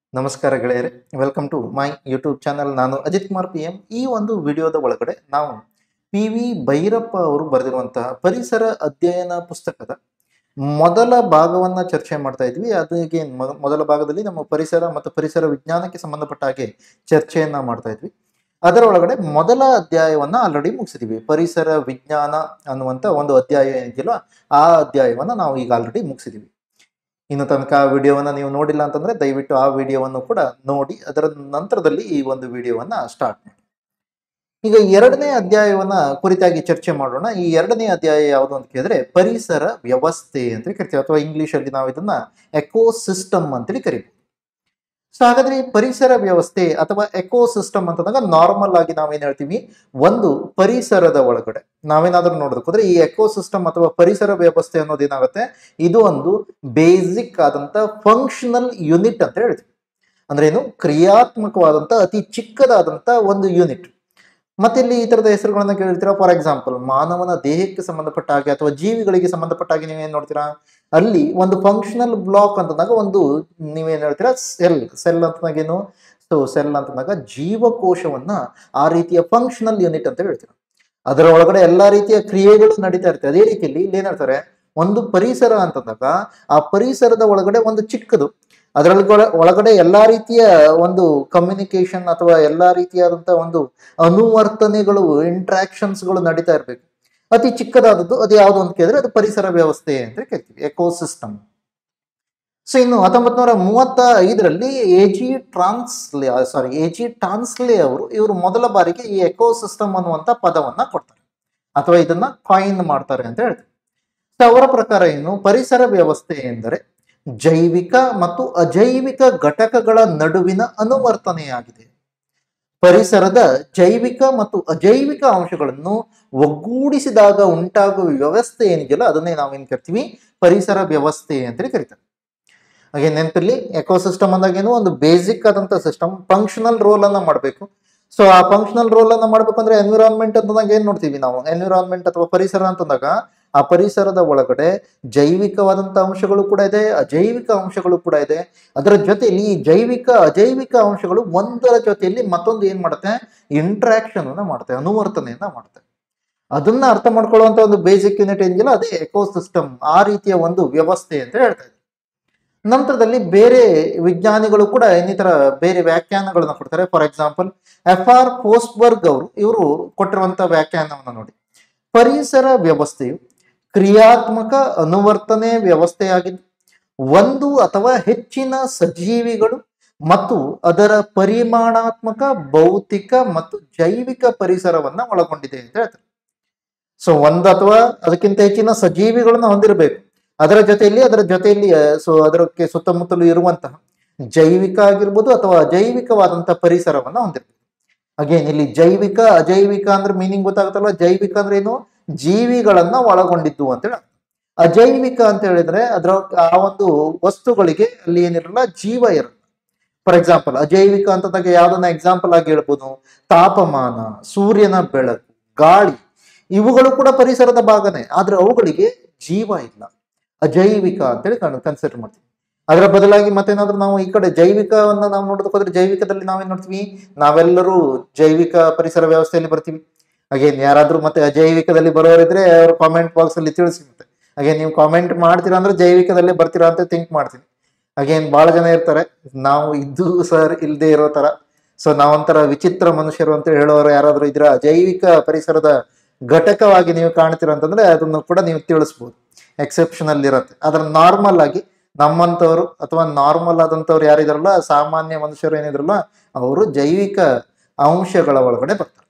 ನಮಸ್ಕಾರ ಗೆಳೆಯರೆ welcome to my YouTube channel ನಾನು ಅಜಿತ್ ಕುಮಾರ್ ಪಿ ಎಂ ಈ ಒಂದು ವಿಡಿಯೋದ ಒಳಗಡೆ ನಾವು ಪಿ ವಿ ಭೈರಪ್ಪ ಅವರು ಬರೆದಿರುವಂತಹ ಪರಿಸರ ಅಧ್ಯಯನ ಪುಸ್ತಕದ ಮೊದಲ ಭಾಗವನ್ನ ಚರ್ಚೆ ಮಾಡ್ತಾ ಇದ್ವಿ ಅದಕ್ಕೆ ಮ- ಮೊದಲ ಭಾಗದಲ್ಲಿ ನಮ್ಮ ಪರಿಸರ ಮತ್ತು ಪರಿಸರ ವಿಜ್ಞಾನಕ್ಕೆ ಸಂಬಂಧಪಟ್ಟ ಹಾಗೆ ಚರ್ಚೆಯನ್ನ ಮಾಡ್ತಾ ಇದ್ವಿ ಅದರ ಒಳಗಡೆ ಮೊದಲ ಅಧ್ಯಾಯವನ್ನ ಆಲ್ರೆಡಿ ಮುಗಿಸಿದೀವಿ ಪರಿಸರ ವಿಜ್ಞಾನ ಅನ್ನುವಂತ ಒಂದು ಅಧ್ಯಾಯ ಏನಿದೆಯಲ್ಲ ಆ ಅಧ್ಯಾಯವನ್ನ ನಾವು ಈಗ ಆಲ್ರೆಡಿ ಮುಗಿಸಿದೀವಿ ಇನ್ನು ತನಕ ಆ ವಿಡಿಯೋವನ್ನ ನೀವು ನೋಡಿಲ್ಲ ಅಂತಂದ್ರೆ ದಯವಿಟ್ಟು ಆ ವಿಡಿಯೋವನ್ನು ಕೂಡ ನೋಡಿ ಅದರ ನಂತರದಲ್ಲಿ ಈ ಒಂದು ವಿಡಿಯೋವನ್ನ ಸ್ಟಾರ್ಟ್ ಮಾಡಿ ಈಗ ಎರಡನೇ ಅಧ್ಯಾಯವನ್ನ ಕುರಿತಾಗಿ ಚರ್ಚೆ ಮಾಡೋಣ ಈ ಎರಡನೇ ಅಧ್ಯಾಯ ಯಾವುದು ಅಂತ ಕೇಳಿದ್ರೆ ಪರಿಸರ ವ್ಯವಸ್ಥೆ ಅಂತ ಕರಿತೀವಿ ಅಥವಾ ಇಂಗ್ಲಿಷ್ ಅಲ್ಲಿ ನಾವು ಇದನ್ನ ಎಕೋ ಸಿಸ್ಟಮ್ ಅಂತೇಳಿ ಕರಿತೀವಿ ಸೊ ಹಾಗಾದ್ರೆ ಈ ಪರಿಸರ ವ್ಯವಸ್ಥೆ ಅಥವಾ ಎಕೋ ಸಿಸ್ಟಮ್ ಅಂತಂದಾಗ ನಾರ್ಮಲ್ ಆಗಿ ನಾವೇನ್ ಹೇಳ್ತೀವಿ ಒಂದು ಪರಿಸರದ ಒಳಗಡೆ ನಾವೇನಾದ್ರೂ ನೋಡೋದಕ್ಕೋದ್ರೆ ಈ ಎಕೋ ಸಿಸ್ಟಮ್ ಅಥವಾ ಪರಿಸರ ವ್ಯವಸ್ಥೆ ಅನ್ನೋದು ಏನಾಗುತ್ತೆ ಇದು ಒಂದು ಬೇಸಿಕ್ ಆದಂತ ಫಂಕ್ಷನಲ್ ಯೂನಿಟ್ ಅಂತ ಹೇಳ್ತೀವಿ ಅಂದ್ರೆ ಏನು ಕ್ರಿಯಾತ್ಮಕವಾದಂತ ಅತಿ ಚಿಕ್ಕದಾದಂತ ಒಂದು ಯೂನಿಟ್ ಮತ್ತೆ ಇಲ್ಲಿ ಈ ತರದ ಹೆಸರುಗಳನ್ನ ಕೇಳಿರ್ತೀರಾ ಫಾರ್ ಎಕ್ಸಾಂಪಲ್ ಮಾನವನ ದೇಹಕ್ಕೆ ಸಂಬಂಧಪಟ್ಟ ಹಾಗೆ ಅಥವಾ ಜೀವಿಗಳಿಗೆ ಸಂಬಂಧಪಟ್ಟ ಹಾಗೆ ನೀವೇನ್ ನೋಡ್ತೀರಾ ಅಲ್ಲಿ ಒಂದು ಫಂಕ್ಷನಲ್ ಬ್ಲಾಕ್ ಅಂತಂದಾಗ ಒಂದು ನೀವೇನ್ ಹೇಳ್ತೀರಾ ಸೆಲ್ ಸೆಲ್ ಅಂತಂದಾಗ ಏನು ಸೊ ಸೆಲ್ ಅಂತಂದಾಗ ಜೀವಕೋಶವನ್ನ ಆ ರೀತಿಯ ಫಂಕ್ಷನಲ್ ಯೂನಿಟ್ ಅಂತ ಹೇಳ್ತೀರಾ ಅದರ ಒಳಗಡೆ ಎಲ್ಲಾ ರೀತಿಯ ಕ್ರಿಯೆಗಳು ನಡೀತಾ ಇರ್ತವೆ ಅದೇ ರೀತಿಯಲ್ಲಿ ಇಲ್ಲಿ ಏನ್ ಹೇಳ್ತಾರೆ ಒಂದು ಪರಿಸರ ಅಂತಂದಾಗ ಆ ಪರಿಸರದ ಒಳಗಡೆ ಒಂದು ಚಿಕ್ಕದು ಅದರಲ್ಲಿ ಒಳಗಡೆ ಎಲ್ಲಾ ರೀತಿಯ ಒಂದು ಕಮ್ಯುನಿಕೇಶನ್ ಅಥವಾ ಎಲ್ಲಾ ರೀತಿಯಾದಂತಹ ಒಂದು ಅನುವರ್ತನೆಗಳು ಇಂಟ್ರಾಕ್ಷನ್ಸ್ಗಳು ನಡೀತಾ ಇರಬೇಕು ಅತಿ ಚಿಕ್ಕದಾದದ್ದು ಅದು ಯಾವುದು ಅಂತ ಕೇಳಿದ್ರೆ ಅದು ಪರಿಸರ ವ್ಯವಸ್ಥೆ ಅಂತ ಕೇಳ್ತೀವಿ ಎಕೋಸಿಸ್ಟಮ್ ಸೊ ಇನ್ನು ಹತ್ತೊಂಬತ್ ನೂರ ಮೂವತ್ತ ಐದರಲ್ಲಿ A G Tansley sorry A G Tansley ಅವರು ಇವರು ಮೊದಲ ಬಾರಿಗೆ ಈ ಎಕೋಸಿಸ್ಟಮ್ ಅನ್ನುವಂತ ಪದವನ್ನ ಕೊಡ್ತಾರೆ ಅಥವಾ ಇದನ್ನ ಕಾಯಿನ್ ಮಾಡ್ತಾರೆ ಅಂತ ಹೇಳ್ತಾರೆ ಸೊ ಅವರ ಪ್ರಕಾರ ಏನು ಪರಿಸರ ವ್ಯವಸ್ಥೆ ಎಂದರೆ ಜೈವಿಕ ಮತ್ತು ಅಜೈವಿಕ ಘಟಕಗಳ ನಡುವಿನ ಅನುವರ್ತನೆಯಾಗಿದೆ ಪರಿಸರದ ಜೈವಿಕ ಮತ್ತು ಅಜೈವಿಕ ಅಂಶಗಳನ್ನು ಒಗ್ಗೂಡಿಸಿದಾಗ ಉಂಟಾಗುವ ವ್ಯವಸ್ಥೆ ಏನಿದೆಯಲ್ಲ ಅದನ್ನೇ ನಾವೇನ್ ಕರಿತೀವಿ ಪರಿಸರ ವ್ಯವಸ್ಥೆ ಅಂತೇಳಿ ಕರಿತಾರೆ ಹಾಗೆ ನೆನಪಿರ್ಲಿ ಎಕೋಸಿಸ್ಟಮ್ ಅಂದಾಗೇನು ಒಂದು ಬೇಸಿಕ್ ಆದಂತ ಸಿಸ್ಟಮ್ ಫಂಕ್ಷನಲ್ ರೋಲ್ ಅನ್ನ ಮಾಡಬೇಕು ಸೊ ಆ ಫಂಕ್ಷನಲ್ ರೋಲ್ ಅನ್ನ ಮಾಡ್ಬೇಕಂದ್ರೆ ಎನ್ವಿರಾನ್ಮೆಂಟ್ ಅಂತಂದಾಗ ಏನ್ ನೋಡ್ತೀವಿ ನಾವು ಎನ್ವಿರಾನ್ಮೆಂಟ್ ಅಥವಾ ಪರಿಸರ ಅಂತಂದಾಗ ಆ ಪರಿಸರದ ಒಳಗಡೆ ಜೈವಿಕವಾದಂತ ಅಂಶಗಳು ಕೂಡ ಇದೆ ಅಜೈವಿಕ ಅಂಶಗಳು ಕೂಡ ಇದೆ ಅದರ ಜೊತೆಯಲ್ಲಿ ಈ ಜೈವಿಕ ಅಜೈವಿಕ ಅಂಶಗಳು ಒಂದರ ಜೊತೆಯಲ್ಲಿ ಮತ್ತೊಂದು ಏನ್ ಮಾಡುತ್ತೆ ಇಂಟ್ರಾಕ್ಷನ್ ಅನ್ನ ಮಾಡುತ್ತೆ ಅನುವರ್ತನೆಯನ್ನ ಮಾಡುತ್ತೆ ಅದನ್ನ ಅರ್ಥ ಮಾಡ್ಕೊಳ್ಳುವಂತ ಒಂದು ಬೇಸಿಕ್ ಯೂನಿಟ್ ಏನಿಲ್ಲ ಅದೇ ಎಕೋಸಿಸ್ಟಮ್ ಆ ರೀತಿಯ ಒಂದು ವ್ಯವಸ್ಥೆ ಅಂತ ಹೇಳ್ತಾ ಇದ್ದಾರೆ ನಂತರದಲ್ಲಿ ಬೇರೆ ವಿಜ್ಞಾನಿಗಳು ಕೂಡ ಇನ್ನಿತರ ಬೇರೆ ವ್ಯಾಖ್ಯಾನಗಳನ್ನ ಕೊಡ್ತಾರೆ for example F R Fosberg ಅವರು ಇವರು ಕೊಟ್ಟಿರುವಂತ ವ್ಯಾಖ್ಯಾನವನ್ನು ನೋಡಿ ಪರಿಸರ ವ್ಯವಸ್ಥೆಯು ಕ್ರಿಯಾತ್ಮಕ ಅನುವರ್ತನೆ ವ್ಯವಸ್ಥೆಯಾಗಿದ್ದು ಒಂದು ಅಥವಾ ಹೆಚ್ಚಿನ ಸಜೀವಿಗಳು ಮತ್ತು ಅದರ ಪರಿಮಾಣಾತ್ಮಕ ಭೌತಿಕ ಮತ್ತು ಜೈವಿಕ ಪರಿಸರವನ್ನ ಒಳಗೊಂಡಿದೆ ಅಂತ ಹೇಳ್ತಾರೆ ಸೊ ಒಂದು ಅಥವಾ ಅದಕ್ಕಿಂತ ಹೆಚ್ಚಿನ ಸಜೀವಿಗಳನ್ನ ಹೊಂದಿರಬೇಕು ಅದರ ಜೊತೆಯಲ್ಲಿ ಅದರ ಜೊತೆಯಲ್ಲಿ ಸೊ ಅದಕ್ಕೆ ಸುತ್ತಮುತ್ತಲು ಇರುವಂತಹ ಜೈವಿಕ ಆಗಿರ್ಬೋದು ಅಥವಾ ಅಜೈವಿಕವಾದಂತಹ ಪರಿಸರವನ್ನ ಹೊಂದಿರಬೇಕು ಅಗೇನ್ ಇಲ್ಲಿ ಜೈವಿಕ ಅಜೈವಿಕ ಅಂದ್ರೆ ಮೀನಿಂಗ್ ಗೊತ್ತಾಗುತ್ತಲ್ಲ ಜೈವಿಕ ಅಂದ್ರೆ ಏನು ಜೀವಿಗಳನ್ನ ಒಳಗೊಂಡಿದ್ದು ಅಂತ ಹೇಳಿ ಅಜೈವಿಕ ಅಂತ ಹೇಳಿದ್ರೆ ಅದರ ಆ ಒಂದು ವಸ್ತುಗಳಿಗೆ ಅಲ್ಲಿ ಏನಿರಲ್ಲ ಜೀವ ಇರಲ್ಲ ಫಾರ್ ಎಕ್ಸಾಂಪಲ್ ಅಜೈವಿಕ ಅಂತಂದಾಗ ಯಾವ್ದನ್ನ ಎಕ್ಸಾಂಪಲ್ ಆಗಿ ಹೇಳ್ಬೋದು ತಾಪಮಾನ ಸೂರ್ಯನ ಬೆಳಕು ಗಾಳಿ ಇವುಗಳು ಕೂಡ ಪರಿಸರದ ಭಾಗನೇ ಆದ್ರೆ ಅವುಗಳಿಗೆ ಜೀವ ಇಲ್ಲ ಅಜೈವಿಕ ಅಂತೇಳಿ ಕನ್ಸಿಡರ್ ಮಾಡ್ತೀವಿ ಅದರ ಬದಲಾಗಿ ಮತ್ತೇನಾದ್ರೂ ನಾವು ಈ ಕಡೆ ಜೈವಿಕವನ್ನ ನಾವು ನೋಡೋದಕ್ಕೆ ಹೋದ್ರೆ ಜೈವಿಕದಲ್ಲಿ ನಾವೇನ್ ನೋಡ್ತೀವಿ ನಾವೆಲ್ಲರೂ ಜೈವಿಕ ಪರಿಸರ ವ್ಯವಸ್ಥೆಯಲ್ಲಿ ಬರ್ತೀವಿ ಅಗೇನ್ ಯಾರಾದ್ರೂ ಮತ್ತೆ ಅಜೈವಿಕದಲ್ಲಿ ಬರೋರಿದ್ರೆ ಅವ್ರ ಕಾಮೆಂಟ್ ಬಾಕ್ಸ್ ಅಲ್ಲಿ ತಿಳಿಸಿ ಮತ್ತೆ ಅಗೇನ್ ನೀವು ಕಾಮೆಂಟ್ ಮಾಡ್ತೀರಾ ಅಂದ್ರೆ ಜೈವಿಕದಲ್ಲೇ ಬರ್ತೀರಾ ಅಂತ ಥಿಂಕ್ ಮಾಡ್ತೀನಿ ಅಗೇನ್ ಬಹಳ ಜನ ಇರ್ತಾರೆ ನಾವು ಇದ್ದು ಸರ್ ಇಲ್ಲದೆ ಇರೋ ತರ ಸೊ ನಾವೊಂಥರ ವಿಚಿತ್ರ ಮನುಷ್ಯರು ಅಂತ ಹೇಳೋರು ಯಾರಾದ್ರೂ ಇದ್ರ ಅಜೈವಿಕ ಪರಿಸರದ ಘಟಕವಾಗಿ ನೀವು ಕಾಣ್ತೀರ ಅಂತಂದ್ರೆ ಅದನ್ನು ಕೂಡ ನೀವು ತಿಳಿಸ್ಬೋದು ಎಕ್ಸೆಪ್ಷನಲ್ ಇರುತ್ತೆ ಅದ್ರ ನಾರ್ಮಲ್ ಆಗಿ ನಮ್ಮಂಥವ್ರು ಅಥವಾ ನಾರ್ಮಲ್ ಆದಂಥವ್ರು ಯಾರಿದಾರಲ್ಲ ಸಾಮಾನ್ಯ ಮನುಷ್ಯರು ಏನಿದ್ರಲ್ಲ ಅವರು ಜೈವಿಕ ಅಂಶಗಳ ಒಳಗಡೆ ಬರ್ತಾರೆ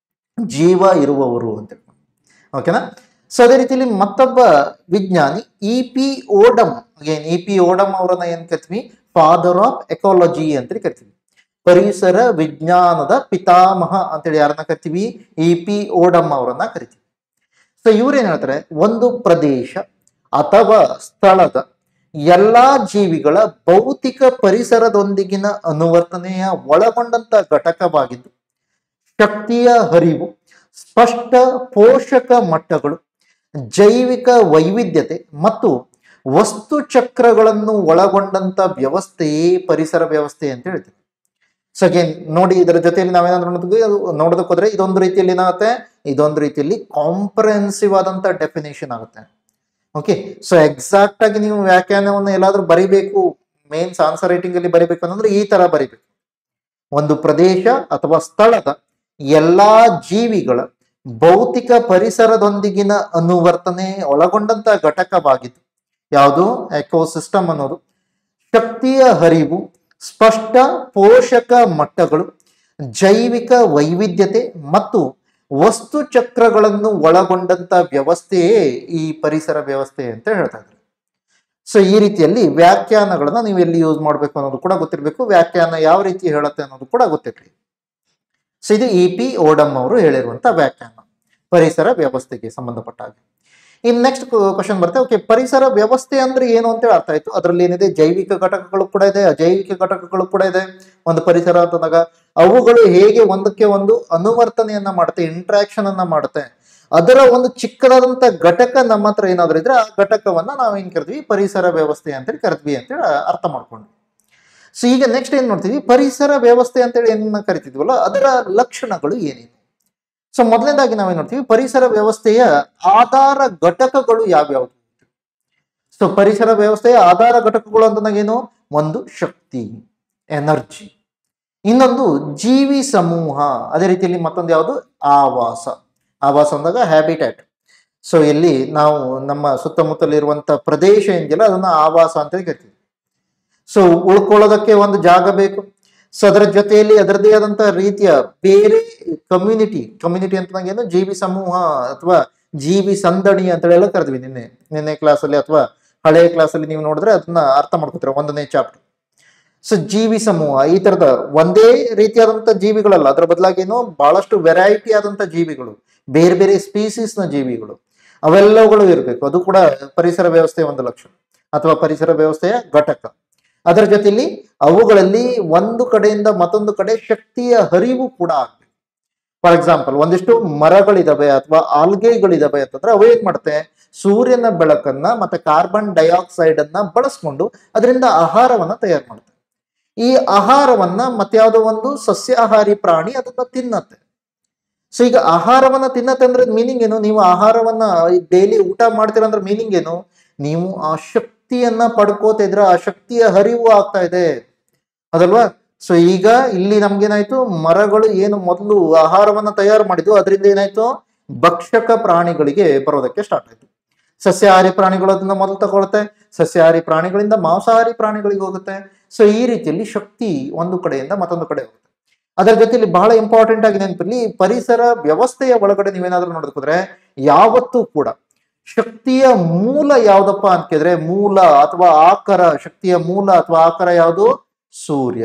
ಜೀವ ಇರುವವರು ಅಂತ ಓಕೆನಾ ಸೊ ಅದೇ ರೀತಿಯಲ್ಲಿ ಮತ್ತೊಬ್ಬ ವಿಜ್ಞಾನಿ E P Odum again E P Odum ಅವರನ್ನ ಏನ್ ಕರಿತೀವಿ ಫಾದರ್ ಆಫ್ ಎಕಾಲಜಿ ಅಂತೇಳಿ ಕರಿತೀವಿ ಪರಿಸರ ವಿಜ್ಞಾನದ ಪಿತಾಮಹ ಅಂತೇಳಿ ಯಾರನ್ನ ಕರಿತೀವಿ ಇ ಪಿ ಓಡಮ್ ಅವರನ್ನ ಕರಿತೀವಿ ಸೊ ಇವ್ರೇನ್ ಹೇಳ್ತಾರೆ ಒಂದು ಪ್ರದೇಶ ಅಥವಾ ಸ್ಥಳದ ಎಲ್ಲಾ ಜೀವಿಗಳ ಭೌತಿಕ ಪರಿಸರದೊಂದಿಗಿನ ಅನುವರ್ತನೆಯ ಒಳಗೊಂಡಂತ ಘಟಕವಾಗಿದ್ದು ಶಕ್ತಿಯ ಹರಿವು ಸ್ಪಷ್ಟ ಪೋಷಕ ಮಟ್ಟಗಳು ಜೈವಿಕ ವೈವಿಧ್ಯತೆ ಮತ್ತು ವಸ್ತು ಚಕ್ರಗಳನ್ನು ಒಳಗೊಂಡಂತ ವ್ಯವಸ್ಥೆಯೇ ಪರಿಸರ ವ್ಯವಸ್ಥೆ ಅಂತ ಹೇಳ್ತೀವಿ ಸೊ ಅಗೇನ್ ನೋಡಿ ಇದರ ಜೊತೆಯಲ್ಲಿ ನಾವೇನಾದ್ರೂ ನೋಡಿದ್ವಿ ಅದು ನೋಡೋದಕ್ಕೆ ಹೋದ್ರೆ ಇದೊಂದು ರೀತಿಯಲ್ಲಿ ಏನಾಗುತ್ತೆ ಇದೊಂದು ರೀತಿಯಲ್ಲಿ ಕಾಂಪ್ರಹೆನ್ಸಿವ್ ಆದಂತ ಡೆಫಿನೇಷನ್ ಆಗುತ್ತೆ ಓಕೆ ಸೊ ಎಕ್ಸಾಕ್ಟ್ ಆಗಿ ನೀವು ವ್ಯಾಖ್ಯಾನವನ್ನು ಎಲ್ಲಾದ್ರೂ ಬರಿಬೇಕು ಮೇನ್ಸ್ ಆನ್ಸರ್ ರೈಟಿಂಗ್ ಅಲ್ಲಿ ಬರಿಬೇಕು ಅಂತಂದ್ರೆ ಈ ತರ ಬರಿಬೇಕು ಒಂದು ಪ್ರದೇಶ ಅಥವಾ ಸ್ಥಳದ ಎಲ್ಲಾ ಜೀವಿಗಳ ಭೌತಿಕ ಪರಿಸರದೊಂದಿಗಿನ ಅನುವರ್ತನೆ ಒಳಗೊಂಡಂತ ಘಟಕವಾಗಿದ್ದು ಯಾವುದು ಎಕೋಸಿಸ್ಟಮ್ ಅನ್ನೋದು ಶಕ್ತಿಯ ಹರಿವು ಸ್ಪಷ್ಟ ಪೋಷಕ ಮಟ್ಟಗಳು ಜೈವಿಕ ವೈವಿಧ್ಯತೆ ಮತ್ತು ವಸ್ತು ಚಕ್ರಗಳನ್ನು ಒಳಗೊಂಡಂತ ವ್ಯವಸ್ಥೆಯೇ ಈ ಪರಿಸರ ವ್ಯವಸ್ಥೆ ಅಂತ ಹೇಳ್ತಾ ಇದ್ದಾರೆ ಸೊ ಈ ರೀತಿಯಲ್ಲಿ ವ್ಯಾಖ್ಯಾನಗಳನ್ನ ನೀವು ಎಲ್ಲಿ ಯೂಸ್ ಮಾಡಬೇಕು ಅನ್ನೋದು ಕೂಡ ಗೊತ್ತಿರಬೇಕು ವ್ಯಾಖ್ಯಾನ ಯಾವ ರೀತಿ ಹೇಳುತ್ತೆ ಅನ್ನೋದು ಕೂಡ ಗೊತ್ತಿರಲಿ ಸೊ ಇದು ಇ ಪಿ ಓಡಮ್ ಅವರು ಹೇಳಿರುವಂತ ವ್ಯಾಖ್ಯಾನ ಪರಿಸರ ವ್ಯವಸ್ಥೆಗೆ ಸಂಬಂಧಪಟ್ಟ ಹಾಗೆ ಇನ್ ನೆಕ್ಸ್ಟ್ ಕ್ವಶನ್ ಬರುತ್ತೆ ಓಕೆ ಪರಿಸರ ವ್ಯವಸ್ಥೆ ಅಂದ್ರೆ ಏನು ಅಂತೇಳಿ ಅರ್ಥ ಆಯ್ತು ಅದರಲ್ಲಿ ಏನಿದೆ ಜೈವಿಕ ಘಟಕಗಳು ಕೂಡ ಇದೆ ಅಜೈವಿಕ ಘಟಕಗಳು ಕೂಡ ಇದೆ ಒಂದು ಪರಿಸರ ಅಂತಂದಾಗ ಅವುಗಳು ಹೇಗೆ ಒಂದಕ್ಕೆ ಒಂದು ಅನುವರ್ತನೆಯನ್ನ ಮಾಡುತ್ತೆ ಇಂಟ್ರಾಕ್ಷನ್ ಅನ್ನ ಮಾಡುತ್ತೆ ಅದರ ಒಂದು ಚಿಕ್ಕದಾದಂತ ಘಟಕ ನಮ್ಮ ಹತ್ರ ಏನಾದ್ರೂ ಇದ್ರೆ ಆ ಘಟಕವನ್ನ ನಾವು ಏನ್ ಕರಿದ್ವಿ ಪರಿಸರ ವ್ಯವಸ್ಥೆ ಅಂತೇಳಿ ಕರಿದ್ವಿ ಅಂತೇಳಿ ಅರ್ಥ ಮಾಡ್ಕೊಂಡ್ವಿ ಸೊ ಈಗ ನೆಕ್ಸ್ಟ್ ಏನ್ ನೋಡ್ತೀವಿ ಪರಿಸರ ವ್ಯವಸ್ಥೆ ಅಂತೇಳಿ ಏನ ಕರಿತಿದ್ವಲ್ಲ ಅದರ ಲಕ್ಷಣಗಳು ಏನೇನು ಸೊ ಮೊದಲನೇದಾಗಿ ನಾವೇನ್ ನೋಡ್ತೀವಿ ಪರಿಸರ ವ್ಯವಸ್ಥೆಯ ಆಧಾರ ಘಟಕಗಳು ಯಾವ್ಯಾವುದು ಸೊ ಪರಿಸರ ವ್ಯವಸ್ಥೆಯ ಆಧಾರ ಘಟಕಗಳು ಅಂತಂದಾಗ ಏನು ಒಂದು ಶಕ್ತಿ ಎನರ್ಜಿ ಇನ್ನೊಂದು ಜೀವಿ ಸಮೂಹ ಅದೇ ರೀತಿಯಲ್ಲಿ ಮತ್ತೊಂದು ಯಾವುದು ಆವಾಸ ಆವಾಸ ಅಂದಾಗ ಹ್ಯಾಬಿಟ್ಯಾಟ್ ಸೊ ಇಲ್ಲಿ ನಾವು ನಮ್ಮ ಸುತ್ತಮುತ್ತಲಿರುವಂತ ಪ್ರದೇಶ ಏನಿದೆಯಲ್ಲ ಅದನ್ನ ಆವಾಸ ಅಂತೇಳಿ ಕರಿತೀವಿ ಸೊ ಉಳ್ಕೊಳ್ಳೋದಕ್ಕೆ ಒಂದು ಜಾಗ ಬೇಕು ಸೊ ಅದರ ಜೊತೆಯಲ್ಲಿ ಅದರದೇ ಆದಂತ ರೀತಿಯ ಬೇರೆ ಕಮ್ಯುನಿಟಿ ಕಮ್ಯುನಿಟಿ ಅಂತ ಏನು ಜೀವಿ ಸಮೂಹ ಅಥವಾ ಜೀವಿ ಸಂದಣಿ ಅಂತ ಎಲ್ಲ ಕರೆದ್ವಿ ನಿನ್ನೆ ನಿನ್ನೆ ಕ್ಲಾಸಲ್ಲಿ ಅಥವಾ ಹಳೆಯ ಕ್ಲಾಸಲ್ಲಿ ನೀವು ನೋಡಿದ್ರೆ ಅದನ್ನ ಅರ್ಥ ಮಾಡ್ಕೋತೀರ ಒಂದನೇ ಚಾಪ್ಟರ್ ಸೊ ಜೀವಿ ಸಮೂಹ ಈ ತರದ ಒಂದೇ ರೀತಿಯಾದಂತ ಜೀವಿಗಳಲ್ಲ ಅದರ ಬದಲಾಗಿ ಏನು ಬಹಳಷ್ಟು ವೆರೈಟಿ ಆದಂತ ಜೀವಿಗಳು ಬೇರೆ ಬೇರೆ ಸ್ಪೀಸೀಸ್ ನ ಜೀವಿಗಳು ಅವೆಲ್ಲವುಗಳು ಇರಬೇಕು ಅದು ಕೂಡ ಪರಿಸರ ವ್ಯವಸ್ಥೆಯ ಒಂದು ಲಕ್ಷಣ ಅಥವಾ ಪರಿಸರ ವ್ಯವಸ್ಥೆಯ ಘಟಕ ಅದರ ಜೊತೆಲಿ ಅವುಗಳಲ್ಲಿ ಒಂದು ಕಡೆಯಿಂದ ಮತ್ತೊಂದು ಕಡೆ ಶಕ್ತಿಯ ಹರಿವು ಕೂಡ ಆಗ್ಬೇಕು ಫಾರ್ ಎಕ್ಸಾಂಪಲ್ ಒಂದಿಷ್ಟು ಮರಗಳಿದಾವೆ ಅಥವಾ ಆಲ್ಗೆಗಳಿದಾವೆ ಅಂತಂದ್ರೆ ಅವು ಏನ್ ಮಾಡುತ್ತೆ ಸೂರ್ಯನ ಬೆಳಕನ್ನ ಮತ್ತೆ ಕಾರ್ಬನ್ ಡೈಆಕ್ಸೈಡ್ ಅನ್ನ ಬಳಸ್ಕೊಂಡು ಅದರಿಂದ ಆಹಾರವನ್ನ ತಯಾರು ಮಾಡುತ್ತೆ ಈ ಆಹಾರವನ್ನ ಮತ್ಯಾವುದೋ ಒಂದು ಸಸ್ಯಾಹಾರಿ ಪ್ರಾಣಿ ಅದನ್ನ ತಿನ್ನತ್ತೆ ಸೊ ಈಗ ಆಹಾರವನ್ನ ತಿನ್ನತ್ತೆ ಅಂದ್ರೆ ಮೀನಿಂಗ್ ಏನು ನೀವು ಆಹಾರವನ್ನ ಡೈಲಿ ಊಟ ಮಾಡ್ತೀರ ಅಂದ್ರೆ ಮೀನಿಂಗ್ ಏನು ನೀವು ಆ ಶಕ್ತಿಯನ್ನ ಪಡ್ಕೋತಾ ಇದ್ರೆ ಆ ಶಕ್ತಿಯ ಹರಿವು ಆಗ್ತಾ ಇದೆ ಅದಲ್ವಾ ಸೊ ಈಗ ಇಲ್ಲಿ ನಮ್ಗೇನಾಯ್ತು ಮರಗಳು ಏನು ಮೊದಲು ಆಹಾರವನ್ನ ತಯಾರು ಮಾಡಿದ್ವು ಅದರಿಂದ ಏನಾಯ್ತು ಭಕ್ಷಕ ಪ್ರಾಣಿಗಳಿಗೆ ಬರೋದಕ್ಕೆ ಸ್ಟಾರ್ಟ್ ಆಯ್ತು ಸಸ್ಯಾಹಾರಿ ಪ್ರಾಣಿಗಳು ಅದನ್ನ ಮೊದಲು ತಗೊಳುತ್ತೆ ಸಸ್ಯಾಹಾರಿ ಪ್ರಾಣಿಗಳಿಂದ ಮಾಂಸಾಹಾರಿ ಪ್ರಾಣಿಗಳಿಗೆ ಹೋಗುತ್ತೆ ಸೊ ಈ ರೀತಿಯಲ್ಲಿ ಶಕ್ತಿ ಒಂದು ಕಡೆಯಿಂದ ಮತ್ತೊಂದು ಕಡೆ ಹೋಗುತ್ತೆ ಅದರ ಜೊತೆಲಿ ಬಹಳ ಇಂಪಾರ್ಟೆಂಟ್ ಆಗಿ ನೆನಪಿರ್ಲಿ ಪರಿಸರ ವ್ಯವಸ್ಥೆಯ ಒಳಗಡೆ ನೀವೇನಾದ್ರೂ ನೋಡೋದಕ್ಕೋದ್ರೆ ಯಾವತ್ತೂ ಕೂಡ ಶಕ್ತಿಯ ಮೂಲ ಯಾವ್ದಪ್ಪ ಅಂತ ಕೇಳಿದ್ರೆ ಮೂಲ ಅಥವಾ ಆಕರ ಶಕ್ತಿಯ ಮೂಲ ಅಥವಾ ಆಕರ ಯಾವುದು ಸೂರ್ಯ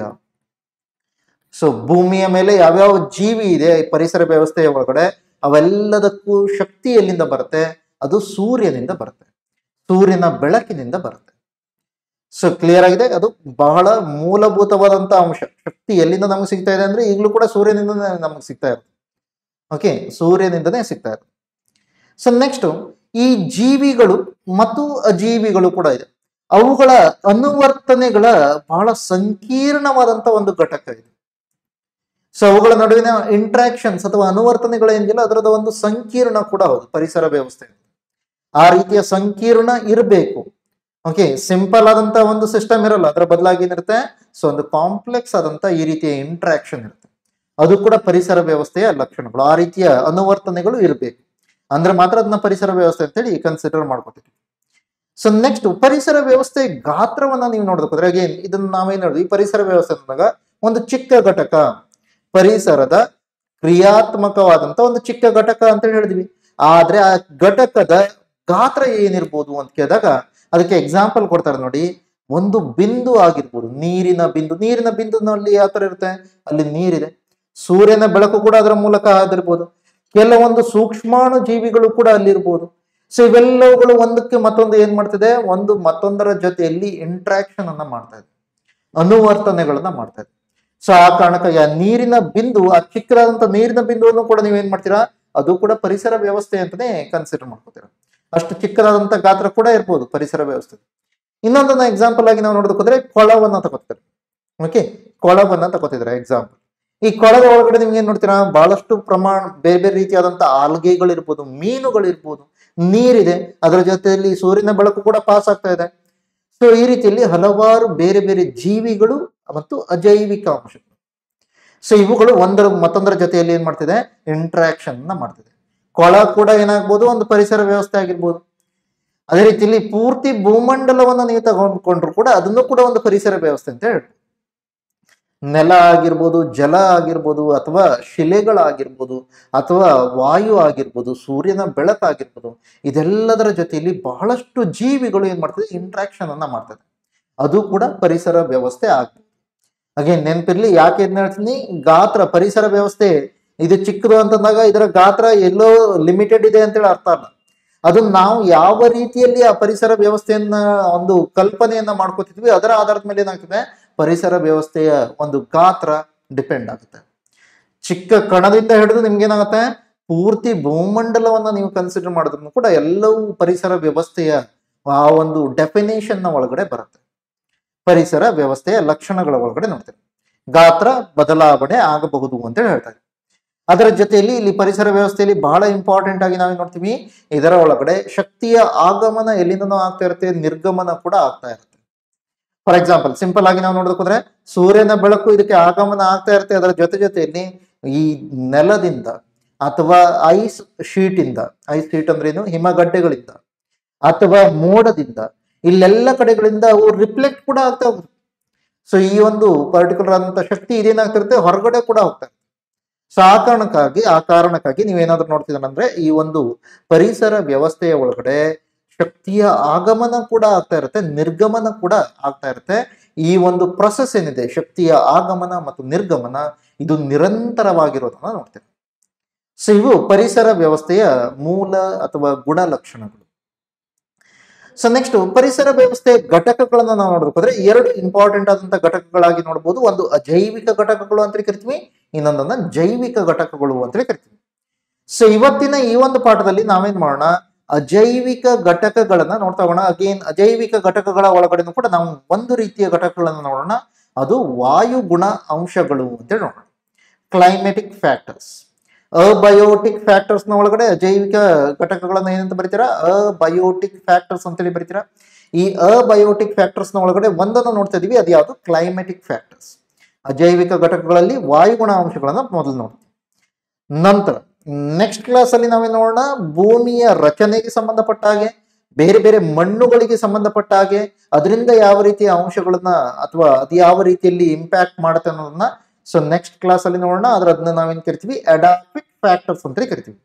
ಸೊ ಭೂಮಿಯ ಮೇಲೆ ಯಾವ್ಯಾವ ಜೀವಿ ಇದೆ ಈ ಪರಿಸರ ವ್ಯವಸ್ಥೆಯ ಒಳಗಡೆ ಅವೆಲ್ಲದಕ್ಕೂ ಶಕ್ತಿ ಎಲ್ಲಿಂದ ಬರುತ್ತೆ ಅದು ಸೂರ್ಯನಿಂದ ಬರುತ್ತೆ ಸೂರ್ಯನ ಬೆಳಕಿನಿಂದ ಬರುತ್ತೆ ಸೊ ಕ್ಲಿಯರ್ ಆಗಿದೆ ಅದು ಬಹಳ ಮೂಲಭೂತವಾದಂತ ಅಂಶ ಶಕ್ತಿ ಎಲ್ಲಿಂದ ನಮಗೆ ಸಿಗ್ತಾ ಇದೆ ಅಂದ್ರೆ ಈಗಲೂ ಕೂಡ ಸೂರ್ಯನಿಂದ ನಮಗೆ ಸಿಗ್ತಾ ಇರುತ್ತೆ ಓಕೆ ಸೂರ್ಯನಿಂದನೇ ಸಿಗ್ತಾ ಇರುತ್ತೆ ಸೊ ನೆಕ್ಸ್ಟ್ ಈ ಜೀವಿಗಳು ಮತ್ತು ಅಜೀವಿಗಳು ಕೂಡ ಇದೆ ಅವುಗಳ ಅನುವರ್ತನೆಗಳ ಬಹಳ ಸಂಕೀರ್ಣವಾದಂತ ಒಂದು ಘಟಕ ಇದೆ ಸೊ ಅವುಗಳ ನಡುವಿನ ಇಂಟ್ರಾಕ್ಷನ್ಸ್ ಅಥವಾ ಅನುವರ್ತನೆಗಳೇನಿಲ್ಲ ಅದರದ ಒಂದು ಸಂಕೀರ್ಣ ಕೂಡ ಹೌದು ಪರಿಸರ ವ್ಯವಸ್ಥೆ ಆ ರೀತಿಯ ಸಂಕೀರ್ಣ ಇರಬೇಕು ಓಕೆ ಸಿಂಪಲ್ ಆದಂತ ಒಂದು ಸಿಸ್ಟಮ್ ಇರಲ್ಲ ಅದರ ಬದಲಾಗಿ ಏನಿರುತ್ತೆ ಸೊ ಒಂದು ಕಾಂಪ್ಲೆಕ್ಸ್ ಆದಂತ ಈ ರೀತಿಯ ಇಂಟ್ರಾಕ್ಷನ್ ಇರುತ್ತೆ ಅದು ಕೂಡ ಪರಿಸರ ವ್ಯವಸ್ಥೆಯ ಲಕ್ಷಣಗಳು ಆ ರೀತಿಯ ಅನುವರ್ತನೆಗಳು ಇರಬೇಕು ಅಂದ್ರೆ ಮಾತ್ರ ಅದನ್ನ ಪರಿಸರ ವ್ಯವಸ್ಥೆ ಅಂತೇಳಿ ಕನ್ಸಿಡರ್ ಮಾಡ್ಕೋತೀವಿ ಸೊ ನೆಕ್ಸ್ಟ್ ಪರಿಸರ ವ್ಯವಸ್ಥೆ ಗಾತ್ರವನ್ನ ನೀವು ನೋಡೋದಕ್ಕೋದ್ರೆ ಅಗೇನ್ ಇದನ್ನ ನಾವೇನ್ ಹೇಳಿದ್ವಿ ಈ ಪರಿಸರ ವ್ಯವಸ್ಥೆ ಅಂದಾಗ ಒಂದು ಚಿಕ್ಕ ಘಟಕ ಪರಿಸರದ ಕ್ರಿಯಾತ್ಮಕವಾದಂತ ಒಂದು ಚಿಕ್ಕ ಘಟಕ ಅಂತ ಹೇಳಿದ್ವಿ ಆದ್ರೆ ಆ ಘಟಕದ ಗಾತ್ರ ಏನಿರ್ಬೋದು ಅಂತ ಕೇಳಿದಾಗ ಅದಕ್ಕೆ ಎಕ್ಸಾಂಪಲ್ ಕೊಡ್ತಾರೆ ನೋಡಿ ಒಂದು ಬಿಂದು ಆಗಿರ್ಬೋದು ನೀರಿನ ಬಿಂದು ನೀರಿನ ಬಿಂದುನಲ್ಲಿ ಯಾವ ತರ ಇರುತ್ತೆ ಅಲ್ಲಿ ನೀರಿದೆ ಸೂರ್ಯನ ಬೆಳಕು ಕೂಡ ಅದರ ಮೂಲಕ ಆಗಿರ್ಬೋದು ಕೆಲವೊಂದು ಸೂಕ್ಷ್ಮಾಣು ಜೀವಿಗಳು ಕೂಡ ಅಲ್ಲಿರ್ಬೋದು ಸೊ ಇವೆಲ್ಲವುಗಳು ಒಂದಕ್ಕೆ ಮತ್ತೊಂದು ಏನ್ ಮಾಡ್ತಿದೆ ಒಂದು ಮತ್ತೊಂದರ ಜೊತೆಯಲ್ಲಿ ಇಂಟ್ರಾಕ್ಷನ್ ಅನ್ನ ಮಾಡ್ತಾ ಇದೆ ಅನುವರ್ತನೆಗಳನ್ನ ಮಾಡ್ತಾ ಇದೆ ಸೊ ಆ ಕಾರಣಕ್ಕಾಗಿ ಆ ನೀರಿನ ಬಿಂದು ಆ ಚಿಕ್ಕದಾದಂತ ನೀರಿನ ಬಿಂದುವನ್ನು ಕೂಡ ನೀವೇನ್ ಮಾಡ್ತೀರಾ ಅದು ಕೂಡ ಪರಿಸರ ವ್ಯವಸ್ಥೆ ಅಂತಾನೆ ಕನ್ಸಿಡರ್ ಮಾಡ್ಕೋತೀರಾ ಅಷ್ಟು ಚಿಕ್ಕದಾದಂತ ಗಾತ್ರ ಕೂಡ ಇರ್ಬೋದು ಪರಿಸರ ವ್ಯವಸ್ಥೆ ಇನ್ನೊಂದನ್ನ ಎಕ್ಸಾಂಪಲ್ ಆಗಿ ನಾವು ನೋಡೋದಕ್ಕೋದ್ರೆ ಕೊಳವನ್ನ ತಗೋತಾರೆ ಓಕೆ ಕೊಳವನ್ನ ತಗೋತಿದ್ರೆ ಎಕ್ಸಾಂಪಲ್ ಈ ಕೊಳದ ಒಳಗಡೆ ನಿಮ್ಗೆ ಏನ್ ನೋಡ್ತೀರಾ ಬಹಳಷ್ಟು ಪ್ರಮಾಣ ಬೇರೆ ಬೇರೆ ರೀತಿಯಾದಂತ ಆಲ್ಗೆಗಳಿರ್ಬೋದು ಮೀನುಗಳಿರ್ಬೋದು ನೀರಿದೆ ಅದರ ಜೊತೆಯಲ್ಲಿ ಸೂರ್ಯನ ಬೆಳಕು ಕೂಡ ಪಾಸ್ ಆಗ್ತಾ ಇದೆ ಸೊ ಈ ರೀತಿಯಲ್ಲಿ ಹಲವಾರು ಬೇರೆ ಬೇರೆ ಜೀವಿಗಳು ಮತ್ತು ಅಜೈವಿಕ ಅಂಶಗಳು ಸೊ ಇವುಗಳು ಒಂದರ ಮತ್ತೊಂದರ ಜೊತೆಯಲ್ಲಿ ಏನ್ ಮಾಡ್ತಿದೆ ಇಂಟ್ರಾಕ್ಷನ್ ನ ಮಾಡ್ತಿದೆ ಕೊಳ ಕೂಡ ಏನಾಗ್ಬೋದು ಒಂದು ಪರಿಸರ ವ್ಯವಸ್ಥೆ ಆಗಿರ್ಬೋದು ಅದೇ ರೀತಿಯಲ್ಲಿ ಪೂರ್ತಿ ಭೂಮಂಡಲವನ್ನ ನೀವು ತಗೊಂಡ್ಕೊಂಡ್ರು ಕೂಡ ಅದನ್ನು ಕೂಡ ಒಂದು ಪರಿಸರ ವ್ಯವಸ್ಥೆ ಅಂತ ಹೇಳ್ಬೋದು ನೆಲ ಆಗಿರ್ಬೋದು ಜಲ ಆಗಿರ್ಬೋದು ಅಥವಾ ಶಿಲೆಗಳಾಗಿರ್ಬೋದು ಅಥವಾ ವಾಯು ಆಗಿರ್ಬೋದು ಸೂರ್ಯನ ಬೆಳಕಾಗಿರ್ಬೋದು ಇದೆಲ್ಲದರ ಜೊತೆಯಲ್ಲಿ ಬಹಳಷ್ಟು ಜೀವಿಗಳು ಏನ್ ಮಾಡ್ತದೆ ಇಂಟ್ರಾಕ್ಷನ್ ಅನ್ನ ಮಾಡ್ತದೆ ಅದು ಕೂಡ ಪರಿಸರ ವ್ಯವಸ್ಥೆ ಆಗ್ತದೆ ಹಾಗೆ ನೆನಪಿರ್ಲಿ ಯಾಕೆ ಏನ್ ಹೇಳ್ತೀನಿ ಗಾತ್ರ ಪರಿಸರ ವ್ಯವಸ್ಥೆ ಇದು ಚಿಕ್ಕದು ಅಂತಂದಾಗ ಇದರ ಗಾತ್ರ ಎಲ್ಲೋ ಲಿಮಿಟೆಡ್ ಇದೆ ಅಂತೇಳಿ ಅರ್ಥ ಅಲ್ಲ ಅದು ನಾವು ಯಾವ ರೀತಿಯಲ್ಲಿ ಆ ಪರಿಸರ ವ್ಯವಸ್ಥೆಯನ್ನ ಒಂದು ಕಲ್ಪನೆಯನ್ನ ಮಾಡ್ಕೋತಿದ್ವಿ ಅದರ ಆಧಾರದ ಮೇಲೆ ಏನಾಗ್ತದೆ ಪರಿಸರ ವ್ಯವಸ್ಥೆಯ ಒಂದು ಗಾತ್ರ ಡಿಪೆಂಡ್ ಆಗುತ್ತೆ ಚಿಕ್ಕ ಕಣದಿಂದ ಹಿಡಿದು ನಿಮ್ಗೆ ಏನಾಗುತ್ತೆ ಪೂರ್ತಿ ಭೂಮಂಡಲವನ್ನ ನೀವು ಕನ್ಸಿಡರ್ ಮಾಡಿದ್ರು ಕೂಡ ಎಲ್ಲವೂ ಪರಿಸರ ವ್ಯವಸ್ಥೆಯ ಆ ಒಂದು ಡೆಫಿನೇಷನ್ ನ ಒಳಗಡೆ ಬರುತ್ತೆ ಪರಿಸರ ವ್ಯವಸ್ಥೆಯ ಲಕ್ಷಣಗಳ ಒಳಗಡೆ ನೋಡ್ತೇವೆ ಗಾತ್ರ ಬದಲಾವಣೆ ಆಗಬಹುದು ಅಂತ ಹೇಳ್ತಾರೆ ಅದರ ಜೊತೆಯಲ್ಲಿ ಇಲ್ಲಿ ಪರಿಸರ ವ್ಯವಸ್ಥೆಯಲ್ಲಿ ಬಹಳ ಇಂಪಾರ್ಟೆಂಟ್ ಆಗಿ ನಾವೇನ್ ನೋಡ್ತೀವಿ ಇದರ ಒಳಗಡೆ ಶಕ್ತಿಯ ಆಗಮನ ಎಲ್ಲಿಂದನೂ ಆಗ್ತಾ ಇರುತ್ತೆ ನಿರ್ಗಮನ ಕೂಡ ಆಗ್ತಾ ಇರುತ್ತೆ ಫಾರ್ ಎಕ್ಸಾಂಪಲ್ ಸಿಂಪಲ್ ಆಗಿ ನಾವು ನೋಡೋದಕ್ಕೋದ್ರೆ ಸೂರ್ಯನ ಬೆಳಕು ಇದಕ್ಕೆ ಆಗಮನ ಆಗ್ತಾ ಇರುತ್ತೆ ಅದರ ಜೊತೆ ಜೊತೆಯಲ್ಲಿ ಈ ನೆಲದಿಂದ ಅಥವಾ ಐಸ್ ಶೀಟ್ ಇಂದ ಐಸ್ ಶೀಟ್ ಅಂದ್ರೆ ಏನು ಹಿಮಗಡ್ಡೆಗಳಿಂದ ಅಥವಾ ಮೋಡದಿಂದ ಇಲ್ಲೆಲ್ಲ ಕಡೆಗಳಿಂದ ಅವು ರಿಫ್ಲೆಕ್ಟ್ ಕೂಡ ಆಗ್ತಾ ಹೋಗುತ್ತೆ ಸೊ ಈ ಒಂದು ಪರ್ಟಿಕ್ಯುಲರ್ ಆದಂತ ಶಕ್ತಿ ಇದೇನಾಗ್ತಿರುತ್ತೆ ಹೊರಗಡೆ ಕೂಡ ಹೋಗ್ತಾ ಇರುತ್ತೆ ಸೊ ಆ ಕಾರಣಕ್ಕಾಗಿ ಆ ಕಾರಣಕ್ಕಾಗಿ ನೀವೇನಾದ್ರೂ ನೋಡ್ತಿದ್ರೆ ಈ ಒಂದು ಪರಿಸರ ವ್ಯವಸ್ಥೆಯ ಒಳಗಡೆ ಶಕ್ತಿಯ ಆಗಮನ ಕೂಡ ಆಗ್ತಾ ಇರುತ್ತೆ ನಿರ್ಗಮನ ಕೂಡ ಆಗ್ತಾ ಇರುತ್ತೆ ಈ ಒಂದು ಪ್ರೊಸೆಸ್ ಏನಿದೆ ಶಕ್ತಿಯ ಆಗಮನ ಮತ್ತು ನಿರ್ಗಮನ ಇದು ನಿರಂತರವಾಗಿರೋದನ್ನ ನೋಡ್ತೇವೆ ಸೊ ಇವು ಪರಿಸರ ವ್ಯವಸ್ಥೆಯ ಮೂಲ ಅಥವಾ ಗುಣಲಕ್ಷಣಗಳು ಸೊ ನೆಕ್ಸ್ಟ್ ಪರಿಸರ ವ್ಯವಸ್ಥೆ ಘಟಕಗಳನ್ನ ನಾವು ನೋಡಬೇಕಾದ್ರೆ ಎರಡು ಇಂಪಾರ್ಟೆಂಟ್ ಆದಂತ ಘಟಕಗಳಾಗಿ ನೋಡಬಹುದು ಒಂದು ಅಜೈವಿಕ ಘಟಕಗಳು ಅಂತ ಕರಿತೀವಿ ಇನ್ನೊಂದನ್ನ ಜೈವಿಕ ಘಟಕಗಳು ಅಂತ ಕರಿತೀವಿ ಸೊ ಇವತ್ತಿನ ಈ ಒಂದು ಪಾಠದಲ್ಲಿ ನಾವೇನ್ ಮಾಡೋಣ ಅಜೈವಿಕ ಘಟಕಗಳನ್ನ ನೋಡ್ತಾ ಹೋಗೋಣ ಅಗೇನ್ ಅಜೈವಿಕ ಘಟಕಗಳ ಒಳಗಡೆನೂ ಕೂಡ ನಾವು ಒಂದು ರೀತಿಯ ಘಟಕಗಳನ್ನ ನೋಡೋಣ ಅದು ವಾಯುಗುಣ ಅಂಶಗಳು ಅಂತೇಳಿ ನೋಡೋಣ ಕ್ಲೈಮೆಟಿಕ್ ಫ್ಯಾಕ್ಟರ್ಸ್ ಅಬಯೋಟಿಕ್ ಫ್ಯಾಕ್ಟರ್ಸ್ ನ ಒಳಗಡೆ ಅಜೈವಿಕ ಘಟಕಗಳನ್ನ ಏನಂತ ಬರೀತೀರಾ ಅಬಯೋಟಿಕ್ ಫ್ಯಾಕ್ಟರ್ಸ್ ಅಂತೇಳಿ ಬರೀತೀರಾ ಈ ಅಬಯೋಟಿಕ್ ಫ್ಯಾಕ್ಟರ್ಸ್ ನ ಒಳಗಡೆ ಒಂದನ್ನು ನೋಡ್ತಾ ಇದೀವಿ ಅದು ಯಾವುದು ಕ್ಲೈಮೆಟಿಕ್ ಫ್ಯಾಕ್ಟರ್ಸ್ ಅಜೈವಿಕ ಘಟಕಗಳಲ್ಲಿ ವಾಯುಗುಣ ಅಂಶಗಳನ್ನ ಮೊದಲು ನೋಡ್ತೀವಿ ನಂತರ ನೆಕ್ಸ್ಟ್ ಕ್ಲಾಸ್ ಅಲ್ಲಿ ನಾವೇನ್ ನೋಡೋಣ ಭೂಮಿಯ ರಚನೆಗೆ ಸಂಬಂಧಪಟ್ಟ ಹಾಗೆ ಬೇರೆ ಬೇರೆ ಮಣ್ಣುಗಳಿಗೆ ಸಂಬಂಧಪಟ್ಟ ಹಾಗೆ ಅದರಿಂದ ಯಾವ ರೀತಿಯ ಅಂಶಗಳನ್ನ ಅಥವಾ ಅದು ಯಾವ ರೀತಿಯಲ್ಲಿ ಇಂಪ್ಯಾಕ್ಟ್ ಮಾಡುತ್ತೆ ಅನ್ನೋದನ್ನ ಸೊ ನೆಕ್ಸ್ಟ್ ಕ್ಲಾಸ್ ಅಲ್ಲಿ ನೋಡೋಣ ಅದ್ರ ಅದನ್ನ ನಾವೇನ್ ಕರಿತೀವಿ ಅಡಾಪ್ಟಿಕ್ ಫ್ಯಾಕ್ಟರ್ಸ್ ಅಂತ ಕರಿತೀವಿ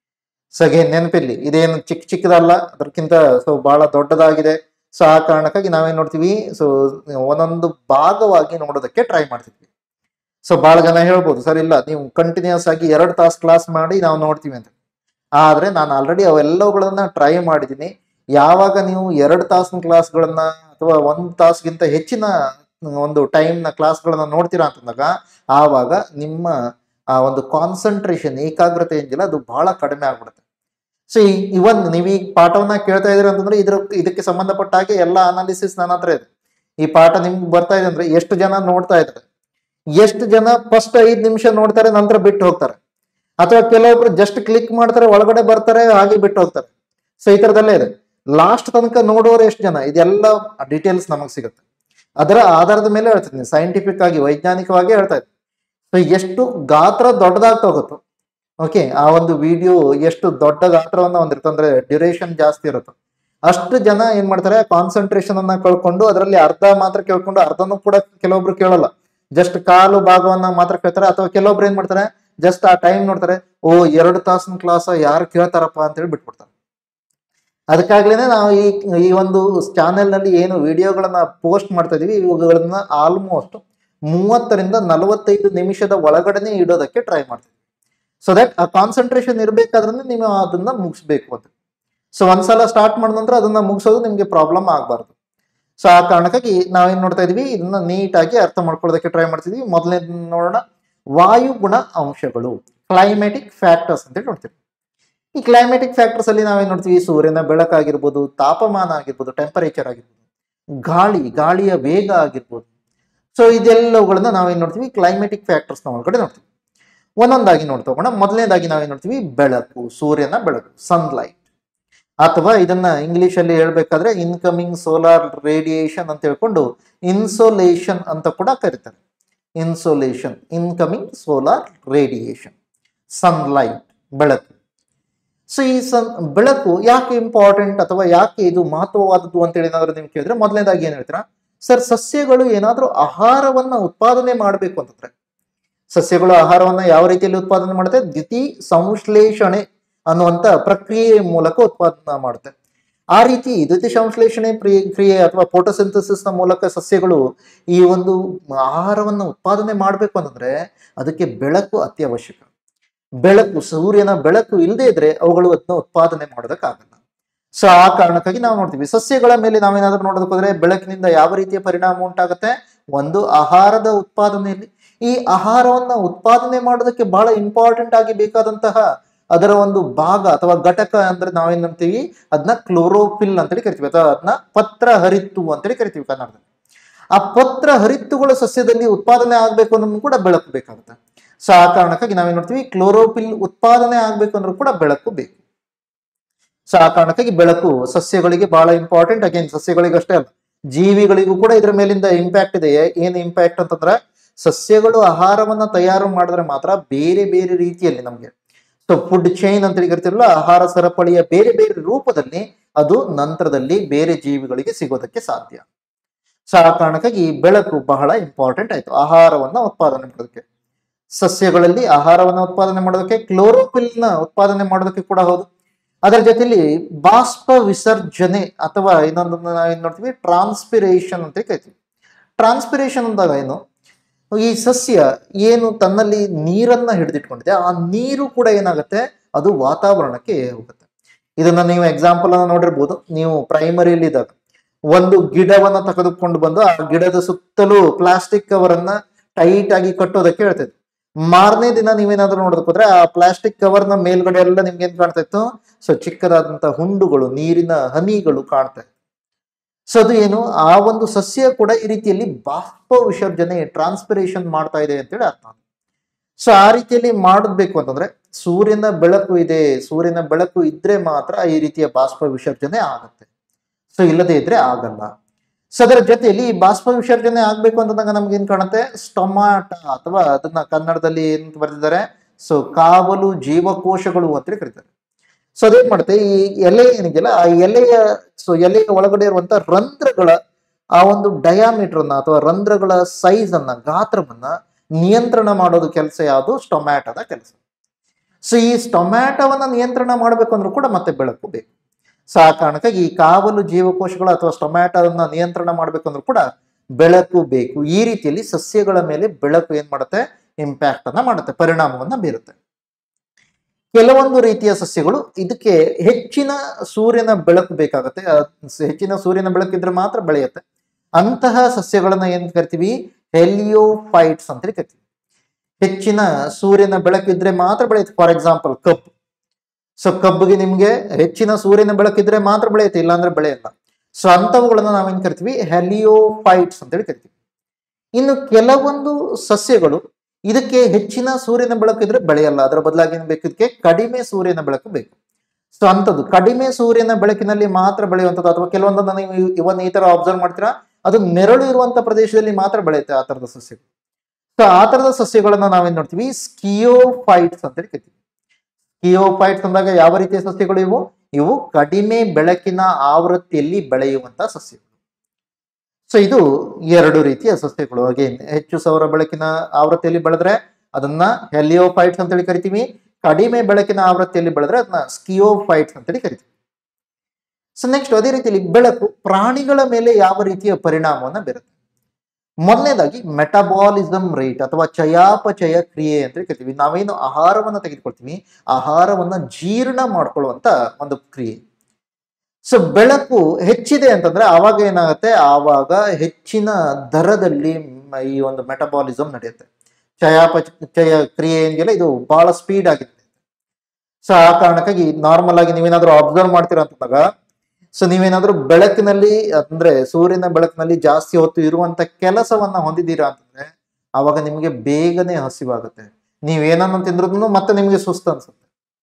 ಸೊ ಅಗೇನ್ ನೆನಪಿರ್ಲಿ ಇದೇನು ಚಿಕ್ಕ ಚಿಕ್ಕದಲ್ಲ ಅದಕ್ಕಿಂತ ಸೊ ಬಹಳ ದೊಡ್ಡದಾಗಿದೆ ಸೊ ಆ ಕಾರಣಕ್ಕಾಗಿ ನಾವೇನ್ ನೋಡ್ತೀವಿ ಸೊ ಒಂದೊಂದು ಭಾಗವಾಗಿ ನೋಡೋದಕ್ಕೆ ಟ್ರೈ ಮಾಡ್ತಿದ್ವಿ ಸೊ ಬಹಳ ಜನ ಹೇಳ್ಬೋದು ಸರ್ ಇಲ್ಲ ನೀವು ಕಂಟಿನ್ಯೂಸ್ ಆಗಿ ಎರಡು ತಾಸು ಕ್ಲಾಸ್ ಮಾಡಿ ನಾವು ನೋಡ್ತೀವಿ ಅಂತ ಆದ್ರೆ ನಾನು ಆಲ್ರೆಡಿ ಅವೆಲ್ಲವುಗಳನ್ನ ಟ್ರೈ ಮಾಡಿದ್ದೀನಿ ಯಾವಾಗ ನೀವು ಎರಡು ತಾಸಿನ ಕ್ಲಾಸ್ಗಳನ್ನ ಅಥವಾ ಒಂದು ತಾಸ್ಗಿಂತ ಹೆಚ್ಚಿನ ಒಂದು ಟೈಮ್ನ ಕ್ಲಾಸ್ಗಳನ್ನ ನೋಡ್ತೀರಾ ಅಂತಂದಾಗ ಆವಾಗ ನಿಮ್ಮ ಆ ಒಂದು ಕಾನ್ಸಂಟ್ರೇಷನ್ ಏಕಾಗ್ರತೆ ಏನಿಲ್ಲ ಅದು ಬಹಳ ಕಡಿಮೆ ಆಗ್ಬಿಡುತ್ತೆ ಸೊ ಇವನ್ ನೀವು ಈ ಪಾಠವನ್ನ ಕೇಳ್ತಾ ಇದೀರ ಅಂತಂದ್ರೆ ಇದ್ರ ಇದಕ್ಕೆ ಸಂಬಂಧಪಟ್ಟ ಹಾಗೆ ಎಲ್ಲ ಅನಾಲಿಸಿಸ್ ನನ್ನ ಹತ್ರ ಇದೆ ಈ ಪಾಠ ನಿಮ್ಗೆ ಬರ್ತಾ ಇದೆ ಅಂದ್ರೆ ಎಷ್ಟು ಜನ ನೋಡ್ತಾ ಇದ್ದಾರೆ ಎಷ್ಟು ಜನ ಫಸ್ಟ್ ಐದ್ ನಿಮಿಷ ನೋಡ್ತಾರೆ ನಂತರ ಬಿಟ್ಟು ಹೋಗ್ತಾರೆ ಅಥವಾ ಕೆಲವೊಬ್ರು ಜಸ್ಟ್ ಕ್ಲಿಕ್ ಮಾಡ್ತಾರೆ ಒಳಗಡೆ ಬರ್ತಾರೆ ಹಾಗೆ ಬಿಟ್ಟು ಹೋಗ್ತಾರೆ ಸೊ ಈ ತರದಲ್ಲೇ ಇದೆ ಲಾಸ್ಟ್ ತನಕ ನೋಡೋರು ಎಷ್ಟು ಜನ ಇದೆಲ್ಲ ಡೀಟೇಲ್ಸ್ ನಮಗೆ ಸಿಗುತ್ತೆ ಅದರ ಆಧಾರದ ಮೇಲೆ ಹೇಳ್ತೀನಿ ಸೈಂಟಿಫಿಕ್ ಆಗಿ ವೈಜ್ಞಾನಿಕವಾಗಿ ಹೇಳ್ತಾ ಇದ್ದೀನಿ ಸೊ ಎಷ್ಟು ಗಾತ್ರ ದೊಡ್ಡದಾಗ್ತಾ ಹೋಗುತ್ತೋ ಓಕೆ ಆ ಒಂದು ವಿಡಿಯೋ ಎಷ್ಟು ದೊಡ್ಡ ಗಾತ್ರವನ್ನ ಹೊಂದಿರುತ್ತೆ ಅಂದ್ರೆ ಡ್ಯೂರೇಷನ್ ಜಾಸ್ತಿ ಇರುತ್ತೆ ಅಷ್ಟು ಜನ ಏನ್ ಮಾಡ್ತಾರೆ ಕಾನ್ಸಂಟ್ರೇಷನ್ ಅನ್ನ ಕಳ್ಕೊಂಡು ಅದರಲ್ಲಿ ಅರ್ಧ ಮಾತ್ರ ಕೇಳ್ಕೊಂಡು ಅರ್ಧನೂ ಕೂಡ ಕೆಲವೊಬ್ರು ಕೇಳಲ್ಲ ಜಸ್ಟ್ ಕಾಲು ಭಾಗವನ್ನ ಮಾತ್ರ ಕೇಳ್ತಾರೆ ಅಥವಾ ಕೆಲವೊಬ್ರು ಏನ್ ಮಾಡ್ತಾರೆ ಜಸ್ಟ್ ಆ ಟೈಮ್ ನೋಡ್ತಾರೆ ಓ ಎರಡು ತಾಸಿನ ಕ್ಲಾಸ್ ಯಾರು ಕೇಳ್ತಾರಪ್ಪ ಅಂತೇಳಿ ಬಿಟ್ಬಿಡ್ತಾರೆ ಅದಕ್ಕಾಗ್ಲೇನೆ ನಾವು ಈ ಈ ಒಂದು ಚಾನೆಲ್ ನಲ್ಲಿ ಏನು ವಿಡಿಯೋಗಳನ್ನ ಪೋಸ್ಟ್ ಮಾಡ್ತಾ ಇದೀವಿ ಇವುಗಳನ್ನ ಆಲ್ಮೋಸ್ಟ್ ಮೂವತ್ತರಿಂದ ನಲವತ್ತೈದು ನಿಮಿಷದ ಒಳಗಡೆನೆ ಇಡೋದಕ್ಕೆ ಟ್ರೈ ಮಾಡ್ತೀವಿ ಸೊ ದಟ್ ಆ ಕಾನ್ಸಂಟ್ರೇಷನ್ ಇರಬೇಕಾದ್ರೆ ನೀವು ಅದನ್ನ ಮುಗಿಸ್ಬೇಕು ಅಂತ ಸೊ ಒಂದ್ಸಲ ಸ್ಟಾರ್ಟ್ ಮಾಡಿದ ನಂತರ ಅದನ್ನ ಮುಗಿಸೋದು ನಿಮ್ಗೆ ಪ್ರಾಬ್ಲಮ್ ಆಗಬಾರ್ದು ಸೊ ಆ ಕಾರಣಕ್ಕಾಗಿ ನಾವೇನ್ ನೋಡ್ತಾ ಇದೀವಿ ಇದನ್ನ ನೀಟಾಗಿ ಅರ್ಥ ಮಾಡ್ಕೊಳ್ಳೋದಕ್ಕೆ ಟ್ರೈ ಮಾಡ್ತಿದೀವಿ ಮೊದಲನೇ ನೋಡೋಣ ವಾಯುಗುಣ ಅಂಶಗಳು ಕ್ಲೈಮೆಟಿಕ್ ಫ್ಯಾಕ್ಟರ್ಸ್ ಅಂತ ನೋಡ್ತೀವಿ ಈ ಕ್ಲೈಮೆಟಿಕ್ ಫ್ಯಾಕ್ಟರ್ಸ್ ಅಲ್ಲಿ ನಾವೇನ್ ನೋಡ್ತೀವಿ ಸೂರ್ಯನ ಬೆಳಕಾಗಿರ್ಬೋದು ತಾಪಮಾನ ಆಗಿರ್ಬೋದು ಟೆಂಪರೇಚರ್ ಆಗಿರ್ಬೋದು ಗಾಳಿ ಗಾಳಿಯ ವೇಗ ಆಗಿರ್ಬೋದು ಸೊ ಇದೆಲ್ಲವುಗಳನ್ನ ನಾವೇನ್ ನೋಡ್ತೀವಿ ಕ್ಲೈಮೆಟಿಕ್ ಫ್ಯಾಕ್ಟರ್ಸ್ ನ ಒಳಗಡೆ ನೋಡ್ತೀವಿ ಒಂದೊಂದಾಗಿ ನೋಡ್ತಾ ಹೋಗೋಣ ಮೊದಲನೇದಾಗಿ ನಾವೇನ್ ನೋಡ್ತೀವಿ ಬೆಳಕು ಸೂರ್ಯನ ಬೆಳಕು ಸನ್ಲೈಟ್ ಅಥವಾ ಇದನ್ನ ಇಂಗ್ಲಿಷ್ ಅಲ್ಲಿ ಹೇಳ್ಬೇಕಾದ್ರೆ ಇನ್ಕಮಿಂಗ್ ಸೋಲಾರ್ ರೇಡಿಯೇಷನ್ ಅಂತ ಹೇಳ್ಕೊಂಡು ಇನ್ಸೋಲೇಷನ್ ಅಂತ ಕೂಡ ಕರೀತಾರೆ insolation incoming solar radiation sunlight ಬೆಳಕು ಸೊ ಈ ಸನ್ ಬೆಳಕು ಯಾಕೆ ಇಂಪಾರ್ಟೆಂಟ್ ಅಥವಾ ಯಾಕೆ ಇದು ಮಹತ್ವವಾದದ್ದು ಅಂತೇಳಿ ಏನಾದ್ರು ನೀವು ಕೇಳಿದ್ರೆ ಮೊದಲನೇದಾಗಿ ಏನ್ ಹೇಳ್ತೀರಾ ಸರ್ ಸಸ್ಯಗಳು ಏನಾದ್ರೂ ಆಹಾರವನ್ನ ಉತ್ಪಾದನೆ ಮಾಡಬೇಕು ಅಂತಂದ್ರೆ ಸಸ್ಯಗಳು ಆಹಾರವನ್ನ ಯಾವ ರೀತಿಯಲ್ಲಿ ಉತ್ಪಾದನೆ ಮಾಡುತ್ತೆ ದ್ಯುತಿ ಸಂಶ್ಲೇಷಣೆ ಅನ್ನುವಂತ ಪ್ರಕ್ರಿಯೆ ಮೂಲಕ ಉತ್ಪಾದನೆ ಮಾಡುತ್ತೆ ಆ ರೀತಿ ದ್ಯುತಿ ಸಂಶ್ಲೇಷಣೆ ಪ್ರಿ- ಕ್ರಿಯೆ ಅಥವಾ ಫೋಟೋಸಿಂಥಸಿಸ್ ನ ಮೂಲಕ ಸಸ್ಯಗಳು ಈ ಒಂದು ಆಹಾರವನ್ನ ಉತ್ಪಾದನೆ ಮಾಡಬೇಕು ಅಂತಂದ್ರೆ ಅದಕ್ಕೆ ಬೆಳಕು ಅತ್ಯವಶ್ಯಕ ಬೆಳಕು ಸೂರ್ಯನ ಬೆಳಕು ಇಲ್ಲದೆ ಇದ್ರೆ ಅವುಗಳು ಅದನ್ನ ಉತ್ಪಾದನೆ ಮಾಡೋದಕ್ಕಾಗಲ್ಲ ಸೊ ಆ ಕಾರಣಕ್ಕಾಗಿ ನಾವು ನೋಡ್ತೀವಿ ಸಸ್ಯಗಳ ಮೇಲೆ ನಾವೇನಾದ್ರೂ ನೋಡೋದಕ್ಕೋದ್ರೆ ಬೆಳಕಿನಿಂದ ಯಾವ ರೀತಿಯ ಪರಿಣಾಮ ಉಂಟಾಗುತ್ತೆ ಒಂದು ಆಹಾರದ ಉತ್ಪಾದನೆಯಲ್ಲಿ ಈ ಆಹಾರವನ್ನ ಉತ್ಪಾದನೆ ಮಾಡೋದಕ್ಕೆ ಬಹಳ ಇಂಪಾರ್ಟೆಂಟ್ ಆಗಿ ಬೇಕಾದಂತಹ ಅದರ ಒಂದು ಭಾಗ ಅಥವಾ ಘಟಕ ಅಂದ್ರೆ ನಾವೇನ್ ಅಂತೀವಿ ಅದನ್ನ ಕ್ಲೋರೋಫಿಲ್ ಅಂತೇಳಿ ಕರಿತೀವಿ ಅಥವಾ ಅದನ್ನ ಪತ್ರ ಹರಿತ್ತು ಅಂತೇಳಿ ಕರಿತೀವಿ ಕನ್ನಡದಲ್ಲಿ ಆ ಪತ್ರ ಹರಿತ್ತುಗಳು ಸಸ್ಯದಲ್ಲಿ ಉತ್ಪಾದನೆ ಆಗ್ಬೇಕು ಅನ್ನೋದು ಕೂಡ ಬೆಳಕು ಬೇಕಾಗುತ್ತೆ ಸೊ ಆ ಕಾರಣಕ್ಕಾಗಿ ನಾವೇನ್ ನೋಡ್ತೀವಿ ಕ್ಲೋರೋಫಿಲ್ ಉತ್ಪಾದನೆ ಆಗ್ಬೇಕು ಅಂದ್ರೂ ಕೂಡ ಬೆಳಕು ಬೇಕು ಸೊ ಆ ಕಾರಣಕ್ಕಾಗಿ ಬೆಳಕು ಸಸ್ಯಗಳಿಗೆ ಬಹಳ ಇಂಪಾರ್ಟೆಂಟ್ ಅಗೇನ್ ಸಸ್ಯಗಳಿಗೆ ಅಷ್ಟೇ ಅಲ್ಲ ಜೀವಿಗಳಿಗೂ ಕೂಡ ಇದರ ಮೇಲಿಂದ ಇಂಪ್ಯಾಕ್ಟ್ ಇದೆ ಏನ್ ಇಂಪ್ಯಾಕ್ಟ್ ಅಂತಂದ್ರೆ ಸಸ್ಯಗಳು ಆಹಾರವನ್ನ ತಯಾರು ಮಾಡಿದ್ರೆ ಮಾತ್ರ ಬೇರೆ ಬೇರೆ ರೀತಿಯಲ್ಲಿ ನಮ್ಗೆ ಸೊ ಫುಡ್ ಚೈನ್ ಅಂತ ಕರಿತಿರಲ್ಲ ಆಹಾರ ಸರಪಳಿಯ ಬೇರೆ ಬೇರೆ ರೂಪದಲ್ಲಿ ಅದು ನಂತರದಲ್ಲಿ ಬೇರೆ ಜೀವಿಗಳಿಗೆ ಸಿಗೋದಕ್ಕೆ ಸಾಧ್ಯ ಸೊ ಆ ಕಾರಣಕ್ಕಾಗಿ ಈ ಬೆಳಕು ಬಹಳ ಇಂಪಾರ್ಟೆಂಟ್ ಆಯ್ತು ಆಹಾರವನ್ನ ಉತ್ಪಾದನೆ ಮಾಡೋದಕ್ಕೆ ಸಸ್ಯಗಳಲ್ಲಿ ಆಹಾರವನ್ನ ಉತ್ಪಾದನೆ ಮಾಡೋದಕ್ಕೆ ಕ್ಲೋರೋಫಿಲ್ ನ ಉತ್ಪಾದನೆ ಮಾಡೋದಕ್ಕೆ ಕೂಡ ಹೌದು ಅದರ ಜೊತೆಲಿ ಬಾಷ್ಪ ವಿಸರ್ಜನೆ ಅಥವಾ ಇನ್ನೊಂದನ್ನ ನಾವೇನ್ ನೋಡ್ತೀವಿ ಟ್ರಾನ್ಸ್ಪಿರೇಷನ್ ಅಂತ ಕರಿತೀವಿ ಟ್ರಾನ್ಸ್ಪಿರೇಷನ್ ಅಂದಾಗ ಏನು ಈ ಸಸ್ಯ ಏನು ತನ್ನಲ್ಲಿ ನೀರನ್ನ ಹಿಡಿದಿಟ್ಕೊಂಡಿದೆ ಆ ನೀರು ಕೂಡ ಏನಾಗುತ್ತೆ ಅದು ವಾತಾವರಣಕ್ಕೆ ಹೋಗುತ್ತೆ ಇದನ್ನ ನೀವು ಎಕ್ಸಾಂಪಲ್ ಅನ್ನ ನೋಡಿರ್ಬೋದು ನೀವು ಪ್ರೈಮರಿಯಲ್ಲಿ ಇದ್ದಾಗ ಒಂದು ಗಿಡವನ್ನ ತೆಗೆದುಕೊಂಡು ಬಂದು ಆ ಗಿಡದ ಸುತ್ತಲೂ ಪ್ಲಾಸ್ಟಿಕ್ ಕವರ್ ಅನ್ನ ಟೈಟ್ ಆಗಿ ಕಟ್ಟೋದಕ್ಕೆ ಹೇಳ್ತಿದ್ರು ಮಾರನೇ ದಿನ ನೀವೇನಾದ್ರೂ ನೋಡೋದಕ್ಕೆ ಹೋದ್ರೆ ಆ ಪ್ಲಾಸ್ಟಿಕ್ ಕವರ್ ನ ಮೇಲ್ಗಡೆ ಎಲ್ಲ ನಿಮ್ಗೆ ಏನ್ ಕಾಣ್ತಾ ಇತ್ತು ಸೊ ಚಿಕ್ಕದಾದಂತಹ ಹುಂಡುಗಳು ನೀರಿನ ಹನಿಗಳು ಕಾಣ್ತಾ ಇತ್ತು ಸೊ ಅದು ಏನು ಆ ಒಂದು ಸಸ್ಯ ಕೂಡ ಈ ರೀತಿಯಲ್ಲಿ ಬಾಷ್ಪ ವಿಸರ್ಜನೆ ಟ್ರಾನ್ಸ್ಪಿರೇಷನ್ ಮಾಡ್ತಾ ಇದೆ ಅಂತೇಳಿ ಅರ್ಥ ಸೊ ಆ ರೀತಿಯಲ್ಲಿ ಮಾಡಬೇಕು ಅಂತಂದ್ರೆ ಸೂರ್ಯನ ಬೆಳಕು ಇದೆ ಸೂರ್ಯನ ಬೆಳಕು ಇದ್ರೆ ಮಾತ್ರ ಈ ರೀತಿಯ ಬಾಷ್ಪ ವಿಸರ್ಜನೆ ಆಗುತ್ತೆ ಸೊ ಇಲ್ಲದೆ ಇದ್ರೆ ಆಗಲ್ಲ ಸೊ ಅದರ ಜೊತೆಯಲ್ಲಿ ಈ ಬಾಷ್ಪ ವಿಸರ್ಜನೆ ಆಗ್ಬೇಕು ಅಂತಂದಾಗ ನಮ್ಗೆ ಏನ್ ಕಾಣುತ್ತೆ ಸ್ಟೊಮಾಟ ಅಥವಾ ಅದನ್ನ ಕನ್ನಡದಲ್ಲಿ ಏನ್ ಬರೆದಿದ್ದಾರೆ ಸೊ ಕಾವಲು ಜೀವಕೋಶಗಳು ಅಂತೇಳಿ ಕರೀತಾರೆ ಸೊ ಅದೇನ್ ಮಾಡುತ್ತೆ ಈ ಎಲೆ ಏನಿದೆಯಲ್ಲ ಆ ಎಲೆಯ ಸೊ ಎಲೆಯ ಒಳಗಡೆ ಇರುವಂತ ರಂಧ್ರಗಳ ಆ ಒಂದು ಡಯಾಮೀಟರ್ ಅನ್ನ ಅಥವಾ ರಂಧ್ರಗಳ ಸೈಜ್ ಅನ್ನ ಗಾತ್ರವನ್ನ ನಿಯಂತ್ರಣ ಮಾಡೋದು ಕೆಲಸ ಯಾವುದು ಸ್ಟೊಮ್ಯಾಟದ ಕೆಲಸ ಸೊ ಈ ಸ್ಟೊಮ್ಯಾಟವನ್ನ ನಿಯಂತ್ರಣ ಮಾಡಬೇಕು ಅಂದ್ರೂ ಕೂಡ ಮತ್ತೆ ಬೆಳಕು ಬೇಕು ಸೊ ಆ ಕಾರಣಕ್ಕಾಗಿ ಈ ಕಾವಲು ಜೀವಕೋಶಗಳು ಅಥವಾ ಸ್ಟೊಮ್ಯಾಟೋನ ನಿಯಂತ್ರಣ ಮಾಡಬೇಕು ಅಂದ್ರೂ ಕೂಡ ಬೆಳಕು ಬೇಕು ಈ ರೀತಿಯಲ್ಲಿ ಸಸ್ಯಗಳ ಮೇಲೆ ಬೆಳಕು ಏನ್ ಮಾಡುತ್ತೆ ಇಂಪ್ಯಾಕ್ಟ್ ಅನ್ನ ಮಾಡುತ್ತೆ ಪರಿಣಾಮವನ್ನ ಬೀರುತ್ತೆ ಕೆಲವೊಂದು ರೀತಿಯ ಸಸ್ಯಗಳು ಇದಕ್ಕೆ ಹೆಚ್ಚಿನ ಸೂರ್ಯನ ಬೆಳಕು ಬೇಕಾಗುತ್ತೆ ಆ ಸ- ಹೆಚ್ಚಿನ ಸೂರ್ಯನ ಬೆಳಕಿದ್ರೆ ಮಾತ್ರ ಬೆಳೆಯುತ್ತೆ ಅಂತಹ ಸಸ್ಯಗಳನ್ನ ಏನ್ ಕರಿತೀವಿ ಹೆಲಿಯೋಫೈಟ್ಸ್ ಅಂತ ಕರಿತೀವಿ ಹೆಚ್ಚಿನ ಸೂರ್ಯನ ಬೆಳಕಿದ್ರೆ ಮಾತ್ರ ಬೆಳೆಯುತ್ತೆ ಫಾರ್ ಎಕ್ಸಾಂಪಲ್ ಕಬ್ಬು ಸೊ ಕಬ್ಬಿಗೆ ನಿಮ್ಗೆ ಹೆಚ್ಚಿನ ಸೂರ್ಯನ ಬೆಳಕಿದ್ರೆ ಮಾತ್ರ ಬೆಳೆಯುತ್ತೆ ಇಲ್ಲಾಂದ್ರೆ ಬೆಳೆಯಲ್ಲ ಸೊ ಅಂತವುಗಳನ್ನ ನಾವೇನ್ ಕರಿತೀವಿ ಹೆಲಿಯೋಫೈಟ್ಸ್ ಅಂತೇಳಿ ಕರಿತೀವಿ ಇನ್ನು ಕೆಲವೊಂದು ಸಸ್ಯಗಳು ಇದಕ್ಕೆ ಹೆಚ್ಚಿನ ಸೂರ್ಯನ ಬೆಳಕು ಇದ್ರೆ ಬೆಳೆಯಲ್ಲ ಅದರ ಬದಲಾಗಿ ಏನ್ ಬೇಕು ಇದಕ್ಕೆ ಕಡಿಮೆ ಸೂರ್ಯನ ಬೆಳಕು ಬೇಕು ಸೊ ಅಂತದ್ದು ಕಡಿಮೆ ಸೂರ್ಯನ ಬೆಳಕಿನಲ್ಲಿ ಮಾತ್ರ ಬೆಳೆಯುವಂಥದ್ದು ಅಥವಾ ಕೆಲವೊಂದನ್ನ ನೀವು ಇವನ್ ಈ ತರ ಅಬ್ಸರ್ವ್ ಮಾಡ್ತೀರಾ ಅದು ನೆರಳು ಇರುವಂತ ಪ್ರದೇಶದಲ್ಲಿ ಮಾತ್ರ ಬೆಳೆಯುತ್ತೆ ಆ ತರದ ಸಸ್ಯಗಳು ಸೊ ಆ ತರದ ಸಸ್ಯಗಳನ್ನ ನಾವೇನ್ ನೋಡ್ತೀವಿ ಸ್ಕಿಯೋಫೈಟ್ಸ್ ಅಂತೇಳಿ ಕರಿತೀವಿ ಸ್ಕಿಯೋಫೈಟ್ಸ್ ಅಂದಾಗ ಯಾವ ರೀತಿಯ ಸಸ್ಯಗಳು ಇವು ಇವು ಕಡಿಮೆ ಬೆಳಕಿನ ಆವೃತ್ತಿಯಲ್ಲಿ ಬೆಳೆಯುವಂತ ಸಸ್ಯಗಳು ಸೊ ಇದು ಎರಡು ರೀತಿಯ ಸಸ್ಯಗಳು ಅಗೇನ್ ಹೆಚ್ಚು ಸೌರ ಬೆಳಕಿನ ಆವೃತ್ತಿಯಲ್ಲಿ ಬೆಳೆದ್ರೆ ಅದನ್ನ ಹೆಲಿಯೋಫೈಟ್ಸ್ ಅಂತೇಳಿ ಕರಿತೀವಿ ಕಡಿಮೆ ಬೆಳಕಿನ ಆವೃತ್ತಿಯಲ್ಲಿ ಬೆಳೆದ್ರೆ ಅದನ್ನ ಸ್ಕಿಯೋಫೈಟ್ಸ್ ಅಂತೇಳಿ ಕರಿತೀವಿ ಸೊ ನೆಕ್ಸ್ಟ್ ಅದೇ ರೀತಿಯಲ್ಲಿ ಬೆಳಕು ಪ್ರಾಣಿಗಳ ಮೇಲೆ ಯಾವ ರೀತಿಯ ಪರಿಣಾಮವನ್ನ ಬೀರುತ್ತೆ ಮೊದಲನೇದಾಗಿ ಮೆಟಬಾಲಿಸಮ್ ರೇಟ್ ಅಥವಾ ಚಯಾಪಚಯ ಕ್ರಿಯೆ ಅಂತ ಕರಿತೀವಿ ನಾವೇನು ಆಹಾರವನ್ನ ತೆಗೆದುಕೊಳ್ತೀವಿ ಆಹಾರವನ್ನ ಜೀರ್ಣ ಮಾಡ್ಕೊಳ್ಳುವಂತ ಒಂದು ಕ್ರಿಯೆ ಸೊ ಬೆಳಕು ಹೆಚ್ಚಿದೆ ಅಂತಂದ್ರೆ ಆವಾಗ ಏನಾಗುತ್ತೆ ಆವಾಗ ಹೆಚ್ಚಿನ ದರದಲ್ಲಿ ಮ- ಈ ಒಂದು ಮೆಟಬಾಲಿಸಮ್ ನಡೆಯುತ್ತೆ ಚಯಾಪಚಯ ಕ್ರಿಯೆ ಏನಿದೆಯಲ್ಲ ಇದು ಬಹಳ ಸ್ಪೀಡ್ ಆಗಿದೆ ಸೊ ಆ ಕಾರಣಕ್ಕಾಗಿ ನಾರ್ಮಲ್ ಆಗಿ ನೀವೇನಾದ್ರೂ ಅಬ್ಸರ್ವ್ ಮಾಡ್ತೀರಾ ಅಂತಂದಾಗ ಸೊ ನೀವೇನಾದ್ರೂ ಬೆಳಕಿನಲ್ಲಿ ಅಂದ್ರೆ ಸೂರ್ಯನ ಬೆಳಕಿನಲ್ಲಿ ಜಾಸ್ತಿ ಹೊತ್ತು ಇರುವಂತ ಕೆಲಸವನ್ನ ಹೊಂದಿದ್ದೀರಾ ಅಂತಂದ್ರೆ ಅವಾಗ ನಿಮಗೆ ಬೇಗನೆ ಹಸಿವಾಗುತ್ತೆ ನೀವೇನನ್ನು ತಿಂದ್ರೂ ಮತ್ತೆ ನಿಮಗೆ ಸುಸ್ತು ಅನ್ಸುತ್ತೆ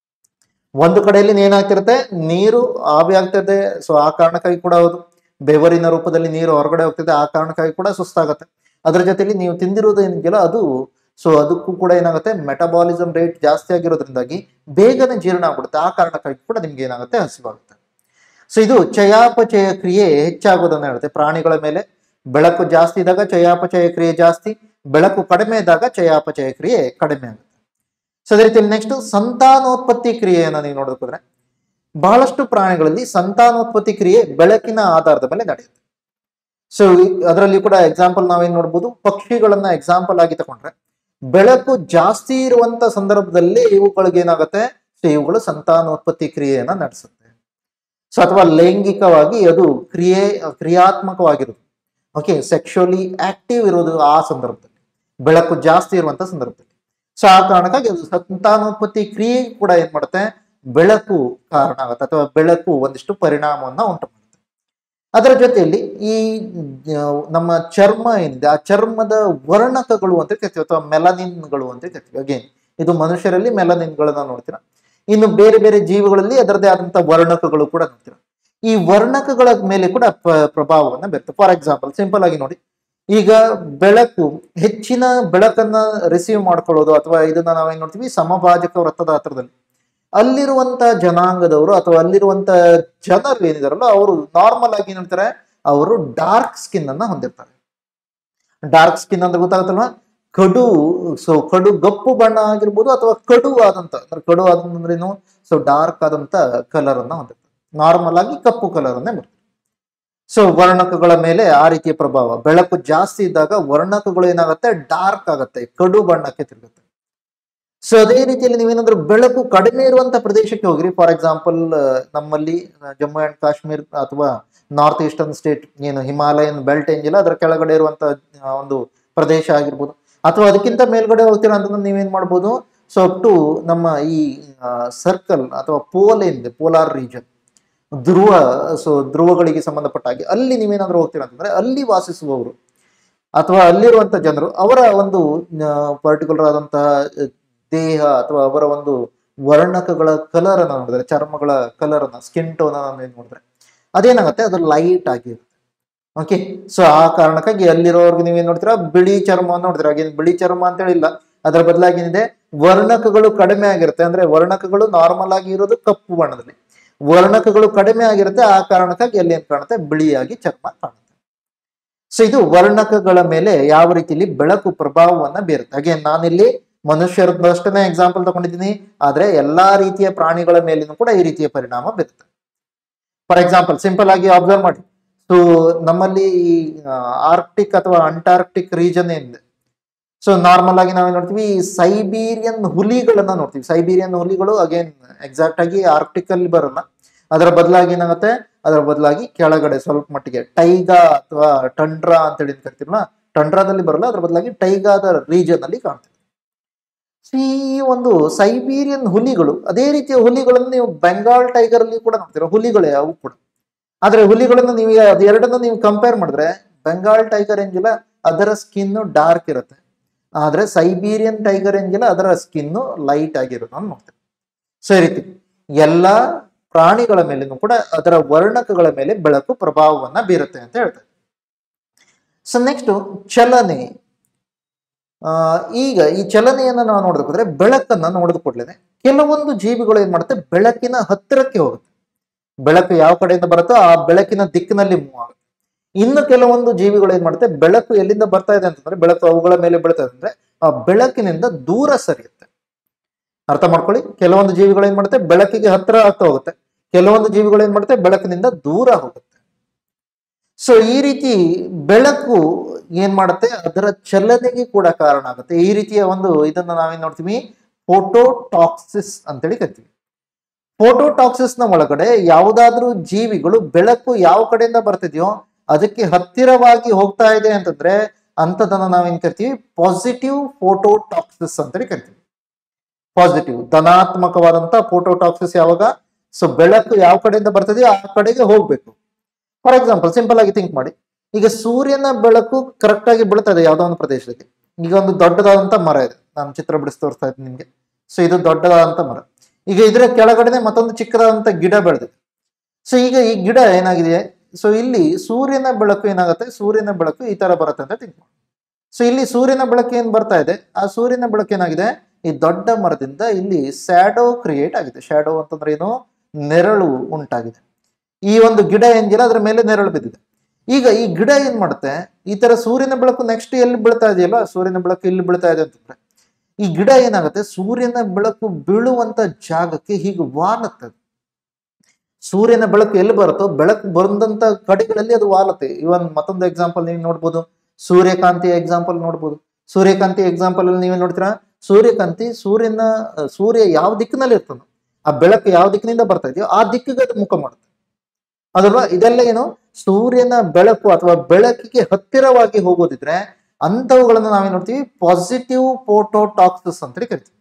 ಒಂದು ಕಡೆಯಲ್ಲಿ ಏನಾಗ್ತಿರುತ್ತೆ ನೀರು ಆವಿ ಆಗ್ತಿದೆ ಸೊ ಆ ಕಾರಣಕ್ಕಾಗಿ ಕೂಡ ಹೌದು ಬೆವರಿನ ರೂಪದಲ್ಲಿ ನೀರು ಹೊರಗಡೆ ಹೋಗ್ತಿದೆ ಆ ಕಾರಣಕ್ಕಾಗಿ ಕೂಡ ಸುಸ್ತಾಗುತ್ತೆ ಅದರ ಜೊತೆಲಿ ನೀವು ತಿಂದಿರೋದು ಏನಿದೆಯಲ್ಲ ಅದು ಸೊ ಅದಕ್ಕೂ ಕೂಡ ಏನಾಗುತ್ತೆ ಮೆಟಬಾಲಿಸಮ್ ರೇಟ್ ಜಾಸ್ತಿ ಆಗಿರೋದ್ರಿಂದಾಗಿ ಬೇಗನೆ ಜೀರ್ಣ ಆಗ್ಬಿಡುತ್ತೆ ಆ ಕಾರಣಕ್ಕಾಗಿ ಕೂಡ ನಿಮ್ಗೆ ಏನಾಗುತ್ತೆ ಹಸಿವಾಗುತ್ತೆ ಸೊ ಇದು ಚಯಾಪಚಯ ಕ್ರಿಯೆ ಹೆಚ್ಚಾಗೋದನ್ನ ಹೇಳುತ್ತೆ ಪ್ರಾಣಿಗಳ ಮೇಲೆ ಬೆಳಕು ಜಾಸ್ತಿ ಇದ್ದಾಗ ಚಯಾಪಚಯ ಕ್ರಿಯೆ ಜಾಸ್ತಿ ಬೆಳಕು ಕಡಿಮೆ ಇದ್ದಾಗ ಚಯಾಪಚಯ ಕ್ರಿಯೆ ಕಡಿಮೆ ಆಗುತ್ತೆ ಸೊ ಅದೇ ರೀತಿಯಲ್ಲಿ ನೆಕ್ಸ್ಟ್ ಸಂತಾನೋತ್ಪತ್ತಿ ಕ್ರಿಯೆಯನ್ನು ನೀವು ನೋಡೋದ್ರೆ ಬಹಳಷ್ಟು ಪ್ರಾಣಿಗಳಲ್ಲಿ ಸಂತಾನೋತ್ಪತ್ತಿ ಕ್ರಿಯೆ ಬೆಳಕಿನ ಆಧಾರದ ಮೇಲೆ ನಡೆಯುತ್ತೆ ಸೊ ಅದರಲ್ಲಿ ಕೂಡ ಎಕ್ಸಾಂಪಲ್ ನಾವೇನ್ ನೋಡ್ಬೋದು ಪಕ್ಷಿಗಳನ್ನ ಎಕ್ಸಾಂಪಲ್ ಆಗಿ ತಗೊಂಡ್ರೆ ಬೆಳಕು ಜಾಸ್ತಿ ಇರುವಂತ ಸಂದರ್ಭದಲ್ಲಿ ಇವುಗಳಿಗೆ ಏನಾಗುತ್ತೆ ಸೊ ಇವುಗಳು ಸಂತಾನೋತ್ಪತ್ತಿ ಕ್ರಿಯೆಯನ್ನ ನಡೆಸುತ್ತೆ ಸೊ ಅಥವಾ ಲೈಂಗಿಕವಾಗಿ ಅದು ಕ್ರಿಯೆ ಕ್ರಿಯಾತ್ಮಕವಾಗಿರೋದು ಓಕೆ ಸೆಕ್ಷುವಲಿ ಆಕ್ಟಿವ್ ಇರೋದು ಆ ಸಂದರ್ಭದಲ್ಲಿ ಬೆಳಕು ಜಾಸ್ತಿ ಇರುವಂತ ಸಂದರ್ಭದಲ್ಲಿ ಸೊ ಆ ಕಾರಣಕ್ಕಾಗಿ ಅದು ಸಂತಾನೋತ್ಪತ್ತಿ ಕ್ರಿಯೆ ಕೂಡ ಏನ್ ಮಾಡುತ್ತೆ ಬೆಳಕು ಕಾರಣ ಆಗುತ್ತೆ ಅಥವಾ ಬೆಳಕು ಒಂದಿಷ್ಟು ಪರಿಣಾಮವನ್ನ ಉಂಟು ಮಾಡುತ್ತೆ ಅದರ ಜೊತೆಯಲ್ಲಿ ಈ ಆ, ನಮ್ಮ ಚರ್ಮ ಏನಿದೆ ಆ ಚರ್ಮದ ವರ್ಣಕಗಳು ಅಂತ ಕರಿತೀವಿ ಅಥವಾ ಮೆಲನಿನ್ಗಳು ಅಂತ ಕರಿತೀವಿ ಅಗೇನ್ ಇದು ಮನುಷ್ಯರಲ್ಲಿ ಮೆಲನಿನ್ಗಳನ್ನ ನೋಡ್ತೀರಾ ಇನ್ನು ಬೇರೆ ಬೇರೆ ಜೀವಿಗಳಲ್ಲಿ ಅದರದೇ ಆದಂತಹ ವರ್ಣಕಗಳು ಕೂಡ ನೋಡ್ತೀರಾ ಈ ವರ್ಣಕಗಳ ಮೇಲೆ ಕೂಡ ಪ- ಪ್ರಭಾವವನ್ನ ಬೀರುತ್ತೆ ಫಾರ್ ಎಕ್ಸಾಂಪಲ್ ಸಿಂಪಲ್ ಆಗಿ ನೋಡಿ ಈಗ ಬೆಳಕು ಹೆಚ್ಚಿನ ಬೆಳಕನ್ನ ರಿಸೀವ್ ಮಾಡ್ಕೊಳ್ಳೋದು ಅಥವಾ ಇದನ್ನ ನಾವೇನ್ ನೋಡ್ತೀವಿ ಸಮಭಾಜಕ ವೃತ್ತದ ಹತ್ರದಲ್ಲಿ ಅಲ್ಲಿರುವಂತ ಜನಾಂಗದವರು ಅಥವಾ ಅಲ್ಲಿರುವಂತ ಜನರು ಏನಿದಾರಲ್ಲ ಅವರು ನಾರ್ಮಲ್ ಆಗಿ ಏನಿರ್ತಾರೆ ಅವರು ಡಾರ್ಕ್ ಸ್ಕಿನ್ ಅನ್ನ ಹೊಂದಿರ್ತಾರೆ ಡಾರ್ಕ್ ಸ್ಕಿನ್ ಅಂತ ಗೊತ್ತಾಗುತ್ತಲ್ವಾ ಕಡು ಸೊ ಕಡು ಗಪ್ಪು ಬಣ್ಣ ಆಗಿರ್ಬೋದು ಅಥವಾ ಕಡು ಆದಂತ ಅಂದ್ರೆ ಕಡು ಆದಂದ್ರೇನು ಸೊ ಡಾರ್ಕ್ ಆದಂತ ಕಲರ್ ಅನ್ನ ಹೊಂದಿರ್ತಾರೆ ನಾರ್ಮಲ್ ಆಗಿ ಕಪ್ಪು ಕಲರ್ ಅನ್ನೇ ಬರ್ತದೆ ಸೊ ವರ್ಣಕಗಳ ಮೇಲೆ ಆ ರೀತಿಯ ಪ್ರಭಾವ ಬೆಳಕು ಜಾಸ್ತಿ ಇದ್ದಾಗ ವರ್ಣಕಗಳು ಏನಾಗುತ್ತೆ ಡಾರ್ಕ್ ಆಗುತ್ತೆ ಕಡು ಬಣ್ಣಕ್ಕೆ ತಿರುಗುತ್ತೆ ಸೊ ಅದೇ ರೀತಿಯಲ್ಲಿ ನೀವೇನಾದ್ರೂ ಬೆಳಕು ಕಡಿಮೆ ಇರುವಂತ ಪ್ರದೇಶಕ್ಕೆ ಹೋಗ್ರಿ ಫಾರ್ ಎಕ್ಸಾಂಪಲ್ ನಮ್ಮಲ್ಲಿ ಆ, ಜಮ್ಮು ಅಂಡ್ ಕಾಶ್ಮೀರ್ ಅಥವಾ ನಾರ್ತ್ ಈಸ್ಟರ್ನ್ ಸ್ಟೇಟ್ ಏನು ಹಿಮಾಲಯನ್ ಬೆಲ್ಟ್ ಏನಿಲ್ಲ ಅದರ ಕೆಳಗಡೆ ಇರುವಂತ ಆ, ಒಂದು ಪ್ರದೇಶ ಆಗಿರ್ಬೋದು ಅಥವಾ ಅದಕ್ಕಿಂತ ಮೇಲ್ಗಡೆ ಹೋಗ್ತೀರಾ ಅಂತಂದ್ರೆ ನೀವೇನ್ ಮಾಡ್ಬೋದು ಸೊ ಅಪ್ ಟು ನಮ್ಮ ಈ ಸರ್ಕಲ್ ಅಥವಾ ಪೋಲ್ ಏನಿದೆ ಪೋಲಾರ್ ರೀಜನ್ ಧ್ರುವ ಸೊ ಧ್ರುವಗಳಿಗೆ ಸಂಬಂಧಪಟ್ಟ ಹಾಗೆ ಅಲ್ಲಿ ನೀವೇನಾದ್ರೂ ಹೋಗ್ತೀರಾ ಅಂತಂದ್ರೆ ಅಲ್ಲಿ ವಾಸಿಸುವವರು ಅಥವಾ ಅಲ್ಲಿರುವಂತ ಜನರು ಅವರ ಒಂದು ಪರ್ಟಿಕ್ಯುಲರ್ ಆದಂತಹ ಆ, ದೇಹ ಅಥವಾ ಅವರ ಒಂದು ವರ್ಣಕಗಳ ಕಲರ್ ಅನ್ನ ನೋಡಿದ್ರೆ ಚರ್ಮಗಳ ಕಲರ್ ಅನ್ನ ಸ್ಕಿನ್ ಟೋನ್ ಅನ್ನ ಏನ್ ನೋಡಿದ್ರೆ ಅದೇನಾಗುತ್ತೆ ಅದು ಲೈಟ್ ಆಗಿರುತ್ತೆ ಓಕೆ ಸೊ ಆ ಕಾರಣಕ್ಕಾಗಿ ಅಲ್ಲಿರೋರ್ಗೆ ನೀವೇನ್ ನೋಡ್ತೀರಾ ಬಿಳಿ ಚರ್ಮವನ್ನು ನೋಡ್ತೀರಾ ಹಾಗೇನು ಬಿಳಿ ಚರ್ಮ ಅಂತ ಹೇಳಿಲ್ಲ ಅದರ ಬದಲಾಗಿ ಏನಿದೆ ವರ್ಣಕಗಳು ಕಡಿಮೆ ಆಗಿರುತ್ತೆ ಅಂದ್ರೆ ವರ್ಣಕಗಳು ನಾರ್ಮಲ್ ಆಗಿ ಇರೋದು ಕಪ್ಪು ಬಣ್ಣದಲ್ಲಿ ವರ್ಣಕಗಳು ಕಡಿಮೆ ಆಗಿರುತ್ತೆ ಆ ಕಾರಣಕ್ಕಾಗಿ ಅಲ್ಲಿ ಏನ್ ಕಾಣುತ್ತೆ ಬಿಳಿಯಾಗಿ ಚರ್ಮ ಕಾಣುತ್ತೆ ಸೊ ಇದು ವರ್ಣಕಗಳ ಮೇಲೆ ಯಾವ ರೀತಿಯಲ್ಲಿ ಬೆಳಕು ಪ್ರಭಾವವನ್ನ ಬೀರುತ್ತೆ ಹಾಗೆ ನಾನಿಲ್ಲಿ ಮನುಷ್ಯರದಷ್ಟೇ ಎಕ್ಸಾಂಪಲ್ ತಗೊಂಡಿದ್ದೀನಿ ಆದ್ರೆ ಎಲ್ಲಾ ರೀತಿಯ ಪ್ರಾಣಿಗಳ ಮೇಲಿನೂ ಕೂಡ ಈ ರೀತಿಯ ಪರಿಣಾಮ ಬೀರುತ್ತೆ ಫಾರ್ ಎಕ್ಸಾಂಪಲ್ ಸಿಂಪಲ್ ಆಗಿ ಅಬ್ಸರ್ವ್ ಮಾಡಿ ಸೊ ನಮ್ಮಲ್ಲಿ ಆರ್ಕ್ಟಿಕ್ ಅಥವಾ ಅಂಟಾರ್ಕ್ಟಿಕ್ ರೀಜನ್ ಏನಿದೆ ಸೊ ನಾರ್ಮಲ್ ಆಗಿ ನಾವೇನ್ ನೋಡ್ತೀವಿ ಸೈಬೀರಿಯನ್ ಹುಲಿಗಳನ್ನ ನೋಡ್ತೀವಿ ಸೈಬೀರಿಯನ್ ಹುಲಿಗಳು ಅಗೇನ್ ಎಕ್ಸಾಕ್ಟ್ ಆಗಿ ಆರ್ಕ್ಟಿಕ್ ಅಲ್ಲಿ ಬರಲ್ಲ ಅದರ ಬದಲಾಗಿ ಏನಾಗುತ್ತೆ ಅದರ ಬದಲಾಗಿ ಕೆಳಗಡೆ ಸ್ವಲ್ಪ ಮಟ್ಟಿಗೆ ಟೈಗಾ ಅಥವಾ ಟಂಡ್ರಾ ಅಂತ ಹೇಳಿ ಕರಿತೀರಲ್ಲ ಟಂಡ್ರಾದಲ್ಲಿ ಬರಲ್ಲ ಅದರ ಬದಲಾಗಿ ಟೈಗಾದ ರೀಜನ್ ಅಲ್ಲಿ ಕಾಣ್ತೀವಿ So, ಈ ಒಂದು ಸೈಬೀರಿಯನ್ ಹುಲಿಗಳು ಅದೇ ರೀತಿಯ ಹುಲಿಗಳನ್ನು ನೀವು ಬೆಂಗಾಲ್ ಟೈಗರ್ ಅಲ್ಲಿ ಕೂಡ ನೋಡ್ತೀರಾ ಹುಲಿಗಳೇ ಅವು ಕೂಡ ಆದ್ರೆ ಹುಲಿಗಳನ್ನು ನೀವು ಅದೆರಡನ್ನು ನೀವು ಕಂಪೇರ್ ಮಾಡಿದ್ರೆ ಬೆಂಗಾಲ್ ಟೈಗರ್ ಏನಿಲ್ಲ ಅದರ ಸ್ಕಿನ್ ಡಾರ್ಕ್ ಇರುತ್ತೆ ಆದ್ರೆ ಸೈಬೀರಿಯನ್ ಟೈಗರ್ ಏನಿಲ್ಲ ಅದರ ಸ್ಕಿನ್ ಲೈಟ್ ಆಗಿರೋದನ್ನ ನೋಡ್ತೀವಿ ಸೊ ಈ ರೀತಿ ಎಲ್ಲಾ ಪ್ರಾಣಿಗಳ ಮೇಲೆನೂ ಕೂಡ ಅದರ ವರ್ಣಕಗಳ ಮೇಲೆ ಬೆಳಕು ಪ್ರಭಾವವನ್ನ ಬೀರುತ್ತೆ ಅಂತ ಹೇಳ್ತಾರೆ ಸೊ ನೆಕ್ಸ್ಟ್ ಚಲನೆ ಆ, ಈಗ ಈ ಚಲನೆಯನ್ನ ನಾವು ನೋಡೋದಕ್ಕೋದ್ರೆ ಬೆಳಕನ್ನ ನೋಡಿದ ಕೂಡಲೇ ಕೆಲವೊಂದು ಜೀವಿಗಳು ಏನ್ ಮಾಡುತ್ತೆ ಬೆಳಕಿನ ಹತ್ತಿರಕ್ಕೆ ಹೋಗುತ್ತೆ ಬೆಳಕು ಯಾವ ಕಡೆಯಿಂದ ಬರುತ್ತೋ ಆ ಬೆಳಕಿನ ದಿಕ್ಕಿನಲ್ಲಿ ಮೂವ್ ಆಗುತ್ತೆ ಇನ್ನು ಕೆಲವೊಂದು ಜೀವಿಗಳು ಏನ್ ಮಾಡುತ್ತೆ ಬೆಳಕು ಎಲ್ಲಿಂದ ಬರ್ತಾ ಇದೆ ಅಂತಂದ್ರೆ ಬೆಳಕು ಅವುಗಳ ಮೇಲೆ ಬೀಳ್ತಾ ಇದೆ ಅಂದ್ರೆ ಆ ಬೆಳಕಿನಿಂದ ದೂರ ಸರಿಯುತ್ತೆ ಅರ್ಥ ಮಾಡ್ಕೊಳ್ಳಿ ಕೆಲವೊಂದು ಜೀವಿಗಳು ಏನ್ ಮಾಡುತ್ತೆ ಬೆಳಕಿಗೆ ಹತ್ತಿರ ಆಗ್ತಾ ಹೋಗುತ್ತೆ ಕೆಲವೊಂದು ಜೀವಿಗಳು ಏನ್ ಮಾಡುತ್ತೆ ಬೆಳಕಿನಿಂದ ದೂರ ಹೋಗುತ್ತೆ ಸೊ ಈ ರೀತಿ ಬೆಳಕು ಏನ್ ಮಾಡುತ್ತೆ ಅದರ ಚಲನೆಗೆ ಕೂಡ ಕಾರಣ ಆಗುತ್ತೆ ಈ ರೀತಿಯ ಒಂದು ಇದನ್ನ ನಾವೇನ್ ನೋಡ್ತೀವಿ ಫೋಟೋಟಾಕ್ಸಿಸ್ ಅಂತೇಳಿ ಕರಿತೀವಿ ಫೋಟೋಟಾಕ್ಸಿಸ್ ನ ಒಳಗಡೆ ಯಾವುದಾದ್ರೂ ಜೀವಿಗಳು ಬೆಳಕು ಯಾವ ಕಡೆಯಿಂದ ಬರ್ತಿದೆಯೋ ಅದಕ್ಕೆ ಹತ್ತಿರವಾಗಿ ಹೋಗ್ತಾ ಇದೆ ಅಂತಂದ್ರೆ ಅಂತದನ್ನ ನಾವೇನ್ ಕರಿತೀವಿ ಪಾಸಿಟಿವ್ ಫೋಟೋಟಾಕ್ಸಿಸ್ ಅಂತೇಳಿ ಕರಿತೀವಿ ಪಾಸಿಟಿವ್ ಧನಾತ್ಮಕವಾದಂತ ಫೋಟೋಟಾಕ್ಸಿಸ್ ಯಾವಾಗ ಸೊ ಬೆಳಕು ಯಾವ ಕಡೆಯಿಂದ ಬರ್ತದೆ ಆ ಕಡೆಗೆ ಹೋಗ್ಬೇಕು ಫಾರ್ ಎಕ್ಸಾಂಪಲ್ ಸಿಂಪಲ್ ಆಗಿ ಥಿಂಕ್ ಮಾಡಿ ಈಗ ಸೂರ್ಯನ ಬೆಳಕು ಕರೆಕ್ಟ್ ಆಗಿ ಬೀಳ್ತದೆ ಯಾವುದೋ ಒಂದು ಪ್ರದೇಶದಲ್ಲಿ ಈಗ ಒಂದು ದೊಡ್ಡದಾದಂತ ಮರ ಇದೆ ನಾನು ಚಿತ್ರ ಬಿಡಿಸಿ ತೋರಿಸ್ತಾ ಇದ್ದೀನಿ ನಿಮ್ಗೆ ಸೊ ಇದು ದೊಡ್ಡದಾದಂತ ಮರ ಈಗ ಇದರ ಕೆಳಗಡೆನೆ ಮತ್ತೊಂದು ಚಿಕ್ಕದಾದಂತ ಗಿಡ ಬೆಳೆದಿದೆ ಸೊ ಈಗ ಈ ಗಿಡ ಏನಾಗಿದೆ ಸೊ ಇಲ್ಲಿ ಸೂರ್ಯನ ಬೆಳಕು ಏನಾಗುತ್ತೆ ಸೂರ್ಯನ ಬೆಳಕು ಈ ತರ ಬರುತ್ತೆ ಅಂತ ಥಿಂಕ್ ಮಾಡಿ ಸೊ ಇಲ್ಲಿ ಸೂರ್ಯನ ಬೆಳಕು ಏನ್ ಬರ್ತಾ ಇದೆ ಆ ಸೂರ್ಯನ ಬೆಳಕು ಏನಾಗಿದೆ ಈ ದೊಡ್ಡ ಮರದಿಂದ ಇಲ್ಲಿ ಸ್ಯಾಡೋ ಕ್ರಿಯೇಟ್ ಆಗಿದೆ ಶ್ಯಾಡೋ ಅಂತಂದ್ರೆ ಏನು ನೆರಳು ಉಂಟಾಗಿದೆ ಈ ಒಂದು ಗಿಡ ಏನಿಲ್ಲ ಅದ್ರ ಮೇಲೆ ನೆರಳು ಬಿದ್ದಿದೆ ಈಗ ಈ ಗಿಡ ಏನ್ ಮಾಡುತ್ತೆ ಈ ತರ ಸೂರ್ಯನ ಬೆಳಕು ನೆಕ್ಸ್ಟ್ ಎಲ್ಲಿ ಬೀಳ್ತಾ ಇದೆಯಲ್ಲ ಸೂರ್ಯನ ಬೆಳಕು ಇಲ್ಲಿ ಬೀಳ್ತಾ ಇದೆ ಅಂತಂದ್ರೆ ಈ ಗಿಡ ಏನಾಗುತ್ತೆ ಸೂರ್ಯನ ಬೆಳಕು ಬೀಳುವಂತ ಜಾಗಕ್ಕೆ ಹೀಗೆ ವಾಲುತ್ತೆ ಅದು. ಸೂರ್ಯನ ಬೆಳಕು ಎಲ್ಲಿ ಬರುತ್ತೋ ಬೆಳಕು ಬಂದಂತ ಕಡೆಗಳಲ್ಲಿ ಅದು ವಾಲುತ್ತೆ ಇವನ್ ಮತ್ತೊಂದು ಎಕ್ಸಾಂಪಲ್ ನೀವು ನೋಡ್ಬೋದು ಸೂರ್ಯಕಾಂತಿ ಎಕ್ಸಾಂಪಲ್ ನೋಡ್ಬೋದು ಸೂರ್ಯಕಾಂತಿ ಎಕ್ಸಾಂಪಲ್ ಅಲ್ಲಿ ನೀವು ನೋಡ್ತೀರಾ ಸೂರ್ಯಕಾಂತಿ ಸೂರ್ಯನ ಅಹ್, ಸೂರ್ಯ ಯಾವ ದಿಕ್ಕಿನಲ್ಲಿ ಇರ್ತಾನೋ ಆ ಬೆಳಕು ಯಾವ ದಿಕ್ಕಿನಿಂದ ಬರ್ತಾ ಇದೆಯೋ ಆ ದಿಕ್ಕಿಗೆ ಅದು ಮುಖ ಮಾಡುತ್ತೆ ಅದಲ್ವಾ ಇದೆಲ್ಲ ಏನು ಸೂರ್ಯನ ಬೆಳಕು ಅಥವಾ ಬೆಳಕಿಗೆ ಹತ್ತಿರವಾಗಿ ಹೋಗೋದಿದ್ರೆ ಅಂಥವುಗಳನ್ನ ನಾವೇನ್ ನೋಡ್ತೀವಿ ಪಾಸಿಟಿವ್ ಫೋಟೋಟಾಕ್ಸಿಸ್ ಅಂತೇಳಿ ಕರಿತೀವಿ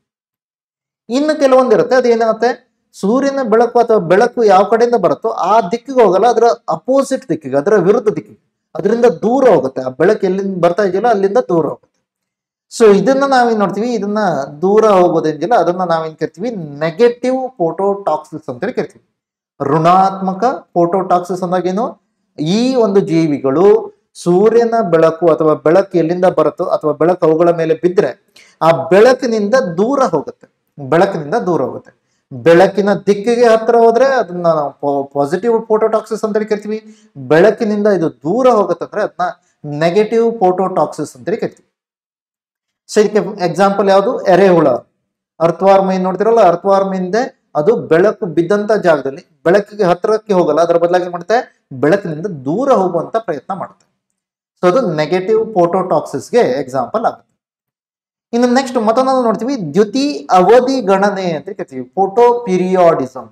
ಇನ್ನು ಕೆಲವೊಂದು ಇರುತ್ತೆ ಅದೇನಾಗುತ್ತೆ ಸೂರ್ಯನ ಬೆಳಕು ಅಥವಾ ಬೆಳಕು ಯಾವ ಕಡೆಯಿಂದ ಬರುತ್ತೋ ಆ ದಿಕ್ಕಿಗೆ ಹೋಗಲ್ಲ ಅದರ ಅಪೋಸಿಟ್ ದಿಕ್ಕಿಗೆ ಅದರ ವಿರುದ್ಧ ದಿಕ್ಕಿಗೆ ಅದರಿಂದ ದೂರ ಹೋಗುತ್ತೆ ಆ ಬೆಳಕು ಎಲ್ಲಿಂದ ಬರ್ತಾ ಇದೆಯಲ್ಲ ಅಲ್ಲಿಂದ ದೂರ ಹೋಗುತ್ತೆ ಸೊ ಇದನ್ನ ನಾವೇನ್ ನೋಡ್ತೀವಿ ಇದನ್ನ ದೂರ ಹೋಗೋದೇನಿಲ್ಲ ಅದನ್ನ ನಾವೇನ್ ಕರಿತೀವಿ ನೆಗೆಟಿವ್ ಫೋಟೋಟಾಕ್ಸಿಸ್ ಅಂತೇಳಿ ಕರಿತೀವಿ ಋಣಾತ್ಮಕ ಫೋಟೋಟಾಕ್ಸಿಸ್ ಅಂದಾಗೇನು ಈ ಒಂದು ಜೀವಿಗಳು ಸೂರ್ಯನ ಬೆಳಕು ಅಥವಾ ಬೆಳಕು ಎಲ್ಲಿಂದ ಬರುತ್ತೋ ಅಥವಾ ಬೆಳಕು ಅವುಗಳ ಮೇಲೆ ಬಿದ್ದರೆ ಆ ಬೆಳಕಿನಿಂದ ದೂರ ಹೋಗುತ್ತೆ ಬೆಳಕಿನಿಂದ ದೂರ ಹೋಗುತ್ತೆ ಬೆಳಕಿನ ದಿಕ್ಕಿಗೆ ಹತ್ತಿರ ಹೋದ್ರೆ ಅದನ್ನ ನಾವು ಪಾಸಿಟಿವ್ ಫೋಟೋಟಾಕ್ಸಿಸ್ ಅಂತೇಳಿ ಕರಿತೀವಿ ಬೆಳಕಿನಿಂದ ಇದು ದೂರ ಹೋಗುತ್ತಂದ್ರೆ ಅದನ್ನ ನೆಗೆಟಿವ್ ಫೋಟೋಟಾಕ್ಸಿಸ್ ಅಂತೇಳಿ ಕರಿತೀವಿ ಸೊ ಇದಕ್ಕೆ ಎಕ್ಸಾಂಪಲ್ ಯಾವುದು ಎರೆಹುಳ ಅರ್ಥವಾರ್ಮ್ ಏನ್ ನೋಡ್ತಿರಲ್ಲ ಅರ್ಥವಾರ್ಮ್ ಹಿಂದೆ ಅದು ಬೆಳಕು ಬಿದ್ದಂತ ಜಾಗದಲ್ಲಿ ಬೆಳಕಿಗೆ ಹತ್ತಿರಕ್ಕೆ ಹೋಗಲ್ಲ ಅದರ ಬದಲಾಗಿ ಏನ್ ಮಾಡುತ್ತೆ ಬೆಳಕಿನಿಂದ ದೂರ ಹೋಗುವಂತ ಪ್ರಯತ್ನ ಮಾಡುತ್ತೆ ಸೊ ಅದು ನೆಗೆಟಿವ್ ಫೋಟೋಟಾಕ್ಸಿಸ್ಗೆ ಎಕ್ಸಾಂಪಲ್ ಆಗುತ್ತೆ ಇನ್ನು ನೆಕ್ಸ್ಟ್ ಮತ್ತೊಂದು ನೋಡ್ತೀವಿ ದ್ಯುತಿ ಅವಧಿ ಗಣನೆ ಅಂತ ಕರಿತೀವಿ ಫೋಟೋ ಪಿರಿಯಾಡಿಸಮ್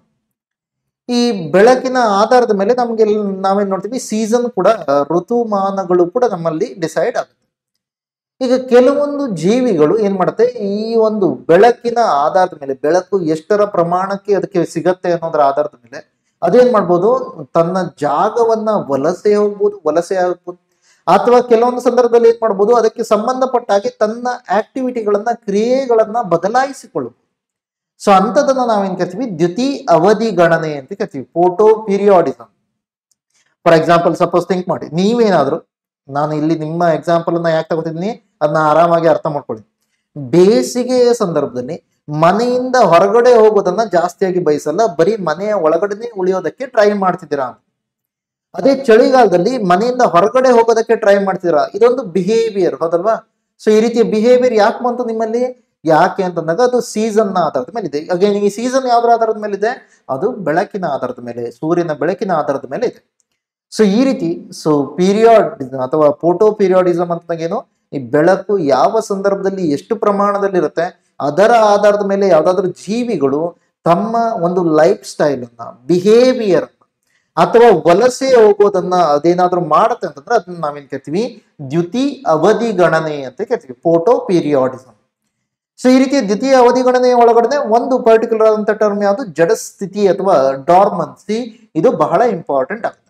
ಈ ಬೆಳಕಿನ ಆಧಾರದ ಮೇಲೆ ನಮ್ಗೆ ಎಲ್- ನಾವೇನ್ ನೋಡ್ತೀವಿ ಸೀಸನ್ ಕೂಡ ಋತುಮಾನಗಳು ಕೂಡ ನಮ್ಮಲ್ಲಿ ಡಿಸೈಡ್ ಆಗುತ್ತೆ ಈಗ ಕೆಲವೊಂದು ಜೀವಿಗಳು ಏನ್ ಮಾಡುತ್ತೆ ಈ ಒಂದು ಬೆಳಕಿನ ಆಧಾರದ ಮೇಲೆ ಬೆಳಕು ಎಷ್ಟರ ಪ್ರಮಾಣಕ್ಕೆ ಅದಕ್ಕೆ ಸಿಗತ್ತೆ ಅನ್ನೋದರ ಆಧಾರದ ಮೇಲೆ ಅದೇನ್ ಮಾಡ್ಬೋದು ತನ್ನ ಜಾಗವನ್ನ ವಲಸೆ ಹೋಗ್ಬೋದು ವಲಸೆ ಆಗ್ಬೋದು ಅಥವಾ ಕೆಲವೊಂದು ಸಂದರ್ಭದಲ್ಲಿ ಏನ್ ಮಾಡ್ಬೋದು ಅದಕ್ಕೆ ಸಂಬಂಧಪಟ್ಟ ಹಾಗೆ ತನ್ನ ಆಕ್ಟಿವಿಟಿಗಳನ್ನ ಕ್ರಿಯೆಗಳನ್ನ ಬದಲಾಯಿಸಿಕೊಳ್ಳಬಹುದು ಸೊ ಅಂತದನ್ನ ನಾವೇನ್ ಕರಿತೀವಿ ದ್ಯುತಿ ಅವಧಿ ಗಣನೆ ಅಂತ ಕರಿತೀವಿ photo periodism for example suppose think ಮಾಡಿ ನೀವೇನಾದ್ರೂ ನಾನು ಇಲ್ಲಿ ನಿಮ್ಮ ಎಕ್ಸಾಂಪಲ್ ಅನ್ನ ಯಾಕೆ ತಗೋತಿದ್ದೀನಿ ಅದನ್ನ ಆರಾಮಾಗಿ ಅರ್ಥ ಮಾಡ್ಕೊಳ್ಳಿ ಬೇಸಿಗೆಯ ಸಂದರ್ಭದಲ್ಲಿ ಮನೆಯಿಂದ ಹೊರಗಡೆ ಹೋಗೋದನ್ನ ಜಾಸ್ತಿಯಾಗಿ ಬಯಸಲ್ಲ ಬರೀ ಮನೆಯ ಒಳಗಡೆನೆ ಉಳಿಯೋದಕ್ಕೆ ಟ್ರೈ ಮಾಡ್ತಿದ್ದೀರಾ ಅಂತ ಅದೇ ಚಳಿಗಾಲದಲ್ಲಿ ಮನೆಯಿಂದ ಹೊರಗಡೆ ಹೋಗೋದಕ್ಕೆ ಟ್ರೈ ಮಾಡ್ತಿದ್ದೀರಾ ಇದೊಂದು ಬಿಹೇವಿಯರ್ ಹೌದಲ್ವಾ ಸೊ ಈ ರೀತಿಯ ಬಿಹೇವಿಯರ್ ಯಾಕೆ ಬಂತು ನಿಮ್ಮಲ್ಲಿ ಯಾಕೆ ಅಂತಂದಾಗ ಅದು ಸೀಸನ್ ನ ಆಧಾರದ ಮೇಲೆ ಇದೆ ಅಗೇನ್ ಈ ಸೀಸನ್ ಯಾವ್ದ್ರ ಆಧಾರದ ಮೇಲೆ ಇದೆ ಅದು ಬೆಳಕಿನ ಆಧಾರದ ಮೇಲೆ ಸೂರ್ಯನ ಬೆಳಕಿನ ಆಧಾರದ ಮೇಲೆ ಇದೆ ಸೊ ಈ ರೀತಿ ಸೊ ಪೀರಿಯಾಡಿಸಮ್ ಅಥವಾ ಫೋಟೋ ಪೀರಿಯಾಡಿಸಮ್ ಅಂತಂದಾಗೇನು ಈ ಬೆಳಕು ಯಾವ ಸಂದರ್ಭದಲ್ಲಿ ಎಷ್ಟು ಪ್ರಮಾಣದಲ್ಲಿ ಇರುತ್ತೆ ಅದರ ಆಧಾರದ ಮೇಲೆ ಯಾವ್ದಾದ್ರು ಜೀವಿಗಳು ತಮ್ಮ ಒಂದು ಲೈಫ್ ಸ್ಟೈಲ್ ಅನ್ನ ಬಿಹೇವಿಯರ್ ಅಥವಾ ವಲಸೆ ಹೋಗೋದನ್ನ ಅದೇನಾದ್ರೂ ಮಾಡುತ್ತೆ ಅಂತಂದ್ರೆ ಅದನ್ನ ನಾವೇನ್ ಕರಿತೀವಿ ದ್ಯುತಿ ಅವಧಿ ಗಣನೆ ಅಂತ ಕರಿತೀವಿ ಫೋಟೋ ಪೀರಿಯಾಡಿಸಮ್ ಸೊ ಈ ರೀತಿಯ ದ್ವಿತೀಯ ಅವಧಿ ಗಣನೆಯ ಒಳಗಡೆ ಒಂದು ಪರ್ಟಿಕ್ಯುಲರ್ ಆದಂತ ಟರ್ಮ್ ಯಾವುದು ಜಡ ಸ್ಥಿತಿ ಅಥವಾ ಡಾರ್ಮನ್ಸಿ ಇದು ಬಹಳ ಇಂಪಾರ್ಟೆಂಟ್ ಆಗುತ್ತೆ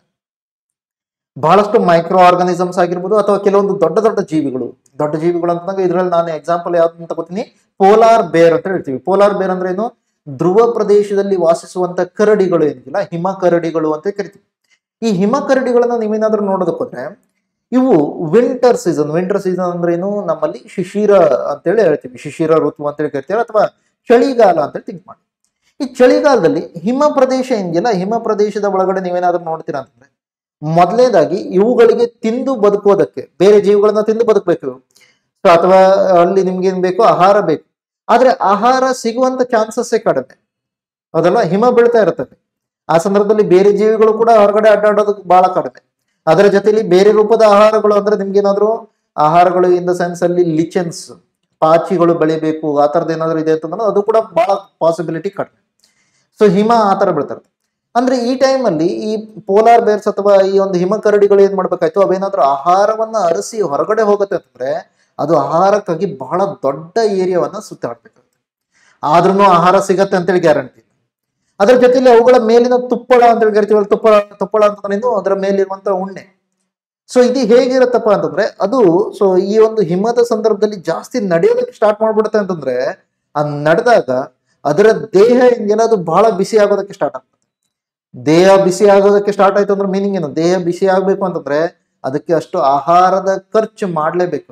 ಬಹಳಷ್ಟು ಮೈಕ್ರೋ ಆರ್ಗಾನಿಸಮ್ಸ್ ಆಗಿರ್ಬೋದು ಅಥವಾ ಕೆಲವೊಂದು ದೊಡ್ಡ ದೊಡ್ಡ ಜೀವಿಗಳು ದೊಡ್ಡ ಜೀವಿಗಳು ಅಂತಂದಾಗ ಇದ್ರಲ್ಲಿ ನಾನು ಎಕ್ಸಾಂಪಲ್ ಯಾವ್ದು ಅಂತ ತಗೋತೀನಿ ಪೋಲಾರ್ ಬೇರ್ ಅಂತ ಹೇಳ್ತೀವಿ ಪೋಲಾರ್ ಬೇರ್ ಅಂದ್ರೆ ಏನು ಧ್ರುವ ಪ್ರದೇಶದಲ್ಲಿ ವಾಸಿಸುವಂತ ಕರಡಿಗಳು ಏನಿಲ್ಲ ಹಿಮ ಕರಡಿಗಳು ಅಂತ ಕರಿತೀವಿ ಈ ಹಿಮ ಕರಡಿಗಳನ್ನ ನೀವೇನಾದ್ರೂ ನೋಡೋದಕ್ಕೆ ಹೋದ್ರೆ ಇವು ವಿಂಟರ್ ಸೀಸನ್ ವಿಂಟರ್ ಸೀಸನ್ ಅಂದ್ರೆ ಏನು ನಮ್ಮಲ್ಲಿ ಶಿಶಿರ ಅಂತೇಳಿ ಹೇಳ್ತೀವಿ ಶಿಶಿರ ಋತು ಅಂತೇಳಿ ಕರಿತೀವಿ ಅಥವಾ ಚಳಿಗಾಲ ಅಂತೇಳಿ ಥಿಂಕ್ ಮಾಡಿ ಈ ಚಳಿಗಾಲದಲ್ಲಿ ಹಿಮ ಪ್ರದೇಶ ಏನಿದೆಯಲ್ಲ ಹಿಮ ಪ್ರದೇಶದ ಒಳಗಡೆ ನೀವೇನಾದ್ರೂ ನೋಡ್ತೀರಾ ಅಂತಂದ್ರೆ ಮೊದಲನೇದಾಗಿ ಇವುಗಳಿಗೆ ತಿಂದು ಬದುಕೋದಕ್ಕೆ ಬೇರೆ ಜೀವಿಗಳನ್ನ ತಿಂದು ಬದುಕಬೇಕು ಸೊ ಅಥವಾ ಅಲ್ಲಿ ನಿಮ್ಗೆ ಏನ್ ಬೇಕು ಆಹಾರ ಬೇಕು ಆದ್ರೆ ಆಹಾರ ಸಿಗುವಂತ ಚಾನ್ಸಸ್ ಕಡಿಮೆ ಹೌದಲ್ವಾ ಹಿಮ ಬೀಳ್ತಾ ಇರ್ತದೆ ಆ ಸಂದರ್ಭದಲ್ಲಿ ಬೇರೆ ಜೀವಿಗಳು ಕೂಡ ಹೊರಗಡೆ ಅಡ್ಡಾಡೋದು ಬಹಳ ಕಡಿಮೆ ಅದರ ಜೊತೆಲಿ ಬೇರೆ ರೂಪದ ಆಹಾರಗಳು ಅಂದ್ರೆ ನಿಮ್ಗೇನಾದ್ರು ಆಹಾರಗಳು ಇನ್ ದ ಸೆನ್ಸ್ ಅಲ್ಲಿ ಲಿಚನ್ಸ್ ಪಾಚಿಗಳು ಬೆಳಿಬೇಕು ಆ ಥರದ್ದು ಏನಾದ್ರು ಇದೆ ಅಂತಂದ್ರೆ ಅದು ಕೂಡ ಬಹಳ ಪಾಸಿಬಿಲಿಟಿ ಕಡಿಮೆ ಸೊ ಹಿಮ ಆ ಥರ ಬೀಳ್ತಾರೆ ಅಂದ್ರೆ ಈ ಟೈಮಲ್ಲಿ ಈ ಪೋಲಾರ್ ಬೇರ್ಸ್ ಅಥವಾ ಈ ಒಂದು ಹಿಮ ಕರಡಿಗಳು ಏನ್ ಮಾಡ್ಬೇಕಾಯ್ತು ಅವೇನಾದ್ರೂ ಆಹಾರವನ್ನ ಅರಸಿ ಹೊರಗಡೆ ಹೋಗುತ್ತೆ ಅಂತಂದ್ರೆ ಅದು ಆಹಾರಕ್ಕಾಗಿ ಬಹಳ ದೊಡ್ಡ ಏರಿಯಾವನ್ನ ಸುತ್ತಾಡ್ಬೇಕಾಗುತ್ತೆ ಆದ್ರೂ ಆಹಾರ ಸಿಗತ್ತೆ ಅಂತೇಳಿ ಗ್ಯಾರಂಟಿ ಅದರ ಜೊತೆಲಿ ಅವುಗಳ ಮೇಲಿನ ತುಪ್ಪಳ ಅಂತೇಳಿ ಕರಿತೀವಲ್ಲ ತುಪ್ಪಳ ತುಪ್ಪಳ ಅಂತಂದ್ರೆ ಅದರ ಮೇಲಿರುವಂತ ಉಣ್ಣೆ ಸೊ ಇದು ಹೇಗಿರುತ್ತಪ್ಪ ಅಂತಂದ್ರೆ ಅದು ಸೊ ಈ ಒಂದು ಹಿಮದ ಸಂದರ್ಭದಲ್ಲಿ ಜಾಸ್ತಿ ನಡೆಯೋದಕ್ಕೆ ಸ್ಟಾರ್ಟ್ ಮಾಡ್ಬಿಡುತ್ತೆ ಅಂತಂದ್ರೆ ಆ ನಡೆದಾಗ ಅದರ ದೇಹ ಏನಿದೆಯಲ್ಲ ಅದು ಬಹಳ ಬಿಸಿ ಆಗೋದಕ್ಕೆ ಸ್ಟಾರ್ಟ್ ಆಗ್ತದೆ ದೇಹ ಬಿಸಿ ಆಗೋದಕ್ಕೆ ಸ್ಟಾರ್ಟ್ ಆಯ್ತು ಅಂದ್ರೆ ಮೀನಿಂಗ್ ಏನು ದೇಹ ಬಿಸಿ ಆಗ್ಬೇಕು ಅಂತಂದ್ರೆ ಅದಕ್ಕೆ ಅಷ್ಟು ಆಹಾರದ ಖರ್ಚು ಮಾಡಲೇಬೇಕು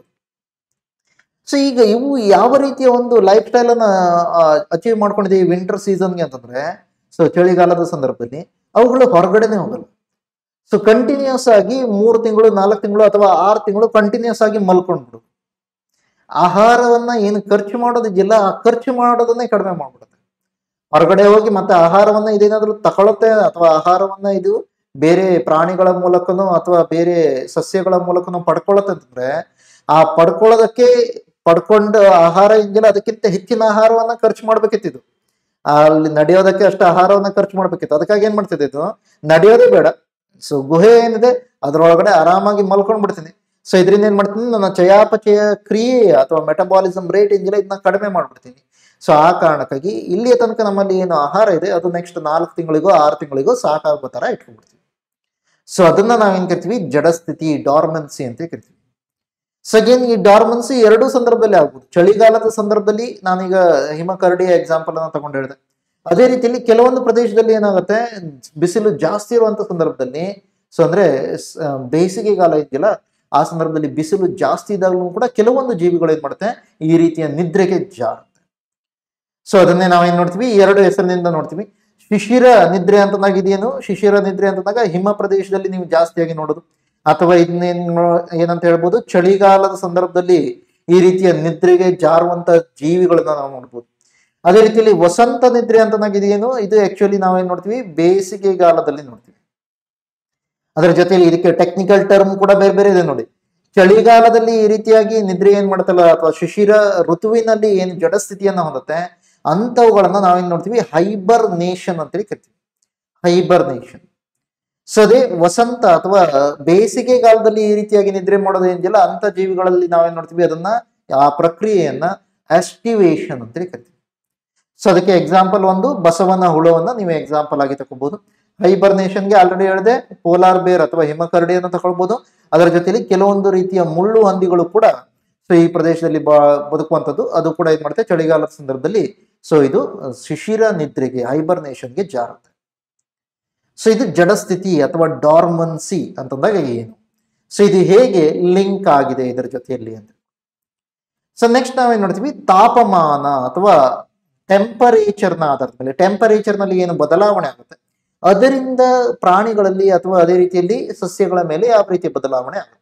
ಸೊ ಈಗ ಇವು ಯಾವ ರೀತಿಯ ಒಂದು ಲೈಫ್ ಸ್ಟೈಲ್ ಅನ್ನ ಅಚೀವ್ ಮಾಡ್ಕೊಂಡಿದೆ ಈ ವಿಂಟರ್ ಸೀಸನ್ಗೆ ಅಂತಂದ್ರೆ ಸೊ ಚಳಿಗಾಲದ ಸಂದರ್ಭದಲ್ಲಿ ಅವುಗಳು ಹೊರಗಡೆನೆ ಹೋಗಲ್ಲ ಸೊ ಕಂಟಿನ್ಯೂಸ್ ಆಗಿ ಮೂರು ತಿಂಗಳು ನಾಲ್ಕು ತಿಂಗಳು ಅಥವಾ ಆರು ತಿಂಗಳು ಕಂಟಿನ್ಯೂಸ್ ಆಗಿ ಮಲ್ಕೊಂಡ್ಬಿಡು ಆಹಾರವನ್ನ ಏನು ಖರ್ಚು ಮಾಡೋದಿದೆಯಲ್ಲ ಆ ಖರ್ಚು ಮಾಡೋದನ್ನೇ ಕಡಿಮೆ ಮಾಡ್ಬಿಡುತ್ತೆ ಹೊರಗಡೆ ಹೋಗಿ ಮತ್ತೆ ಆಹಾರವನ್ನ ಇದೇನಾದ್ರೂ ತಗೊಳುತ್ತೆ ಅಥವಾ ಆಹಾರವನ್ನ ಇದು ಬೇರೆ ಪ್ರಾಣಿಗಳ ಮೂಲಕನೋ ಅಥವಾ ಬೇರೆ ಸಸ್ಯಗಳ ಮೂಲಕನೋ ಪಡ್ಕೊಳ್ಳುತ್ತೆ ಅಂತಂದ್ರೆ ಆ ಪಡ್ಕೊಳ್ಳೋದಕ್ಕೆ ಪಡ್ಕೊಂಡ ಆಹಾರ ಏನಿಲ್ಲ ಅದಕ್ಕಿಂತ ಹೆಚ್ಚಿನ ಆಹಾರವನ್ನ ಖರ್ಚು ಮಾಡ್ಬೇಕಿತ್ತು ಇದು ಅಲ್ಲಿ ನಡೆಯೋದಕ್ಕೆ ಅಷ್ಟು ಆಹಾರವನ್ನ ಖರ್ಚು ಮಾಡ್ಬೇಕಿತ್ತು ಅದಕ್ಕಾಗಿ ಏನ್ ಮಾಡ್ತಿದ್ದೆ ಇದು ನಡೆಯೋದೇ ಬೇಡ ಸೊ ಗುಹೆ ಏನಿದೆ ಅದ್ರೊಳಗಡೆ ಆರಾಮಾಗಿ ಮಲ್ಕೊಂಡ್ ಬಿಡ್ತೀನಿ ಸೊ ಇದರಿಂದ ಏನ್ ಮಾಡ್ತೀನಿ ನನ್ನ ಚಯಾಪಚಯ ಕ್ರಿಯೆ ಅಥವಾ ಮೆಟಬಾಲಿಸಮ್ ರೇಟ್ ಏನಿಲ್ಲ ಇದನ್ನ ಕಡಿಮೆ ಮಾಡ್ಬಿಡ್ತೀನಿ ಸೊ ಆ ಕಾರಣಕ್ಕಾಗಿ ಇಲ್ಲಿಯ ತನಕ ನಮ್ಮಲ್ಲಿ ಏನು ಆಹಾರ ಇದೆ ಅದು ನೆಕ್ಸ್ಟ್ ನಾಲ್ಕು ತಿಂಗಳಿಗೋ ಆರು ತಿಂಗಳಿಗೋ ಸಾಕಾಗೋ ತರ ಇಟ್ಕೊಂಡ್ಬಿಡ್ತೀವಿ ಸೊ ಅದನ್ನ ನಾವೇನ್ ಕರಿತೀವಿ ಜಡಸ್ಥಿತಿ ಡಾರ್ಮೆನ್ಸಿ ಅಂತ ಕರಿತೀವಿ ಸೊ ಅಗೇನ್ ಈ ಡಾರ್ಮೆನ್ಸಿ ಎರಡೂ ಸಂದರ್ಭದಲ್ಲಿ ಆಗ್ಬೋದು ಚಳಿಗಾಲದ ಸಂದರ್ಭದಲ್ಲಿ ನಾನೀಗ ಹಿಮಕರಡಿಯ ಎಕ್ಸಾಂಪಲ್ ಅನ್ನ ತಗೊಂಡು ಹೇಳಿದೆ ಅದೇ ರೀತಿಯಲ್ಲಿ ಕೆಲವೊಂದು ಪ್ರದೇಶದಲ್ಲಿ ಏನಾಗುತ್ತೆ ಬಿಸಿಲು ಜಾಸ್ತಿ ಇರುವಂತ ಸಂದರ್ಭದಲ್ಲಿ ಸೊ ಅಂದ್ರೆ ಸ್- ಆ, ಬೇಸಿಗೆಗಾಲ ಇದೆಯಲ್ಲ ಆ ಸಂದರ್ಭದಲ್ಲಿ ಬಿಸಿಲು ಜಾಸ್ತಿ ಇದ್ದಾಗಲೂ ಕೂಡ ಕೆಲವೊಂದು ಜೀವಿಗಳು ಏನ್ ಮಾಡುತ್ತೆ ಈ ರೀತಿಯ ನಿದ್ರೆಗೆ ಜಾರುತ್ತೆ ಸೊ ಅದನ್ನೇ ನಾವೇನ್ ನೋಡ್ತೀವಿ ಎರಡು ಹೆಸರಿನಿಂದ ನೋಡ್ತೀವಿ ಶಿಶಿರ ನಿದ್ರೆ ಅಂತಂದಾಗ ಇದೇನು ಶಿಶಿರ ನಿದ್ರೆ ಅಂತಂದಾಗ ಹಿಮ ಪ್ರದೇಶದಲ್ಲಿ ನೀವು ಜಾಸ್ತಿಯಾಗಿ ನೋಡೋದು ಅಥವಾ ಇದನ್ನೇನ್ ನೋ- ಏನಂತ ಹೇಳ್ಬೋದು ಚಳಿಗಾಲದ ಸಂದರ್ಭದಲ್ಲಿ ಈ ರೀತಿಯ ನಿದ್ರೆಗೆ ಜಾರುವಂತ ಜೀವಿಗಳನ್ನ ನಾವು ನೋಡ್ಬೋದು ಅದೇ ರೀತಿಯಲ್ಲಿ ವಸಂತ ನಿದ್ರೆ ಅಂತಂದಾಗ ಇದೇನು ಇದು ಆಕ್ಚುಲಿ ನಾವೇನ್ ನೋಡ್ತೀವಿ ಬೇಸಿಗೆಗಾಲದಲ್ಲಿ ನೋಡ್ತೀವಿ ಅದರ ಜೊತೆಯಲ್ಲಿ ಇದಕ್ಕೆ ಟೆಕ್ನಿಕಲ್ ಟರ್ಮ್ ಕೂಡ ಬೇರೆ ಬೇರೆ ಇದೆ ನೋಡಿ ಚಳಿಗಾಲದಲ್ಲಿ ಈ ರೀತಿಯಾಗಿ ನಿದ್ರೆ ಏನ್ ಮಾಡ್ತಲ್ಲ ಅಥವಾ ಶಿಶಿರ ಋತುವಿನಲ್ಲಿ ಏನು ಜಡಸ್ಥಿತಿಯನ್ನ ಹೊಂದುತ್ತೆ ಅಂತವುಗಳನ್ನ ನಾವೇನ್ ನೋಡ್ತೀವಿ ಹೈಬರ್ ನೇಷನ್ ಅಂತೇಳಿ ಕರಿತೀವಿ ಹೈಬರ್ ನೇಷನ್ ಸೊ ಅದೇ ವಸಂತ ಅಥವಾ ಬೇಸಿಗೆಗಾಲದಲ್ಲಿ ಈ ರೀತಿಯಾಗಿ ನಿದ್ರೆ ಮಾಡೋದು ಏನಿದೆಯಲ್ಲ ಅಂತ ಜೀವಿಗಳಲ್ಲಿ ನಾವೇನ್ ನೋಡ್ತೀವಿ ಅದನ್ನ ಆ ಪ್ರಕ್ರಿಯೆಯನ್ನ ಆಸ್ಟಿವೇಶನ್ ಅಂತೇಳಿ ಕರಿತೀವಿ ಸೊ ಅದಕ್ಕೆ ಎಕ್ಸಾಂಪಲ್ ಒಂದು ಬಸವನ ಹುಳವನ್ನ ನೀವು ಎಕ್ಸಾಂಪಲ್ ಆಗಿ ತಗೋಬಹುದು ಹೈಬರ್ನೇಷನ್ಗೆ ಆಲ್ರೆಡಿ ಹೇಳಿದೆ ಪೋಲಾರ್ ಬೇರ್ ಅಥವಾ ಹಿಮಕರಡಿಯನ್ನು ತಗೊಳ್ಬಹುದು ಅದರ ಜೊತೆಲಿ ಕೆಲವೊಂದು ರೀತಿಯ ಮುಳ್ಳು ಹಂದಿಗಳು ಕೂಡ ಸೊ ಈ ಪ್ರದೇಶದಲ್ಲಿ ಬ ಬದುಕುವಂಥದ್ದು ಅದು ಕೂಡ ಏನ್ ಮಾಡುತ್ತೆ ಚಳಿಗಾಲದ ಸಂದರ್ಭದಲ್ಲಿ ಸೊ ಇದು ಶಿಶಿರ ನಿದ್ರೆಗೆ ಹೈಬರ್ನೇಷನ್ಗೆ ಜಾರುತ್ತೆ ಸೊ ಇದು ಜಡಸ್ಥಿತಿ ಅಥವಾ ಡಾರ್ಮನ್ಸಿ ಅಂತಂದಾಗ ಏನು ಸೊ ಇದು ಹೇಗೆ ಲಿಂಕ್ ಆಗಿದೆ ಇದರ ಜೊತೆಯಲ್ಲಿ ಅಂತ ಸೊ ನೆಕ್ಸ್ಟ್ ನಾವೇನ್ ನೋಡ್ತೀವಿ ತಾಪಮಾನ ಅಥವಾ ಟೆಂಪರೇಚರ್ನ ಆಧಾರದ ಮೇಲೆ ಟೆಂಪರೇಚರ್ ನಲ್ಲಿ ಏನು ಬದಲಾವಣೆ ಆಗುತ್ತೆ ಅದರಿಂದ ಪ್ರಾಣಿಗಳಲ್ಲಿ ಅಥವಾ ಅದೇ ರೀತಿಯಲ್ಲಿ ಸಸ್ಯಗಳ ಮೇಲೆ ಯಾವ ರೀತಿಯ ಬದಲಾವಣೆ ಆಗುತ್ತೆ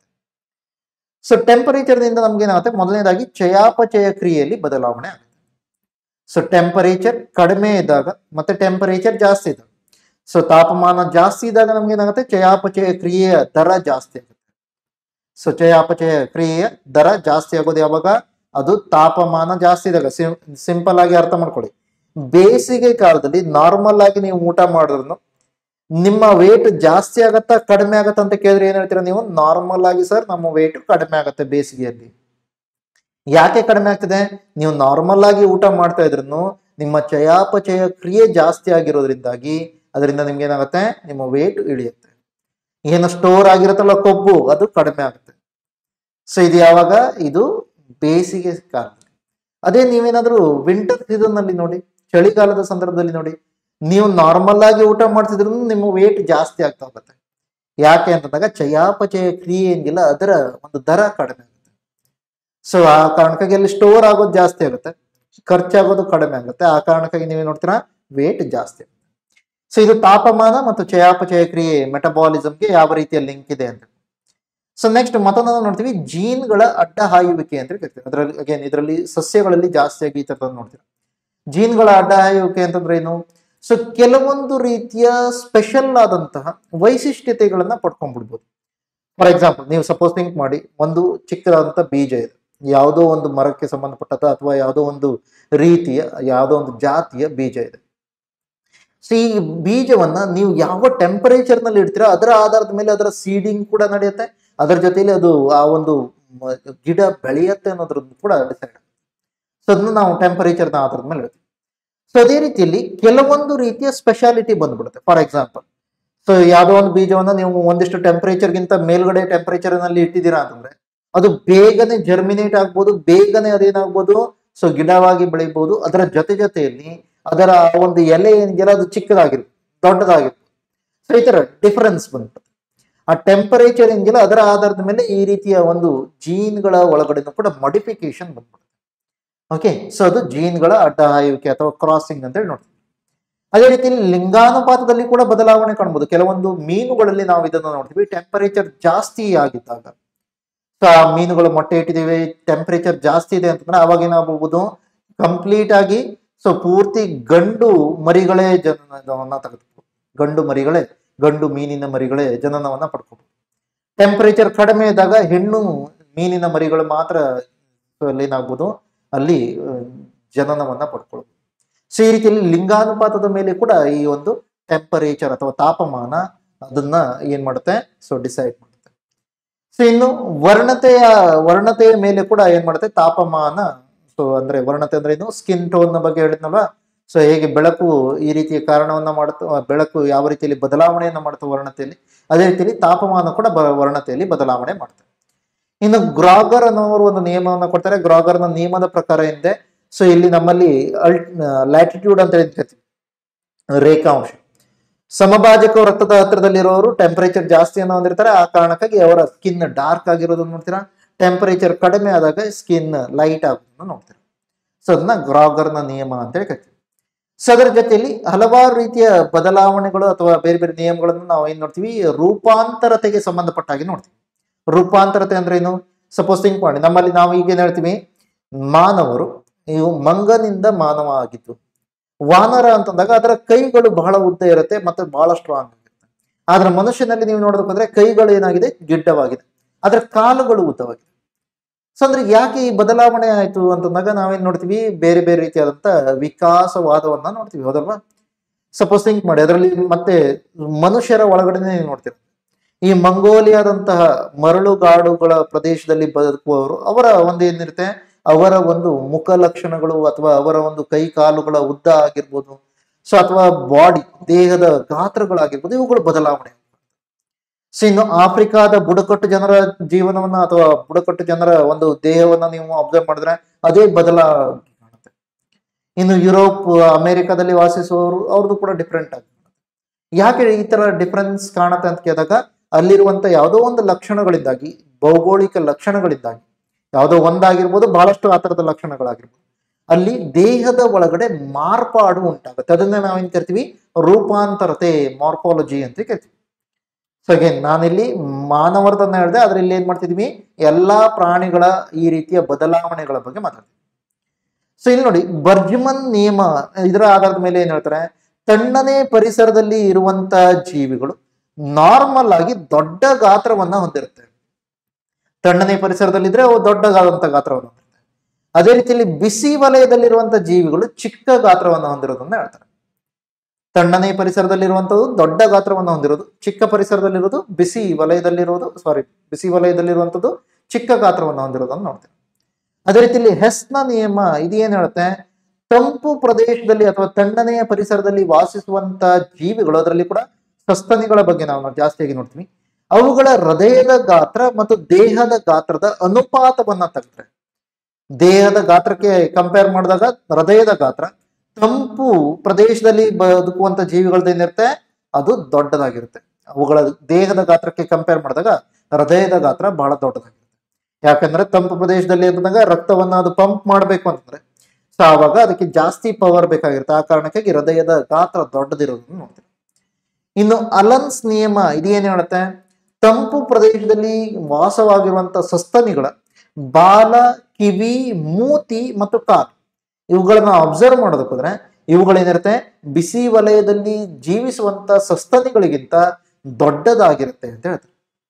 ಸೊ ಟೆಂಪರೇಚರ್ನಿಂದ ನಮ್ಗೆ ಏನಾಗುತ್ತೆ ಮೊದಲನೇದಾಗಿ ಚಯಾಪಚಯ ಕ್ರಿಯೆಯಲ್ಲಿ ಬದಲಾವಣೆ ಆಗುತ್ತೆ ಸೊ ಟೆಂಪರೇಚರ್ ಕಡಿಮೆ ಇದ್ದಾಗ ಮತ್ತೆ ಟೆಂಪರೇಚರ್ ಜಾಸ್ತಿ ಇದ್ದಾಗ ಸೊ ತಾಪಮಾನ ಜಾಸ್ತಿ ಇದ್ದಾಗ ನಮ್ಗೆ ಏನಾಗುತ್ತೆ ಚಯಾಪಚಯ ಕ್ರಿಯೆಯ ದರ ಜಾಸ್ತಿ ಆಗುತ್ತೆ ಸೊ ಚಯಾಪಚಯ ಕ್ರಿಯೆಯ ದರ ಜಾಸ್ತಿ ಆಗೋದು ಯಾವಾಗ ಅದು ತಾಪಮಾನ ಜಾಸ್ತಿ ಇದ್ದಾಗ ಸಿಂಪಲ್ ಆಗಿ ಅರ್ಥ ಮಾಡ್ಕೊಳ್ಳಿ ಬೇಸಿಗೆ ಕಾಲದಲ್ಲಿ ನಾರ್ಮಲ್ ಆಗಿ ನೀವು ಊಟ ಮಾಡಿದ್ರು ನಿಮ್ಮ ವೇಟ್ ಜಾಸ್ತಿ ಆಗತ್ತಾ ಕಡಿಮೆ ಆಗತ್ತಾ ಅಂತ ಕೇಳಿದ್ರೆ ಏನ್ ಹೇಳ್ತೀರಾ ನೀವು ನಾರ್ಮಲ್ ಆಗಿ ಸರ್ ನಮ್ಮ ವೇಟ್ ಕಡಿಮೆ ಆಗತ್ತೆ ಬೇಸಿಗೆಯಲ್ಲಿ ಯಾಕೆ ಕಡಿಮೆ ಆಗ್ತದೆ ನೀವು ನಾರ್ಮಲ್ ಆಗಿ ಊಟ ಮಾಡ್ತಾ ಇದ್ರು ನಿಮ್ಮ ಚಯಾಪಚಯ ಕ್ರಿಯೆ ಜಾಸ್ತಿ ಆಗಿರೋದ್ರಿಂದಾಗಿ ಅದರಿಂದ ನಿಮ್ಗೆ ಏನಾಗುತ್ತೆ ನಿಮ್ಮ ವೇಟ್ ಇಳಿಯುತ್ತೆ ಏನು ಸ್ಟೋರ್ ಆಗಿರುತ್ತಲ್ಲ ಕೊಬ್ಬು ಅದು ಕಡಿಮೆ ಆಗುತ್ತೆ ಸೊ ಇದು ಯಾವಾಗ ಇದು ಬೇಸಿಗೆ ಕಾಲ ಅದೇ ನೀವೇನಾದ್ರೂ ವಿಂಟರ್ ಸೀಸನ್ ನಲ್ಲಿ ನೋಡಿ ಚಳಿಗಾಲದ ಸಂದರ್ಭದಲ್ಲಿ ನೋಡಿ ನೀವು ನಾರ್ಮಲ್ ಆಗಿ ಊಟ ಮಾಡ್ತಿದ್ರು ನಿಮ್ಮ ವೇಟ್ ಜಾಸ್ತಿ ಆಗ್ತಾ ಹೋಗುತ್ತೆ ಯಾಕೆ ಅಂತಂದಾಗ ಚಯಾಪಚಯ ಕ್ರಿಯೆ ಏನಿಲ್ಲ ಅದರ ಒಂದು ದರ ಕಡಿಮೆ ಆಗುತ್ತೆ ಸೊ ಆ ಕಾರಣಕ್ಕಾಗಿ ಅಲ್ಲಿ ಸ್ಟೋರ್ ಆಗೋದು ಜಾಸ್ತಿ ಆಗುತ್ತೆ ಖರ್ಚಾಗೋದು ಕಡಿಮೆ ಆಗುತ್ತೆ ಆ ಕಾರಣಕ್ಕಾಗಿ ನೀವೇ ನೋಡ್ತೀರಾ ವೇಟ್ ಜಾಸ್ತಿ ಆಗುತ್ತೆ ಸೊ ಇದು ತಾಪಮಾನ ಮತ್ತು ಚಯಾಪಚಯ ಕ್ರಿಯೆ ಮೆಟಬಾಲಿಸಮ್ಗೆ ಯಾವ ರೀತಿಯ ಲಿಂಕ್ ಇದೆ ಅಂತ ಸೊ ನೆಕ್ಸ್ಟ್ ಮತ್ತೊಂದನ್ನು ನೋಡ್ತೀವಿ ಜೀನ್ಗಳ ಅಡ್ಡ ಹಾಯುವಿಕೆ ಅಂತ ಕರಿತೀವಿ ಅದರಲ್ಲಿ ಅಗೇನ್ ಇದರಲ್ಲಿ ಸಸ್ಯಗಳಲ್ಲಿ ಜಾಸ್ತಿಯಾಗಿ ಈ ತರದ್ ನೋಡ್ತೀವಿ ಜೀನ್ಗಳ ಅಡ್ಡ ಹಾಯುವಿಕೆ ಅಂತಂದ್ರೆ ಏನು ಸೊ ಕೆಲವೊಂದು ರೀತಿಯ ಸ್ಪೆಷಲ್ ಆದಂತಹ ವೈಶಿಷ್ಟ್ಯತೆಗಳನ್ನ ಪಡ್ಕೊಂಡ್ಬಿಡ್ಬೋದು ಫಾರ್ ಎಕ್ಸಾಂಪಲ್ ನೀವು ಸಪೋಸ್ ಥಿಂಕ್ ಮಾಡಿ ಒಂದು ಚಿಕ್ಕದಾದಂಥ ಬೀಜ ಇದೆ ಯಾವುದೋ ಒಂದು ಮರಕ್ಕೆ ಸಂಬಂಧಪಟ್ಟದ ಅಥವಾ ಯಾವುದೋ ಒಂದು ರೀತಿಯ ಯಾವುದೋ ಒಂದು ಜಾತಿಯ ಬೀಜ ಇದೆ ಸೊ ಈ ಬೀಜವನ್ನ ನೀವು ಯಾವ ಟೆಂಪರೇಚರ್ ನಲ್ಲಿ ಇಡ್ತೀರಾ ಅದರ ಆಧಾರದ ಮೇಲೆ ಅದರ ಸೀಡಿಂಗ್ ಕೂಡ ನಡೆಯುತ್ತೆ ಅದರ ಜೊತೆಲಿ ಅದು ಆ ಒಂದು ಮ- ಗಿಡ ಬೆಳೆಯುತ್ತೆ ಅನ್ನೋದ್ರದ್ದು ಕೂಡ ಡಿಸೈಡ್ ಸೊ ಅದನ್ನ ನಾವು ಟೆಂಪರೇಚರ್ನ ಆಧಾರದ ಮೇಲೆ ಹೇಳ್ತೀವಿ ಸೊ ಅದೇ ರೀತಿಯಲ್ಲಿ ಕೆಲವೊಂದು ರೀತಿಯ ಸ್ಪೆಷಾಲಿಟಿ ಬಂದ್ಬಿಡುತ್ತೆ ಫಾರ್ ಎಕ್ಸಾಂಪಲ್ ಸೊ ಯಾವುದೋ ಒಂದು ಬೀಜವನ್ನ ನೀವು ಒಂದಿಷ್ಟು ಟೆಂಪರೇಚರ್ಗಿಂತ ಮೇಲ್ಗಡೆ ಟೆಂಪರೇಚರ್ ನಲ್ಲಿ ಇಟ್ಟಿದ್ದೀರಾ ಅಂತಂದ್ರೆ ಅದು ಬೇಗನೆ ಜರ್ಮಿನೇಟ್ ಆಗ್ಬೋದು ಬೇಗನೆ ಅದೇನಾಗ್ಬೋದು ಸೊ ಗಿಡವಾಗಿ ಬೆಳಿಬಹುದು ಅದರ ಜೊತೆ ಜೊತೆಯಲ್ಲಿ ಅದರ ಒಂದು ಎಲೆ ಏನಿದೆಯಲ್ಲ ಅದು ಚಿಕ್ಕದಾಗಿರುತ್ತೆ ದೊಡ್ಡದಾಗಿರುತ್ತೆ ಸೊ ಈ ತರ ಡಿಫರೆನ್ಸ್ ಬಂದ್ಬಿಡುತ್ತೆ ಆ ಟೆಂಪರೇಚರ್ ಏನಿದೆಯಲ್ಲ ಅದರ ಆಧಾರದ ಮೇಲೆ ಈ ರೀತಿಯ ಒಂದು ಜೀನ್ಗಳ ಒಳಗಡೆನೂ ಕೂಡ ಮಾಡಿಫಿಕೇಶನ್ ಬಂದ್ಬಿಡುತ್ತೆ ಓಕೆ ಸೊ ಅದು ಜೀನ್ಗಳ ಅಡ್ಡ ಹಾಯುವಿಕೆ ಅಥವಾ ಕ್ರಾಸಿಂಗ್ ಅಂತ ಹೇಳಿ ನೋಡ್ತೀವಿ ಅದೇ ರೀತಿಯಲ್ಲಿ ಲಿಂಗಾನುಪಾತದಲ್ಲಿ ಕೂಡ ಬದಲಾವಣೆ ಕಾಣ್ಬೋದು ಕೆಲವೊಂದು ಮೀನುಗಳಲ್ಲಿ ನಾವು ಇದನ್ನು ನೋಡ್ತೀವಿ ಟೆಂಪರೇಚರ್ ಜಾಸ್ತಿ ಆಗಿದ್ದಾಗ ಸೊ ಆ ಮೀನುಗಳು ಮೊಟ್ಟೆ ಇಟ್ಟಿದ್ದೀವಿ ಟೆಂಪರೇಚರ್ ಜಾಸ್ತಿ ಇದೆ ಅಂತಂದ್ರೆ ಅವಾಗ ಏನಾಗಬಹುದು ಕಂಪ್ಲೀಟ್ ಆಗಿ ಸೊ ಪೂರ್ತಿ ಗಂಡು ಮರಿಗಳೇ ಜನನವನ್ನ ತೆಗೆದುಕೊಂಡು ಗಂಡು ಮರಿಗಳೇ ಗಂಡು ಮೀನಿನ ಮರಿಗಳೇ ಜನನವನ್ನ ಪಡ್ಕೋಬಹುದು ಟೆಂಪರೇಚರ್ ಕಡಿಮೆ ಇದ್ದಾಗ ಹೆಣ್ಣು ಮೀನಿನ ಮರಿಗಳು ಮಾತ್ರ so ಅಲ್ಲಿ ಏನಾಗ್ಬೋದು ಅಲ್ಲಿ ಆ, ಜನನವನ್ನ ಪಡ್ಕೊಳ್ಬಹುದು ಸೊ ಈ ರೀತಿಯಲ್ಲಿ ಲಿಂಗಾನುಪಾತದ ಮೇಲೆ ಕೂಡ ಈ ಒಂದು ಟೆಂಪರೇಚರ್ ಅಥವಾ ತಾಪಮಾನ ಅದನ್ನ ಏನ್ ಮಾಡುತ್ತೆ ಸೊ ಡಿಸೈಡ್ ಮಾಡುತ್ತೆ ಸೊ ಇನ್ನು ವರ್ಣತೆಯ ವರ್ಣತೆಯ ಮೇಲೆ ಕೂಡ ಏನ್ ಮಾಡುತ್ತೆ ತಾಪಮಾನ ಸೊ ಅಂದ್ರೆ ವರ್ಣತೆ ಅಂದ್ರೆ ಏನು ಸ್ಕಿನ್ ಟೋನ್ ಬಗ್ಗೆ ಹೇಳಿದ್ನಲ್ವಾ ಸೊ ಹೇಗೆ ಬೆಳಕು ಈ ರೀತಿಯ ಕಾರಣವನ್ನ ಮಾಡುತ್ತೆ ಬೆಳಕು ಯಾವ ರೀತಿಯಲ್ಲಿ ಬದಲಾವಣೆಯನ್ನ ಮಾಡುತ್ತೆ ವರ್ಣತೆಯಲ್ಲಿ ಅದೇ ರೀತಿಯಲ್ಲಿ ತಾಪಮಾನ ಕೂಡ ಬ- ವರ್ಣತೆಯಲ್ಲಿ ಬದಲಾವಣೆ ಮಾಡುತ್ತೆ ಇನ್ನು ಗ್ರಾಗರ್ ಅನ್ನೋರು ಒಂದು ನಿಯಮವನ್ನು ಕೊಡ್ತಾರೆ ಗ್ರಾಗರ್ನ ನಿಯಮದ ಪ್ರಕಾರ ಏನಿದೆ ಸೊ ಇಲ್ಲಿ ನಮ್ಮಲ್ಲಿ ಅಲ್ ಲ್ಯಾಟಿಟ್ಯೂಡ್ ಅಂತ ಹೇಳಿ ಕರಿತೀವಿ ರೇಖಾಂಶ ಸಮಭಾಜಕ ವೃತ್ತದ ಹತ್ರದಲ್ಲಿರೋರು ಟೆಂಪರೇಚರ್ ಜಾಸ್ತಿಯನ್ನು ಹೊಂದಿರ್ತಾರೆ ಆ ಕಾರಣಕ್ಕಾಗಿ ಅವರ ಸ್ಕಿನ್ ಡಾರ್ಕ್ ಆಗಿರೋದನ್ನ ನೋಡ್ತೀರಾ ಟೆಂಪರೇಚರ್ ಕಡಿಮೆ ಆದಾಗ ಸ್ಕಿನ್ ಲೈಟ್ ಆಗೋದನ್ನ ನೋಡ್ತೀರಾ ಸೊ ಅದನ್ನ ಗ್ರಾಗರ್ನ ನಿಯಮ ಅಂತ ಹೇಳಿ ಕರಿತೀವಿ ಸೊ ಅದರ ಜೊತೆಯಲ್ಲಿ ಹಲವಾರು ರೀತಿಯ ಬದಲಾವಣೆಗಳು ಅಥವಾ ಬೇರೆ ಬೇರೆ ನಿಯಮಗಳನ್ನು ನಾವು ಏನ್ ನೋಡ್ತೀವಿ ರೂಪಾಂತರತೆಗೆ ಸಂಬಂಧಪಟ್ಟಾಗಿ ನೋಡ್ತೀವಿ ರೂಪಾಂತರತೆ ಅಂದ್ರೆ ಏನು ಸಪೋಸ್ ಥಿಂಕ್ ಮಾಡಿ ನಮ್ಮಲ್ಲಿ ನಾವು ಈಗ ಏನ್ ಹೇಳ್ತೀವಿ ಮಾನವರು ಇವು ಮಂಗನಿಂದ ಮಾನವ ಆಗಿದ್ದು ವಾನರ ಅಂತಂದಾಗ ಅದರ ಕೈಗಳು ಬಹಳ ಉದ್ದ ಇರುತ್ತೆ ಮತ್ತೆ ಬಹಳ ಸ್ಟ್ರಾಂಗ್ ಆಗಿರುತ್ತೆ ಆದ್ರೆ ಮನುಷ್ಯನಲ್ಲಿ ನೀವು ನೋಡೋದಕ್ಕಂದ್ರೆ ಕೈಗಳು ಏನಾಗಿದೆ ಗಿಡ್ಡವಾಗಿದೆ ಅದರ ಕಾಲುಗಳು ಉದ್ದವಾಗಿದೆ ಸೊ ಅಂದ್ರೆ ಯಾಕೆ ಈ ಬದಲಾವಣೆ ಆಯ್ತು ಅಂತಂದಾಗ ನಾವೇನ್ ನೋಡ್ತೀವಿ ಬೇರೆ ಬೇರೆ ರೀತಿಯಾದಂತ ವಿಕಾಸವಾದವನ್ನ ನೋಡ್ತೀವಿ ಹೌದಲ್ವಾ ಸಪೋಸ್ ಥಿಂಕ್ ಮಾಡಿ ಅದರಲ್ಲಿ ಮತ್ತೆ ಮನುಷ್ಯರ ಒಳಗಡೆನೆ ನೀವು ನೋಡ್ತೀರ ಈ ಮಂಗೋಲಿಯಾದಂತಹ ಮರಳುಗಾಡುಗಳ ಪ್ರದೇಶದಲ್ಲಿ ಬದುಕುವವರು ಅವರ ಒಂದು ಏನಿರುತ್ತೆ ಅವರ ಒಂದು ಮುಖ ಲಕ್ಷಣಗಳು ಅಥವಾ ಅವರ ಒಂದು ಕೈ ಕಾಲುಗಳ ಉದ್ದ ಆಗಿರ್ಬೋದು ಸೊ ಅಥವಾ ಬಾಡಿ ದೇಹದ ಗಾತ್ರಗಳಾಗಿರ್ಬೋದು ಇವುಗಳು ಬದಲಾವಣೆ ಸೊ ಇನ್ನು ಆಫ್ರಿಕಾದ ಬುಡಕಟ್ಟು ಜನರ ಜೀವನವನ್ನ ಅಥವಾ ಬುಡಕಟ್ಟು ಜನರ ಒಂದು ದೇಹವನ್ನ ನೀವು ಅಬ್ಸರ್ವ್ ಮಾಡಿದ್ರೆ ಅದೇ ಬದಲಾವಣೆ ಕಾಣುತ್ತೆ ಇನ್ನು ಯುರೋಪ್ ಅಮೆರಿಕದಲ್ಲಿ ವಾಸಿಸುವವರು ಅವ್ರದ್ದು ಕೂಡ ಡಿಫ್ರೆಂಟ್ ಆಗಿ ಯಾಕೆ ಈ ತರ ಡಿಫ್ರೆನ್ಸ್ ಕಾಣುತ್ತೆ ಅಂತ ಕೇಳಿದಾಗ ಅಲ್ಲಿರುವಂತ ಯಾವುದೋ ಒಂದು ಲಕ್ಷಣಗಳಿಂದಾಗಿ ಭೌಗೋಳಿಕ ಲಕ್ಷಣಗಳಿಂದಾಗಿ ಯಾವುದೋ ಒಂದಾಗಿರ್ಬೋದು ಬಹಳಷ್ಟು ಆ ಥರದ ಲಕ್ಷಣಗಳಾಗಿರ್ಬೋದು ಅಲ್ಲಿ ದೇಹದ ಒಳಗಡೆ ಮಾರ್ಪಾಡು ಉಂಟಾಗುತ್ತೆ ಅದನ್ನ ನಾವೇನ್ ಕರಿತೀವಿ ರೂಪಾಂತರತೆ ಮಾರ್ಪಾಲಜಿ ಅಂತ ಕರಿತೀವಿ ಸೊ ಅಗೇನ್ ನಾನಿಲ್ಲಿ ಮಾನವರದನ್ನ ಹೇಳಿದೆ ಆದ್ರೆ ಇಲ್ಲಿ ಏನ್ ಮಾಡ್ತಿದೀವಿ ಎಲ್ಲಾ ಪ್ರಾಣಿಗಳ ಈ ರೀತಿಯ ಬದಲಾವಣೆಗಳ ಬಗ್ಗೆ ಮಾತಾಡ್ತೀವಿ ಸೊ ಇಲ್ಲಿ ನೋಡಿ ಬರ್ಜ್ಮನ್ ನಿಯಮ ಇದರ ಆಧಾರದ ಮೇಲೆ ಏನ್ ಹೇಳ್ತಾರೆ ತಣ್ಣನೆ ಪರಿಸರದಲ್ಲಿ ಇರುವಂತ ಜೀವಿಗಳು ನಾರ್ಮಲ್ ಆಗಿ ದೊಡ್ಡ ಗಾತ್ರವನ್ನ ಹೊಂದಿರುತ್ತೆ ತಣ್ಣನೆ ಪರಿಸರದಲ್ಲಿದ್ರೆ ಅವು ದೊಡ್ಡದಾದಂತ ಗಾತ್ರವನ್ನು ಹೊಂದಿರುತ್ತೆ ಅದೇ ರೀತಿಯಲ್ಲಿ ಬಿಸಿ ವಲಯದಲ್ಲಿರುವಂತ ಜೀವಿಗಳು ಚಿಕ್ಕ ಗಾತ್ರವನ್ನು ಹೊಂದಿರೋದನ್ನ ಹೇಳ್ತಾರೆ ತಣ್ಣನೆ ಪರಿಸರದಲ್ಲಿರುವಂಥದ್ದು ದೊಡ್ಡ ಗಾತ್ರವನ್ನು ಹೊಂದಿರೋದು ಚಿಕ್ಕ ಪರಿಸರದಲ್ಲಿರೋದು ಬಿಸಿ ವಲಯದಲ್ಲಿರೋದು ಸಾರಿ ಬಿಸಿ ವಲಯದಲ್ಲಿರುವಂಥದ್ದು ಚಿಕ್ಕ ಗಾತ್ರವನ್ನು ಹೊಂದಿರೋದನ್ನು ನೋಡ್ತೀವಿ ಅದೇ ರೀತಿಯಲ್ಲಿ ಹೆಸ್ನ ನಿಯಮ ಇದು ಏನ್ ಹೇಳುತ್ತೆ ತಂಪು ಪ್ರದೇಶದಲ್ಲಿ ಅಥವಾ ತಣ್ಣನೆಯ ಪರಿಸರದಲ್ಲಿ ವಾಸಿಸುವಂತ ಜೀವಿಗಳು ಅದರಲ್ಲಿ ಕೂಡ ಸಸ್ತನಿಗಳ ಬಗ್ಗೆ ನಾವು ಜಾಸ್ತಿಯಾಗಿ ನೋಡ್ತೀವಿ ಅವುಗಳ ಹೃದಯದ ಗಾತ್ರ ಮತ್ತು ದೇಹದ ಗಾತ್ರದ ಅನುಪಾತವನ್ನ ತೆಗೆದ್ರೆ ದೇಹದ ಗಾತ್ರಕ್ಕೆ ಕಂಪೇರ್ ಮಾಡಿದಾಗ ಹೃದಯದ ಗಾತ್ರ ತಂಪು ಪ್ರದೇಶದಲ್ಲಿ ಬದುಕುವಂತ ಜೀವಿಗಳದ್ದೇನಿರುತ್ತೆ ಅದು ದೊಡ್ಡದಾಗಿರುತ್ತೆ ಅವುಗಳ ದೇಹದ ಗಾತ್ರಕ್ಕೆ ಕಂಪೇರ್ ಮಾಡಿದಾಗ ಹೃದಯದ ಗಾತ್ರ ಬಹಳ ದೊಡ್ಡದಾಗಿರುತ್ತೆ ಯಾಕಂದ್ರೆ ತಂಪು ಪ್ರದೇಶದಲ್ಲಿ ಅಂದಾಗ ರಕ್ತವನ್ನ ಅದು ಪಂಪ್ ಮಾಡಬೇಕು ಅಂತಂದ್ರೆ ಸೊ ಆವಾಗ ಅದಕ್ಕೆ ಜಾಸ್ತಿ ಪವರ್ ಬೇಕಾಗಿರುತ್ತೆ ಆ ಕಾರಣಕ್ಕಾಗಿ ಹೃದಯದ ಗಾತ್ರ ದೊಡ್ಡದಿರೋದನ್ನು ನೋಡ್ತೀವಿ ಇನ್ನು ಅಲನ್ಸ್ ನಿಯಮ ಇದೇನು ಹೇಳುತ್ತೆ ತಂಪು ಪ್ರದೇಶದಲ್ಲಿ ವಾಸವಾಗಿರುವಂತ ಸಸ್ತನಿಗಳ ಬಾಲ ಕಿವಿ ಮೂತಿ ಮತ್ತು ಕಾಲು ಇವುಗಳನ್ನ ಅಬ್ಸರ್ವ್ ಮಾಡೋದಕ್ಕೋದ್ರೆ ಇವುಗಳೇನಿರುತ್ತೆ ಬಿಸಿ ವಲಯದಲ್ಲಿ ಜೀವಿಸುವಂತ ಸಸ್ತನಿಗಳಿಗಿಂತ ದೊಡ್ಡದಾಗಿರುತ್ತೆ ಅಂತ ಹೇಳ್ತಾರೆ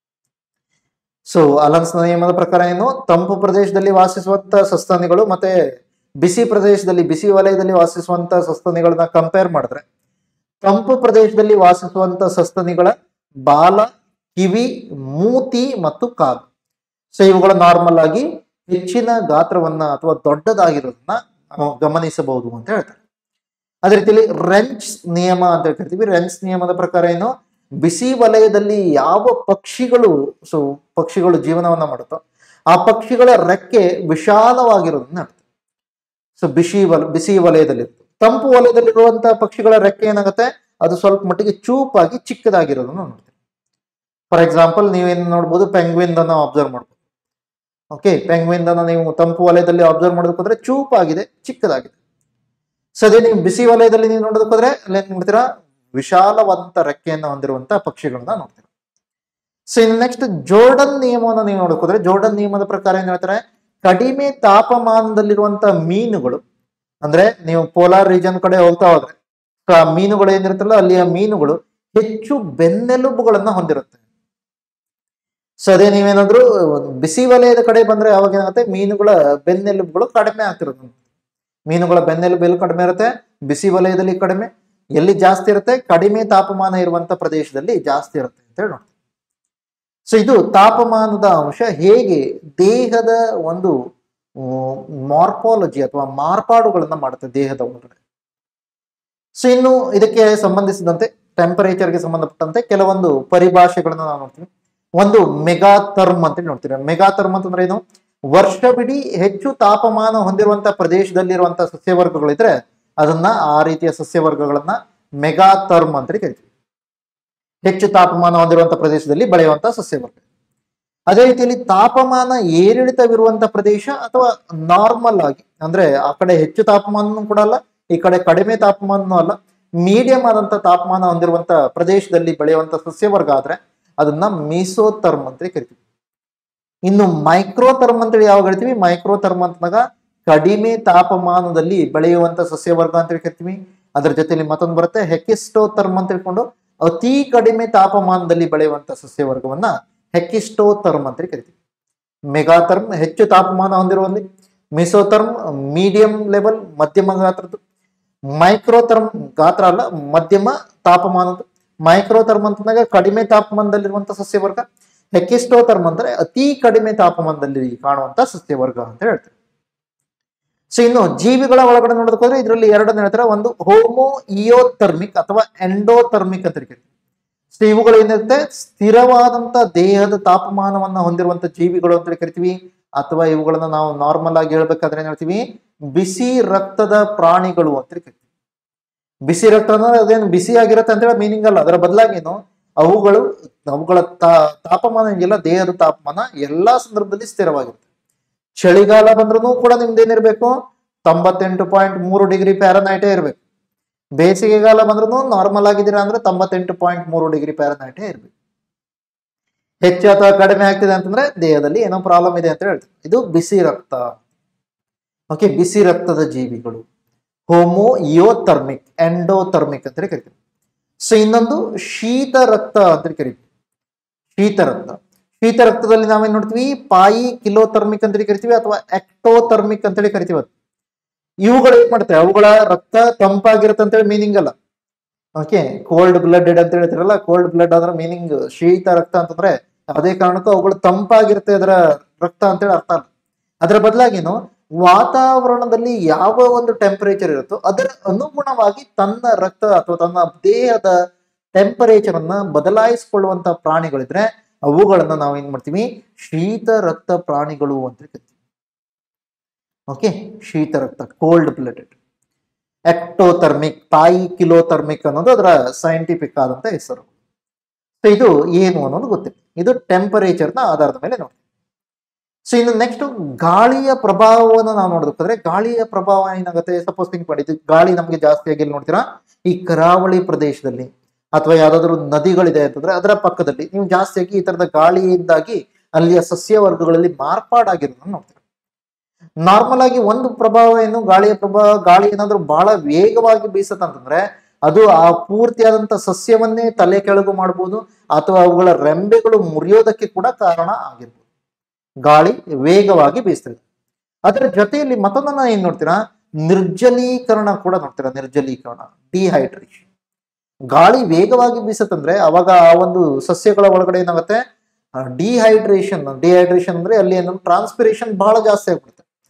ಸೊ ಅಲನ್ಸ್ ನಿಯಮದ ಪ್ರಕಾರ ಏನು ತಂಪು ಪ್ರದೇಶದಲ್ಲಿ ವಾಸಿಸುವಂತ ಸಸ್ತನಿಗಳು ಮತ್ತೆ ಬಿಸಿ ಪ್ರದೇಶದಲ್ಲಿ ಬಿಸಿ ವಲಯದಲ್ಲಿ ವಾಸಿಸುವಂತ ಸಸ್ತನಿಗಳನ್ನ ಕಂಪೇರ್ ಮಾಡಿದ್ರೆ ತಂಪು ಪ್ರದೇಶದಲ್ಲಿ ವಾಸಿಸುವಂತ ಸಸ್ತನಿಗಳ ಬಾಲ ಕಿವಿ ಮೂತಿ ಮತ್ತು ಕಾಲು ಸೊ ಇವುಗಳು ನಾರ್ಮಲ್ ಆಗಿ ಹೆಚ್ಚಿನ ಗಾತ್ರವನ್ನ ಅಥವಾ ದೊಡ್ಡದಾಗಿರೋದನ್ನ ನಾವು ಗಮನಿಸಬಹುದು ಅಂತ ಹೇಳ್ತಾರೆ ಅದೇ ರೀತಿಯಲ್ಲಿ ರೆಂಚ್ ನಿಯಮ ಅಂತ ಕರಿತೀವಿ ರೆಂಚ್ ನಿಯಮದ ಪ್ರಕಾರ ಏನು ಬಿಸಿ ವಲಯದಲ್ಲಿ ಯಾವ ಪಕ್ಷಿಗಳು ಸೊ ಪಕ್ಷಿಗಳು ಜೀವನವನ್ನ ಮಾಡುತ್ತೋ ಆ ಪಕ್ಷಿಗಳ ರೆಕ್ಕೆ ವಿಶಾಲವಾಗಿರೋದನ್ನ ಅರ್ಥ ಸೊ ಬಿಸಿ ವಲ ಬಿಸಿ ವಲಯದಲ್ಲಿ ತಂಪು ವಲಯದಲ್ಲಿರುವಂತಹ ಪಕ್ಷಿಗಳ ರೆಕ್ಕೆ ಏನಾಗುತ್ತೆ ಅದು ಸ್ವಲ್ಪ ಮಟ್ಟಿಗೆ ಚೂಪಾಗಿ ಚಿಕ್ಕದಾಗಿರೋದನ್ನ ನೋಡ್ತೀವಿ ಫಾರ್ ಎಕ್ಸಾಂಪಲ್ ನೀವೇನು ನೋಡ್ಬೋದು ಪೆಂಗ್ವಿನ್ ಅನ್ನ ಅಬ್ಸರ್ವ್ ಮಾಡ್ಬೋದು ಓಕೆ ಪೆಂಗ್ವಿನ್ ಅನ್ನ ನೀವು ತಂಪು ವಲಯದಲ್ಲಿ ಅಬ್ಸರ್ವ್ ಮಾಡೋದಕ್ಕೋದ್ರೆ ಚೂಪಾಗಿದೆ ಚಿಕ್ಕದಾಗಿದೆ ಸೊ ಅದೇ ನೀವು ಬಿಸಿ ವಲಯದಲ್ಲಿ ನೀವು ನೋಡೋದಕ್ಕೋದ್ರೆ ಅಲ್ಲಿ ಏನ್ ನೋಡ್ತೀರಾ ವಿಶಾಲವಾದಂತ ರೆಕ್ಕೆಯನ್ನು ಹೊಂದಿರುವಂತ ಪಕ್ಷಿಗಳನ್ನ ನೋಡ್ತೀರಾ ಸೊ ಇನ್ನು ನೆಕ್ಸ್ಟ್ ಜೋರ್ಡನ್ ನಿಯಮವನ್ನು ನೀವು ನೋಡೋಕೋದ್ರೆ ಜೋರ್ಡನ್ ನಿಯಮದ ಪ್ರಕಾರ ಏನ್ ಹೇಳ್ತಾರೆ ಕಡಿಮೆ ತಾಪಮಾನದಲ್ಲಿರುವಂತ ಮೀನುಗಳು ಅಂದ್ರೆ ನೀವು ಪೋಲಾರ್ ರೀಜನ್ ಕಡೆ ಹೋಗ್ತಾ ಹೋದ್ರೆ ಆ ಮೀನುಗಳು ಏನಿರುತ್ತಲ್ಲ ಅಲ್ಲಿಯ ಮೀನುಗಳು ಹೆಚ್ಚು ಬೆನ್ನೆಲುಬುಗಳನ್ನ ಹೊಂದಿರುತ್ತೆ ಸೊ ಅದೇ ನೀವೇನಾದ್ರೂ ಬಿಸಿ ವಲಯದ ಕಡೆ ಬಂದ್ರೆ ಅವಾಗ ಏನಾಗುತ್ತೆ ಮೀನುಗಳ ಬೆನ್ನೆಲುಬುಗಳು ಕಡಿಮೆ ಆಗ್ತಿರುತ್ತೆ ಮೀನುಗಳ ಬೆನ್ನೆಲುಬು ಎಲ್ಲಿ ಕಡಿಮೆ ಇರುತ್ತೆ ಬಿಸಿ ವಲಯದಲ್ಲಿ ಕಡಿಮೆ ಎಲ್ಲಿ ಜಾಸ್ತಿ ಇರುತ್ತೆ ಕಡಿಮೆ ತಾಪಮಾನ ಇರುವಂತ ಪ್ರದೇಶದಲ್ಲಿ ಜಾಸ್ತಿ ಇರುತ್ತೆ ಅಂತ ಹೇಳಿ ನೋಡ್ತೀವಿ ಸೊ ಇದು ತಾಪಮಾನದ ಅಂಶ ಹೇಗೆ ದೇಹದ ಒಂದು ಮಾರ್ಪಾಲಜಿ ಅಥವಾ ಮಾರ್ಪಾಡುಗಳನ್ನ ಮಾಡುತ್ತೆ ದೇಹದ ಒಳಗಡೆ ಸೊ ಇನ್ನು ಇದಕ್ಕೆ ಸಂಬಂಧಿಸಿದಂತೆ ಟೆಂಪರೇಚರ್ಗೆ ಸಂಬಂಧಪಟ್ಟಂತೆ ಕೆಲವೊಂದು ಪರಿಭಾಷೆಗಳನ್ನ ನಾವು ನೋಡ್ತೀವಿ ಒಂದು ಮೆಗಾ ಥರ್ಮ್ ಅಂತ ನೋಡ್ತೀವಿ ಮೆಗಾ ಥರ್ಮ್ ಅಂತಂದ್ರೆ ಏನು ವರ್ಷವಿಡೀ ಹೆಚ್ಚು ತಾಪಮಾನ ಹೊಂದಿರುವಂತ ಪ್ರದೇಶದಲ್ಲಿರುವಂತ ಸಸ್ಯವರ್ಗಗಳಿದ್ರೆ ಅದನ್ನ ಆ ರೀತಿಯ ಸಸ್ಯವರ್ಗಗಳನ್ನ ಮೆಗಾ ಥರ್ಮ್ ಅಂತ ಕರಿತೀವಿ ಹೆಚ್ಚು ತಾಪಮಾನ ಹೊಂದಿರುವಂತ ಪ್ರದೇಶದಲ್ಲಿ ಬೆಳೆಯುವಂತ ಸಸ್ಯವರ್ಗ ಅದೇ ರೀತಿಯಲ್ಲಿ ತಾಪಮಾನ ಏರಿಳಿತವಿರುವಂತ ಪ್ರದೇಶ ಅಥವಾ ನಾರ್ಮಲ್ ಆಗಿ ಅಂದ್ರೆ ಆ ಕಡೆ ಹೆಚ್ಚು ತಾಪಮಾನನೂ ಕೂಡ ಅಲ್ಲ ಈ ಕಡೆ ಕಡಿಮೆ ತಾಪಮಾನನೂ ಅಲ್ಲ ಮೀಡಿಯಂ ಆದಂತ ತಾಪಮಾನ ಹೊಂದಿರುವಂತ ಪ್ರದೇಶದಲ್ಲಿ ಬೆಳೆಯುವಂತ ಸಸ್ಯವರ್ಗ ಆದ್ರೆ ಅದನ್ನ ಮೀಸೋಥರ್ಮ್ ಅಂತ ಕರಿತೀವಿ ಇನ್ನು ಮೈಕ್ರೋಥರ್ಮ್ ಅಂತೇಳಿ ಯಾವಾಗ ಹೇಳ್ತೀವಿ ಮೈಕ್ರೋಥರ್ಮ್ ಅಂತಂದಾಗ ಕಡಿಮೆ ತಾಪಮಾನದಲ್ಲಿ ಬೆಳೆಯುವಂತ ಸಸ್ಯವರ್ಗ ಅಂತ ಕರಿತೀವಿ ಅದರ ಜೊತೆಲಿ ಮತ್ತೊಂದು ಬರುತ್ತೆ ಹೆಕಿಸ್ಟೋಥರ್ಮ್ ಅಂತ ಹೇಳ್ಕೊಂಡು ಅತಿ ಕಡಿಮೆ ತಾಪಮಾನದಲ್ಲಿ ಬೆಳೆಯುವಂತ ಸಸ್ಯವರ್ಗವನ್ನ ಹೆಕಿಸ್ಟೋಥರ್ಮ್ ಅಂತ ಕರಿತೀವಿ ಮೆಗಾಥರ್ಮ್ ಹೆಚ್ಚು ತಾಪಮಾನ ಹೊಂದಿರುವಲ್ಲಿ ಮಿಸೋಥರ್ಮ್ ಮೀಡಿಯಂ ಲೆವೆಲ್ ಮಧ್ಯಮ ಗಾತ್ರದ್ದು ಮೈಕ್ರೋಥರ್ಮ್ ಗಾತ್ರ ಅಲ್ಲ ಮಧ್ಯಮ ತಾಪಮಾನದ್ದು ಮೈಕ್ರೋಥರ್ಮ್ ಅಂತಂದಾಗ ಕಡಿಮೆ ತಾಪಮಾನದಲ್ಲಿರುವಂತ ಸಸ್ಯವರ್ಗ ಹೆಕಿಸ್ಟೋಥರ್ಮ್ ಅಂದ್ರೆ ಅತಿ ಕಡಿಮೆ ತಾಪಮಾನದಲ್ಲಿ ಕಾಣುವಂತ ಸಸ್ಯವರ್ಗ ಅಂತ ಹೇಳ್ತಾರೆ ಸೊ ಇನ್ನು ಜೀವಿಗಳ ಒಳಗಡೆ ನೋಡೋದಕ್ಕೋದ್ರೆ ಇದರಲ್ಲಿ ಎರಡನ್ನ ಹೇಳ್ತಾರೆ ಒಂದು ಹೋಮೋ ಇಯೋಥರ್ಮಿಕ್ ಅಥವಾ ಎಂಡೋಥರ್ಮಿಕ್ ಅಂತ ಕರಿತೀವಿ ಸೊ ಇವುಗಳು ಏನಿರುತ್ತೆ ಸ್ಥಿರವಾದಂತ ದೇಹದ ತಾಪಮಾನವನ್ನ ಹೊಂದಿರುವಂತ ಜೀವಿಗಳು ಅಂತ ಕರಿತೀವಿ ಅಥವಾ ಇವುಗಳನ್ನ ನಾವು ನಾರ್ಮಲ್ ಆಗಿ ಹೇಳ್ಬೇಕಾದ್ರೆ ಏನ್ ಹೇಳ್ತೀವಿ ಬಿಸಿ ರಕ್ತದ ಪ್ರಾಣಿಗಳು ಅಂತ ಕರಿತೀವಿ ಬಿಸಿ ರಕ್ತ ಅಂದ್ರೆ ಅದೇನು ಬಿಸಿ ಆಗಿರುತ್ತೆ ಅಂತ ಹೇಳಿ ಮೀನಿಂಗ್ ಅಲ್ಲ ಅದರ ಬದಲಾಗೇನು ಅವುಗಳು ಅವುಗಳ ತಾಪಮಾನ ಏನಿಲ್ಲ ದೇಹದ ತಾಪಮಾನ ಎಲ್ಲಾ ಸಂದರ್ಭದಲ್ಲಿ ಸ್ಥಿರವಾಗಿರುತ್ತೆ ಚಳಿಗಾಲ ಬಂದ್ರೂ ಕೂಡ ನಿಮ್ದೇನಿರ್ಬೇಕು ತೊಂಬತ್ತೆಂಟು ಪಾಯಿಂಟ್ ಮೂರು ಡಿಗ್ರಿ ಪ್ಯಾರನೈಟೇ ಇರಬೇಕು ಬೇಸಿಗೆಗಾಲ ಬಂದ್ರೂ ನಾರ್ಮಲ್ ಆಗಿದ್ದೀರಾ ಅಂದ್ರೆ ತೊಂಬತ್ತೆಂಟು ಪಾಯಿಂಟ್ ಮೂರು ಡಿಗ್ರಿ ಪ್ಯಾರನೈಟೇ ಇರಬೇಕು ಹೆಚ್ಚು ಅಥವಾ ಕಡಿಮೆ ಆಗ್ತಿದೆ ಅಂತಂದ್ರೆ ದೇಹದಲ್ಲಿ ಏನೋ ಪ್ರಾಬ್ಲಮ್ ಇದೆ ಅಂತ ಹೇಳ್ತೀವಿ ಇದು ಬಿಸಿ ರಕ್ತ ಓಕೆ ಬಿಸಿ ರಕ್ತದ ಜೀವಿಗಳು ಹೋಮೋ ಇಯೋಥರ್ಮಿಕ್ ಎಂಡೋಥರ್ಮಿಕ್ ಅಂತ ಕರಿತೀವಿ ಸೊ ಇನ್ನೊಂದು ಶೀತ ರಕ್ತ ಅಂತ ಕರಿತೀವಿ ಶೀತ ರಕ್ತ ಶೀತ ರಕ್ತದಲ್ಲಿ ನಾವೇನ್ ನೋಡ್ತೀವಿ ಪಾಯಿ ಕಿಲೋಥರ್ಮಿಕ್ ಅಂತ ಕರಿತೀವಿ ಅಥವಾ ಎಕ್ಟೋಥರ್ಮಿಕ್ ಅಂತೇಳಿ ಕರಿತೀವಿ ಅದು ಇವುಗಳು ಏನ್ ಮಾಡ್ತವೆ ಅವುಗಳ ರಕ್ತ ತಂಪಾಗಿರುತ್ತೆ ಅಂತೇಳಿ ಮೀನಿಂಗ್ ಅಲ್ಲ ಓಕೆ ಕೋಲ್ಡ್ ಬ್ಲಡೆಡ್ ಅಂತ ಹೇಳ್ತಿರಲ್ಲ ಕೋಲ್ಡ್ ಬ್ಲಡ್ ಅಂದ್ರೆ ಮೀನಿಂಗ್ ಶೀತ ರಕ್ತ ಅಂತಂದ್ರೆ ಅದೇ ಕಾರಣಕ್ಕೂ ಅವುಗಳು ತಂಪಾಗಿರುತ್ತೆ ಅದರ ರಕ್ತ ಅಂತೇಳಿ ಅರ್ಥ ಅಲ್ಲ ಅದರ ಬದಲಾಗೇನು ವಾತಾವರಣದಲ್ಲಿ ಯಾವ ಒಂದು ಟೆಂಪರೇಚರ್ ಇರುತ್ತೋ ಅದರ ಅನುಗುಣವಾಗಿ ತನ್ನ ರಕ್ತ ಅಥವಾ ತನ್ನ ದೇಹದ ಟೆಂಪರೇಚರ್ ಅನ್ನ ಬದಲಾಯಿಸಿಕೊಳ್ಳುವಂತ ಪ್ರಾಣಿಗಳಿದ್ರೆ ಅವುಗಳನ್ನ ನಾವು ಏನ್ ಮಾಡ್ತೀವಿ ಶೀತ ರಕ್ತ ಪ್ರಾಣಿಗಳು ಅಂತ ಕರಿತೀವಿ ಓಕೆ ಶೀತ ರಕ್ತ ಕೋಲ್ಡ್ ಬ್ಲಡೆಡ್ ಎಕ್ಟೋಥರ್ಮಿಕ್ ತಾಯಿ ಕಿಲೋಥರ್ಮಿಕ್ ಅನ್ನೋದು ಅದರ ಸೈಂಟಿಫಿಕ್ ಆದಂತ ಹೆಸರು ಸೊ ಇದು ಏನು ಅನ್ನೋದು ಗೊತ್ತಿಲ್ಲ ಇದು ಟೆಂಪರೇಚರ್ನ ಆಧಾರದ ಮೇಲೆ ನೋಡಿ ಸೊ ಇನ್ನು ನೆಕ್ಸ್ಟ್ ಗಾಳಿಯ ಪ್ರಭಾವವನ್ನು ನಾವು ನೋಡೋದಕ್ಕಾದ್ರೆ ಗಾಳಿಯ ಪ್ರಭಾವ ಏನಾಗುತ್ತೆ ಸಪೋಸ್ ಥಿಂಕ್ ಮಾಡಿ ಇದು ಗಾಳಿ ನಮಗೆ ಜಾಸ್ತಿ ಆಗಿ ಎಲ್ಲಿ ನೋಡ್ತೀರಾ ಈ ಕರಾವಳಿ ಪ್ರದೇಶದಲ್ಲಿ ಅಥವಾ ಯಾವ್ದಾದ್ರು ನದಿಗಳಿದೆ ಅಂತಂದ್ರೆ ಅದರ ಪಕ್ಕದಲ್ಲಿ ನೀವು ಜಾಸ್ತಿಯಾಗಿ ಈ ತರದ ಗಾಳಿಯಿಂದಾಗಿ ಅಲ್ಲಿಯ ಸಸ್ಯವರ್ಗಗಳಲ್ಲಿ ಮಾರ್ಪಾಡಾಗಿರೋದನ್ನ ನೋಡ್ತೀರಾ ನಾರ್ಮಲ್ ಆಗಿ ಒಂದು ಪ್ರಭಾವ ಏನು ಗಾಳಿಯ ಪ್ರಭಾವ ಗಾಳಿ ಏನಾದ್ರೂ ಬಹಳ ವೇಗವಾಗಿ ಬೀಸತ್ತಂತಂದ್ರೆ ಅದು ಆ ಪೂರ್ತಿಯಾದಂತ ಸಸ್ಯವನ್ನೇ ತಲೆ ಕೆಳಗು ಮಾಡಬಹುದು ಅಥವಾ ಅವುಗಳ ರೆಂಬೆಗಳು ಮುರಿಯೋದಕ್ಕೆ ಕೂಡ ಕಾರಣ ಆಗಿರ್ಬೋದು ಗಾಳಿ ವೇಗವಾಗಿ ಬೀಸ್ತದೆ ಅದರ ಜೊತೆಯಲ್ಲಿ ಮತ್ತೊಂದನ್ನ ಏನ್ ನೋಡ್ತೀರಾ ನಿರ್ಜಲೀಕರಣ ಕೂಡ ನೋಡ್ತೀರಾ ನಿರ್ಜಲೀಕರಣ ಡಿಹೈಡ್ರೇಷನ್ ಗಾಳಿ ವೇಗವಾಗಿ ಬೀಸತ್ತಂದ್ರೆ ಅವಾಗ ಆ ಒಂದು ಸಸ್ಯಗಳ ಒಳಗಡೆ ಏನಾಗುತ್ತೆ ಡಿಹೈಡ್ರೇಷನ್ ಡಿಹೈಡ್ರೇಷನ್ ಅಂದ್ರೆ ಅಲ್ಲಿ ಏನು ಟ್ರಾನ್ಸ್ಪಿರೇಷನ್ ಬಹಳ ಜಾಸ್ತಿ ಆಗ್ಬಿಡುತ್ತೆ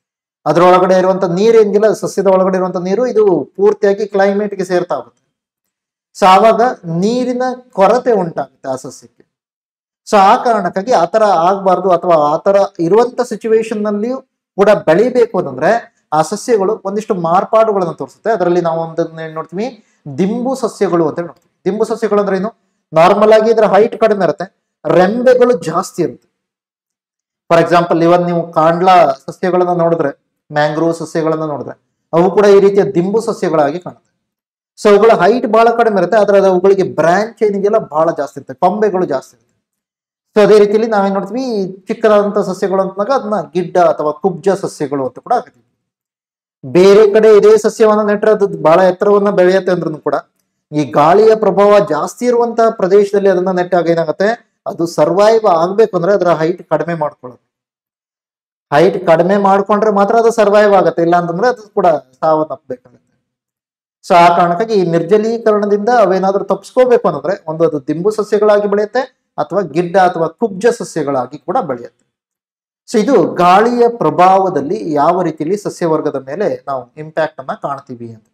ಅದರೊಳಗಡೆ ಇರುವಂತ ನೀರು ಏನಿಲ್ಲ ಸಸ್ಯದ ಒಳಗಡೆ ಇರುವಂತ ನೀರು ಇದು ಪೂರ್ತಿಯಾಗಿ ಕ್ಲೈಮೇಟ್ಗೆ ಸೇರ್ತಾ ಹೋಗುತ್ತೆ ಸೊ ಆವಾಗ ನೀರಿನ ಕೊರತೆ ಉಂಟಾಗುತ್ತೆ ಆ ಸಸ್ಯಕ್ಕೆ ಸೊ ಆ ಕಾರಣಕ್ಕಾಗಿ ಆ ತರ ಆಗ್ಬಾರ್ದು ಅಥವಾ ಆ ತರ ಇರುವಂತ ಸಿಚುವೇಶನ್ ನಲ್ಲಿಯೂ ಕೂಡ ಬೆಳಿಬೇಕು ಅಂತಂದ್ರೆ ಆ ಸಸ್ಯಗಳು ಒಂದಿಷ್ಟು ಮಾರ್ಪಾಡುಗಳನ್ನು ತೋರಿಸುತ್ತೆ ಅದರಲ್ಲಿ ನಾವು ಒಂದನ್ನ ಏನ್ ನೋಡ್ತೀವಿ ದಿಂಬು ಸಸ್ಯಗಳು ಅಂತ ನೋಡ್ತೀವಿ ದಿಂಬು ಸಸ್ಯಗಳು ಅಂದ್ರೆ ಏನು ನಾರ್ಮಲ್ ಆಗಿ ಇದರ ಹೈಟ್ ಕಡಿಮೆ ಇರುತ್ತೆ ರೆಂಬೆಗಳು ಜಾಸ್ತಿ ಇರುತ್ತೆ ಫಾರ್ ಎಕ್ಸಾಂಪಲ್ ಇವನ್ ನೀವು ಕಾಂಡ್ಲ ಸಸ್ಯಗಳನ್ನ ನೋಡಿದ್ರೆ ಮ್ಯಾಂಗ್ರೋವ್ ಸಸ್ಯಗಳನ್ನ ನೋಡಿದ್ರೆ ಅವು ಕೂಡ ಈ ರೀತಿಯ ದಿಂಬು ಸಸ್ಯಗಳಾಗಿ ಕಾಣುತ್ತೆ ಸೊ ಅವುಗಳ ಹೈಟ್ ಬಹಳ ಕಡಿಮೆ ಇರುತ್ತೆ ಆದ್ರೆ ಅದು ಅವುಗಳಿಗೆ ಬ್ರಾಂಚ್ ಏನಿದೆಯಲ್ಲ ಬಹಳ ಜಾಸ್ತಿ ಇರುತ್ತೆ ಕೊಂಬೆಗಳು ಜಾಸ್ತಿ ಇರುತ್ತೆ ಸೊ ಅದೇ ರೀತಿಯಲ್ಲಿ ನಾವೇನ್ ನೋಡ್ತೀವಿ ಈ ಚಿಕ್ಕದಾದಂತಹ ಸಸ್ಯಗಳು ಅಂತಾಗ ಅದನ್ನ ಗಿಡ್ಡ ಅಥವಾ ಕುಬ್ಜ ಸಸ್ಯಗಳು ಅಂತ ಕೂಡ ಆಗ್ತೀವಿ ಬೇರೆ ಕಡೆ ಇದೇ ಸಸ್ಯವನ್ನ ನೆಟ್ರೆ ಅದು ಬಹಳ ಎತ್ತರವನ್ನ ಬೆಳೆಯುತ್ತೆ ಅಂದ್ರೂ ಕೂಡ ಈ ಗಾಳಿಯ ಪ್ರಭಾವ ಜಾಸ್ತಿ ಇರುವಂತಹ ಪ್ರದೇಶದಲ್ಲಿ ಅದನ್ನ ನೆಟ್ಟಾಗ ಏನಾಗುತ್ತೆ ಅದು ಸರ್ವೈವ್ ಆಗ್ಬೇಕು ಅಂದ್ರೆ ಅದರ ಹೈಟ್ ಕಡಿಮೆ ಮಾಡ್ಕೊಳ್ಳೋದು ಹೈಟ್ ಕಡಿಮೆ ಮಾಡ್ಕೊಂಡ್ರೆ ಮಾತ್ರ ಅದು ಸರ್ವೈವ್ ಆಗುತ್ತೆ ಇಲ್ಲ ಅಂತಂದ್ರೆ ಅದು ಕೂಡ ಸಾವನ್ನಪ್ಪಬೇಕಾಗುತ್ತೆ ಸೊ ಆ ಕಾರಣಕ್ಕಾಗಿ ಈ ನಿರ್ಜಲೀಕರಣದಿಂದ ಅವೇನಾದ್ರೂ ತಪ್ಪಿಸ್ಕೋಬೇಕು ಅಂತಂದ್ರೆ ಒಂದು ಅದು ದಿಂಬು ಸಸ್ಯಗಳಾಗಿ ಬೆಳೆಯುತ್ತೆ ಅಥವಾ ಗಿಡ್ಡ ಅಥವಾ ಕುಬ್ಜ ಸಸ್ಯಗಳಾಗಿ ಕೂಡ ಬೆಳೆಯುತ್ತೆ ಸೊ ಇದು ಗಾಳಿಯ ಪ್ರಭಾವದಲ್ಲಿ ಯಾವ ರೀತಿಯಲ್ಲಿ ಸಸ್ಯವರ್ಗದ ಮೇಲೆ ನಾವು ಇಂಪ್ಯಾಕ್ಟ್ ಅನ್ನ ಕಾಣ್ತೀವಿ ಅಂತ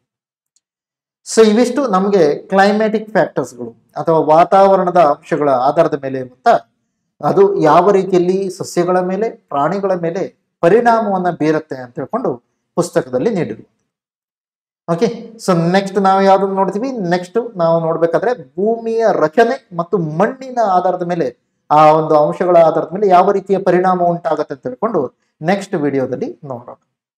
ಸೊ ಇವಿಷ್ಟು ನಮಗೆ ಕ್ಲೈಮ್ಯಾಟಿಕ್ ಫ್ಯಾಕ್ಟರ್ಸ್ಗಳು ಅಥವಾ ವಾತಾವರಣದ ಅಂಶಗಳ ಆಧಾರದ ಮೇಲೆ ಇರುವಂತ ಅದು ಯಾವ ರೀತಿಯಲ್ಲಿ ಸಸ್ಯಗಳ ಮೇಲೆ ಪ್ರಾಣಿಗಳ ಮೇಲೆ ಪರಿಣಾಮವನ್ನ ಬೀರುತ್ತೆ ಅಂತ ಹೇಳ್ಕೊಂಡು ಪುಸ್ತಕದಲ್ಲಿ ನೀಡಿರು ಓಕೆ ಸೊ ನೆಕ್ಸ್ಟ್ ನಾವು ಯಾವ್ದನ್ನ ನೋಡ್ತೀವಿ ನೆಕ್ಸ್ಟ್ ನಾವು ನೋಡ್ಬೇಕಾದ್ರೆ ಭೂಮಿಯ ರಚನೆ ಮತ್ತು ಮಣ್ಣಿನ ಆಧಾರದ ಮೇಲೆ ಆ ಒಂದು ಅಂಶಗಳ ಆಧಾರದ ಮೇಲೆ ಯಾವ ರೀತಿಯ ಪರಿಣಾಮ ಉಂಟಾಗುತ್ತೆ ಅಂತ ಹೇಳ್ಕೊಂಡು ನೆಕ್ಸ್ಟ್ ವಿಡಿಯೋದಲ್ಲಿ ನೋಡೋಣ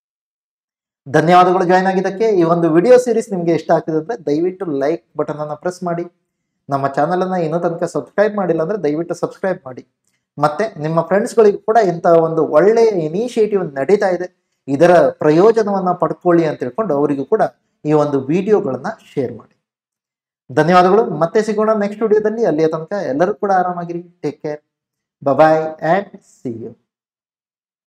ಧನ್ಯವಾದಗಳು ಜಾಯ್ನ್ ಆಗಿದ್ದಕ್ಕೆ ಈ ಒಂದು ವಿಡಿಯೋ ಸೀರೀಸ್ ನಿಮಗೆ ಇಷ್ಟ ಆಗ್ತಿದೆ ಅಂದ್ರೆ ದಯವಿಟ್ಟು ಲೈಕ್ ಬಟನ್ ಅನ್ನ ಪ್ರೆಸ್ ಮಾಡಿ ನಮ್ಮ ಚಾನಲ್ ಅನ್ನ ಇನ್ನೂ ತನಕ ಸಬ್ಸ್ಕ್ರೈಬ್ ಮಾಡಿಲ್ಲ ಅಂದ್ರೆ ದಯವಿಟ್ಟು ಸಬ್ಸ್ಕ್ರೈಬ್ ಮಾಡಿ ಮತ್ತೆ ನಿಮ್ಮ ಫ್ರೆಂಡ್ಸ್ಗಳಿಗೂ ಕೂಡ ಇಂತಹ ಒಂದು ಒಳ್ಳೆಯ ಇನಿಷಿಯೇಟಿವ್ ನಡೀತಾ ಇದೆ ಇದರ ಪ್ರಯೋಜನವನ್ನ ಪಡ್ಕೊಳ್ಳಿ ಅಂತ ಹೇಳ್ಕೊಂಡು ಅವರಿಗೂ ಕೂಡ ಈ ಒಂದು ವಿಡಿಯೋಗಳನ್ನ ಶೇರ್ ಮಾಡಿ ಧನ್ಯವಾದಗಳು ಮತ್ತೆ ಸಿಗೋಣ ನೆಕ್ಸ್ಟ್ ವಿಡಿಯೋದಲ್ಲಿ ಅಲ್ಲಿಯ ತನಕ ಎಲ್ಲರೂ ಕೂಡ ಆರಾಮಾಗಿರಿ take care bye and see you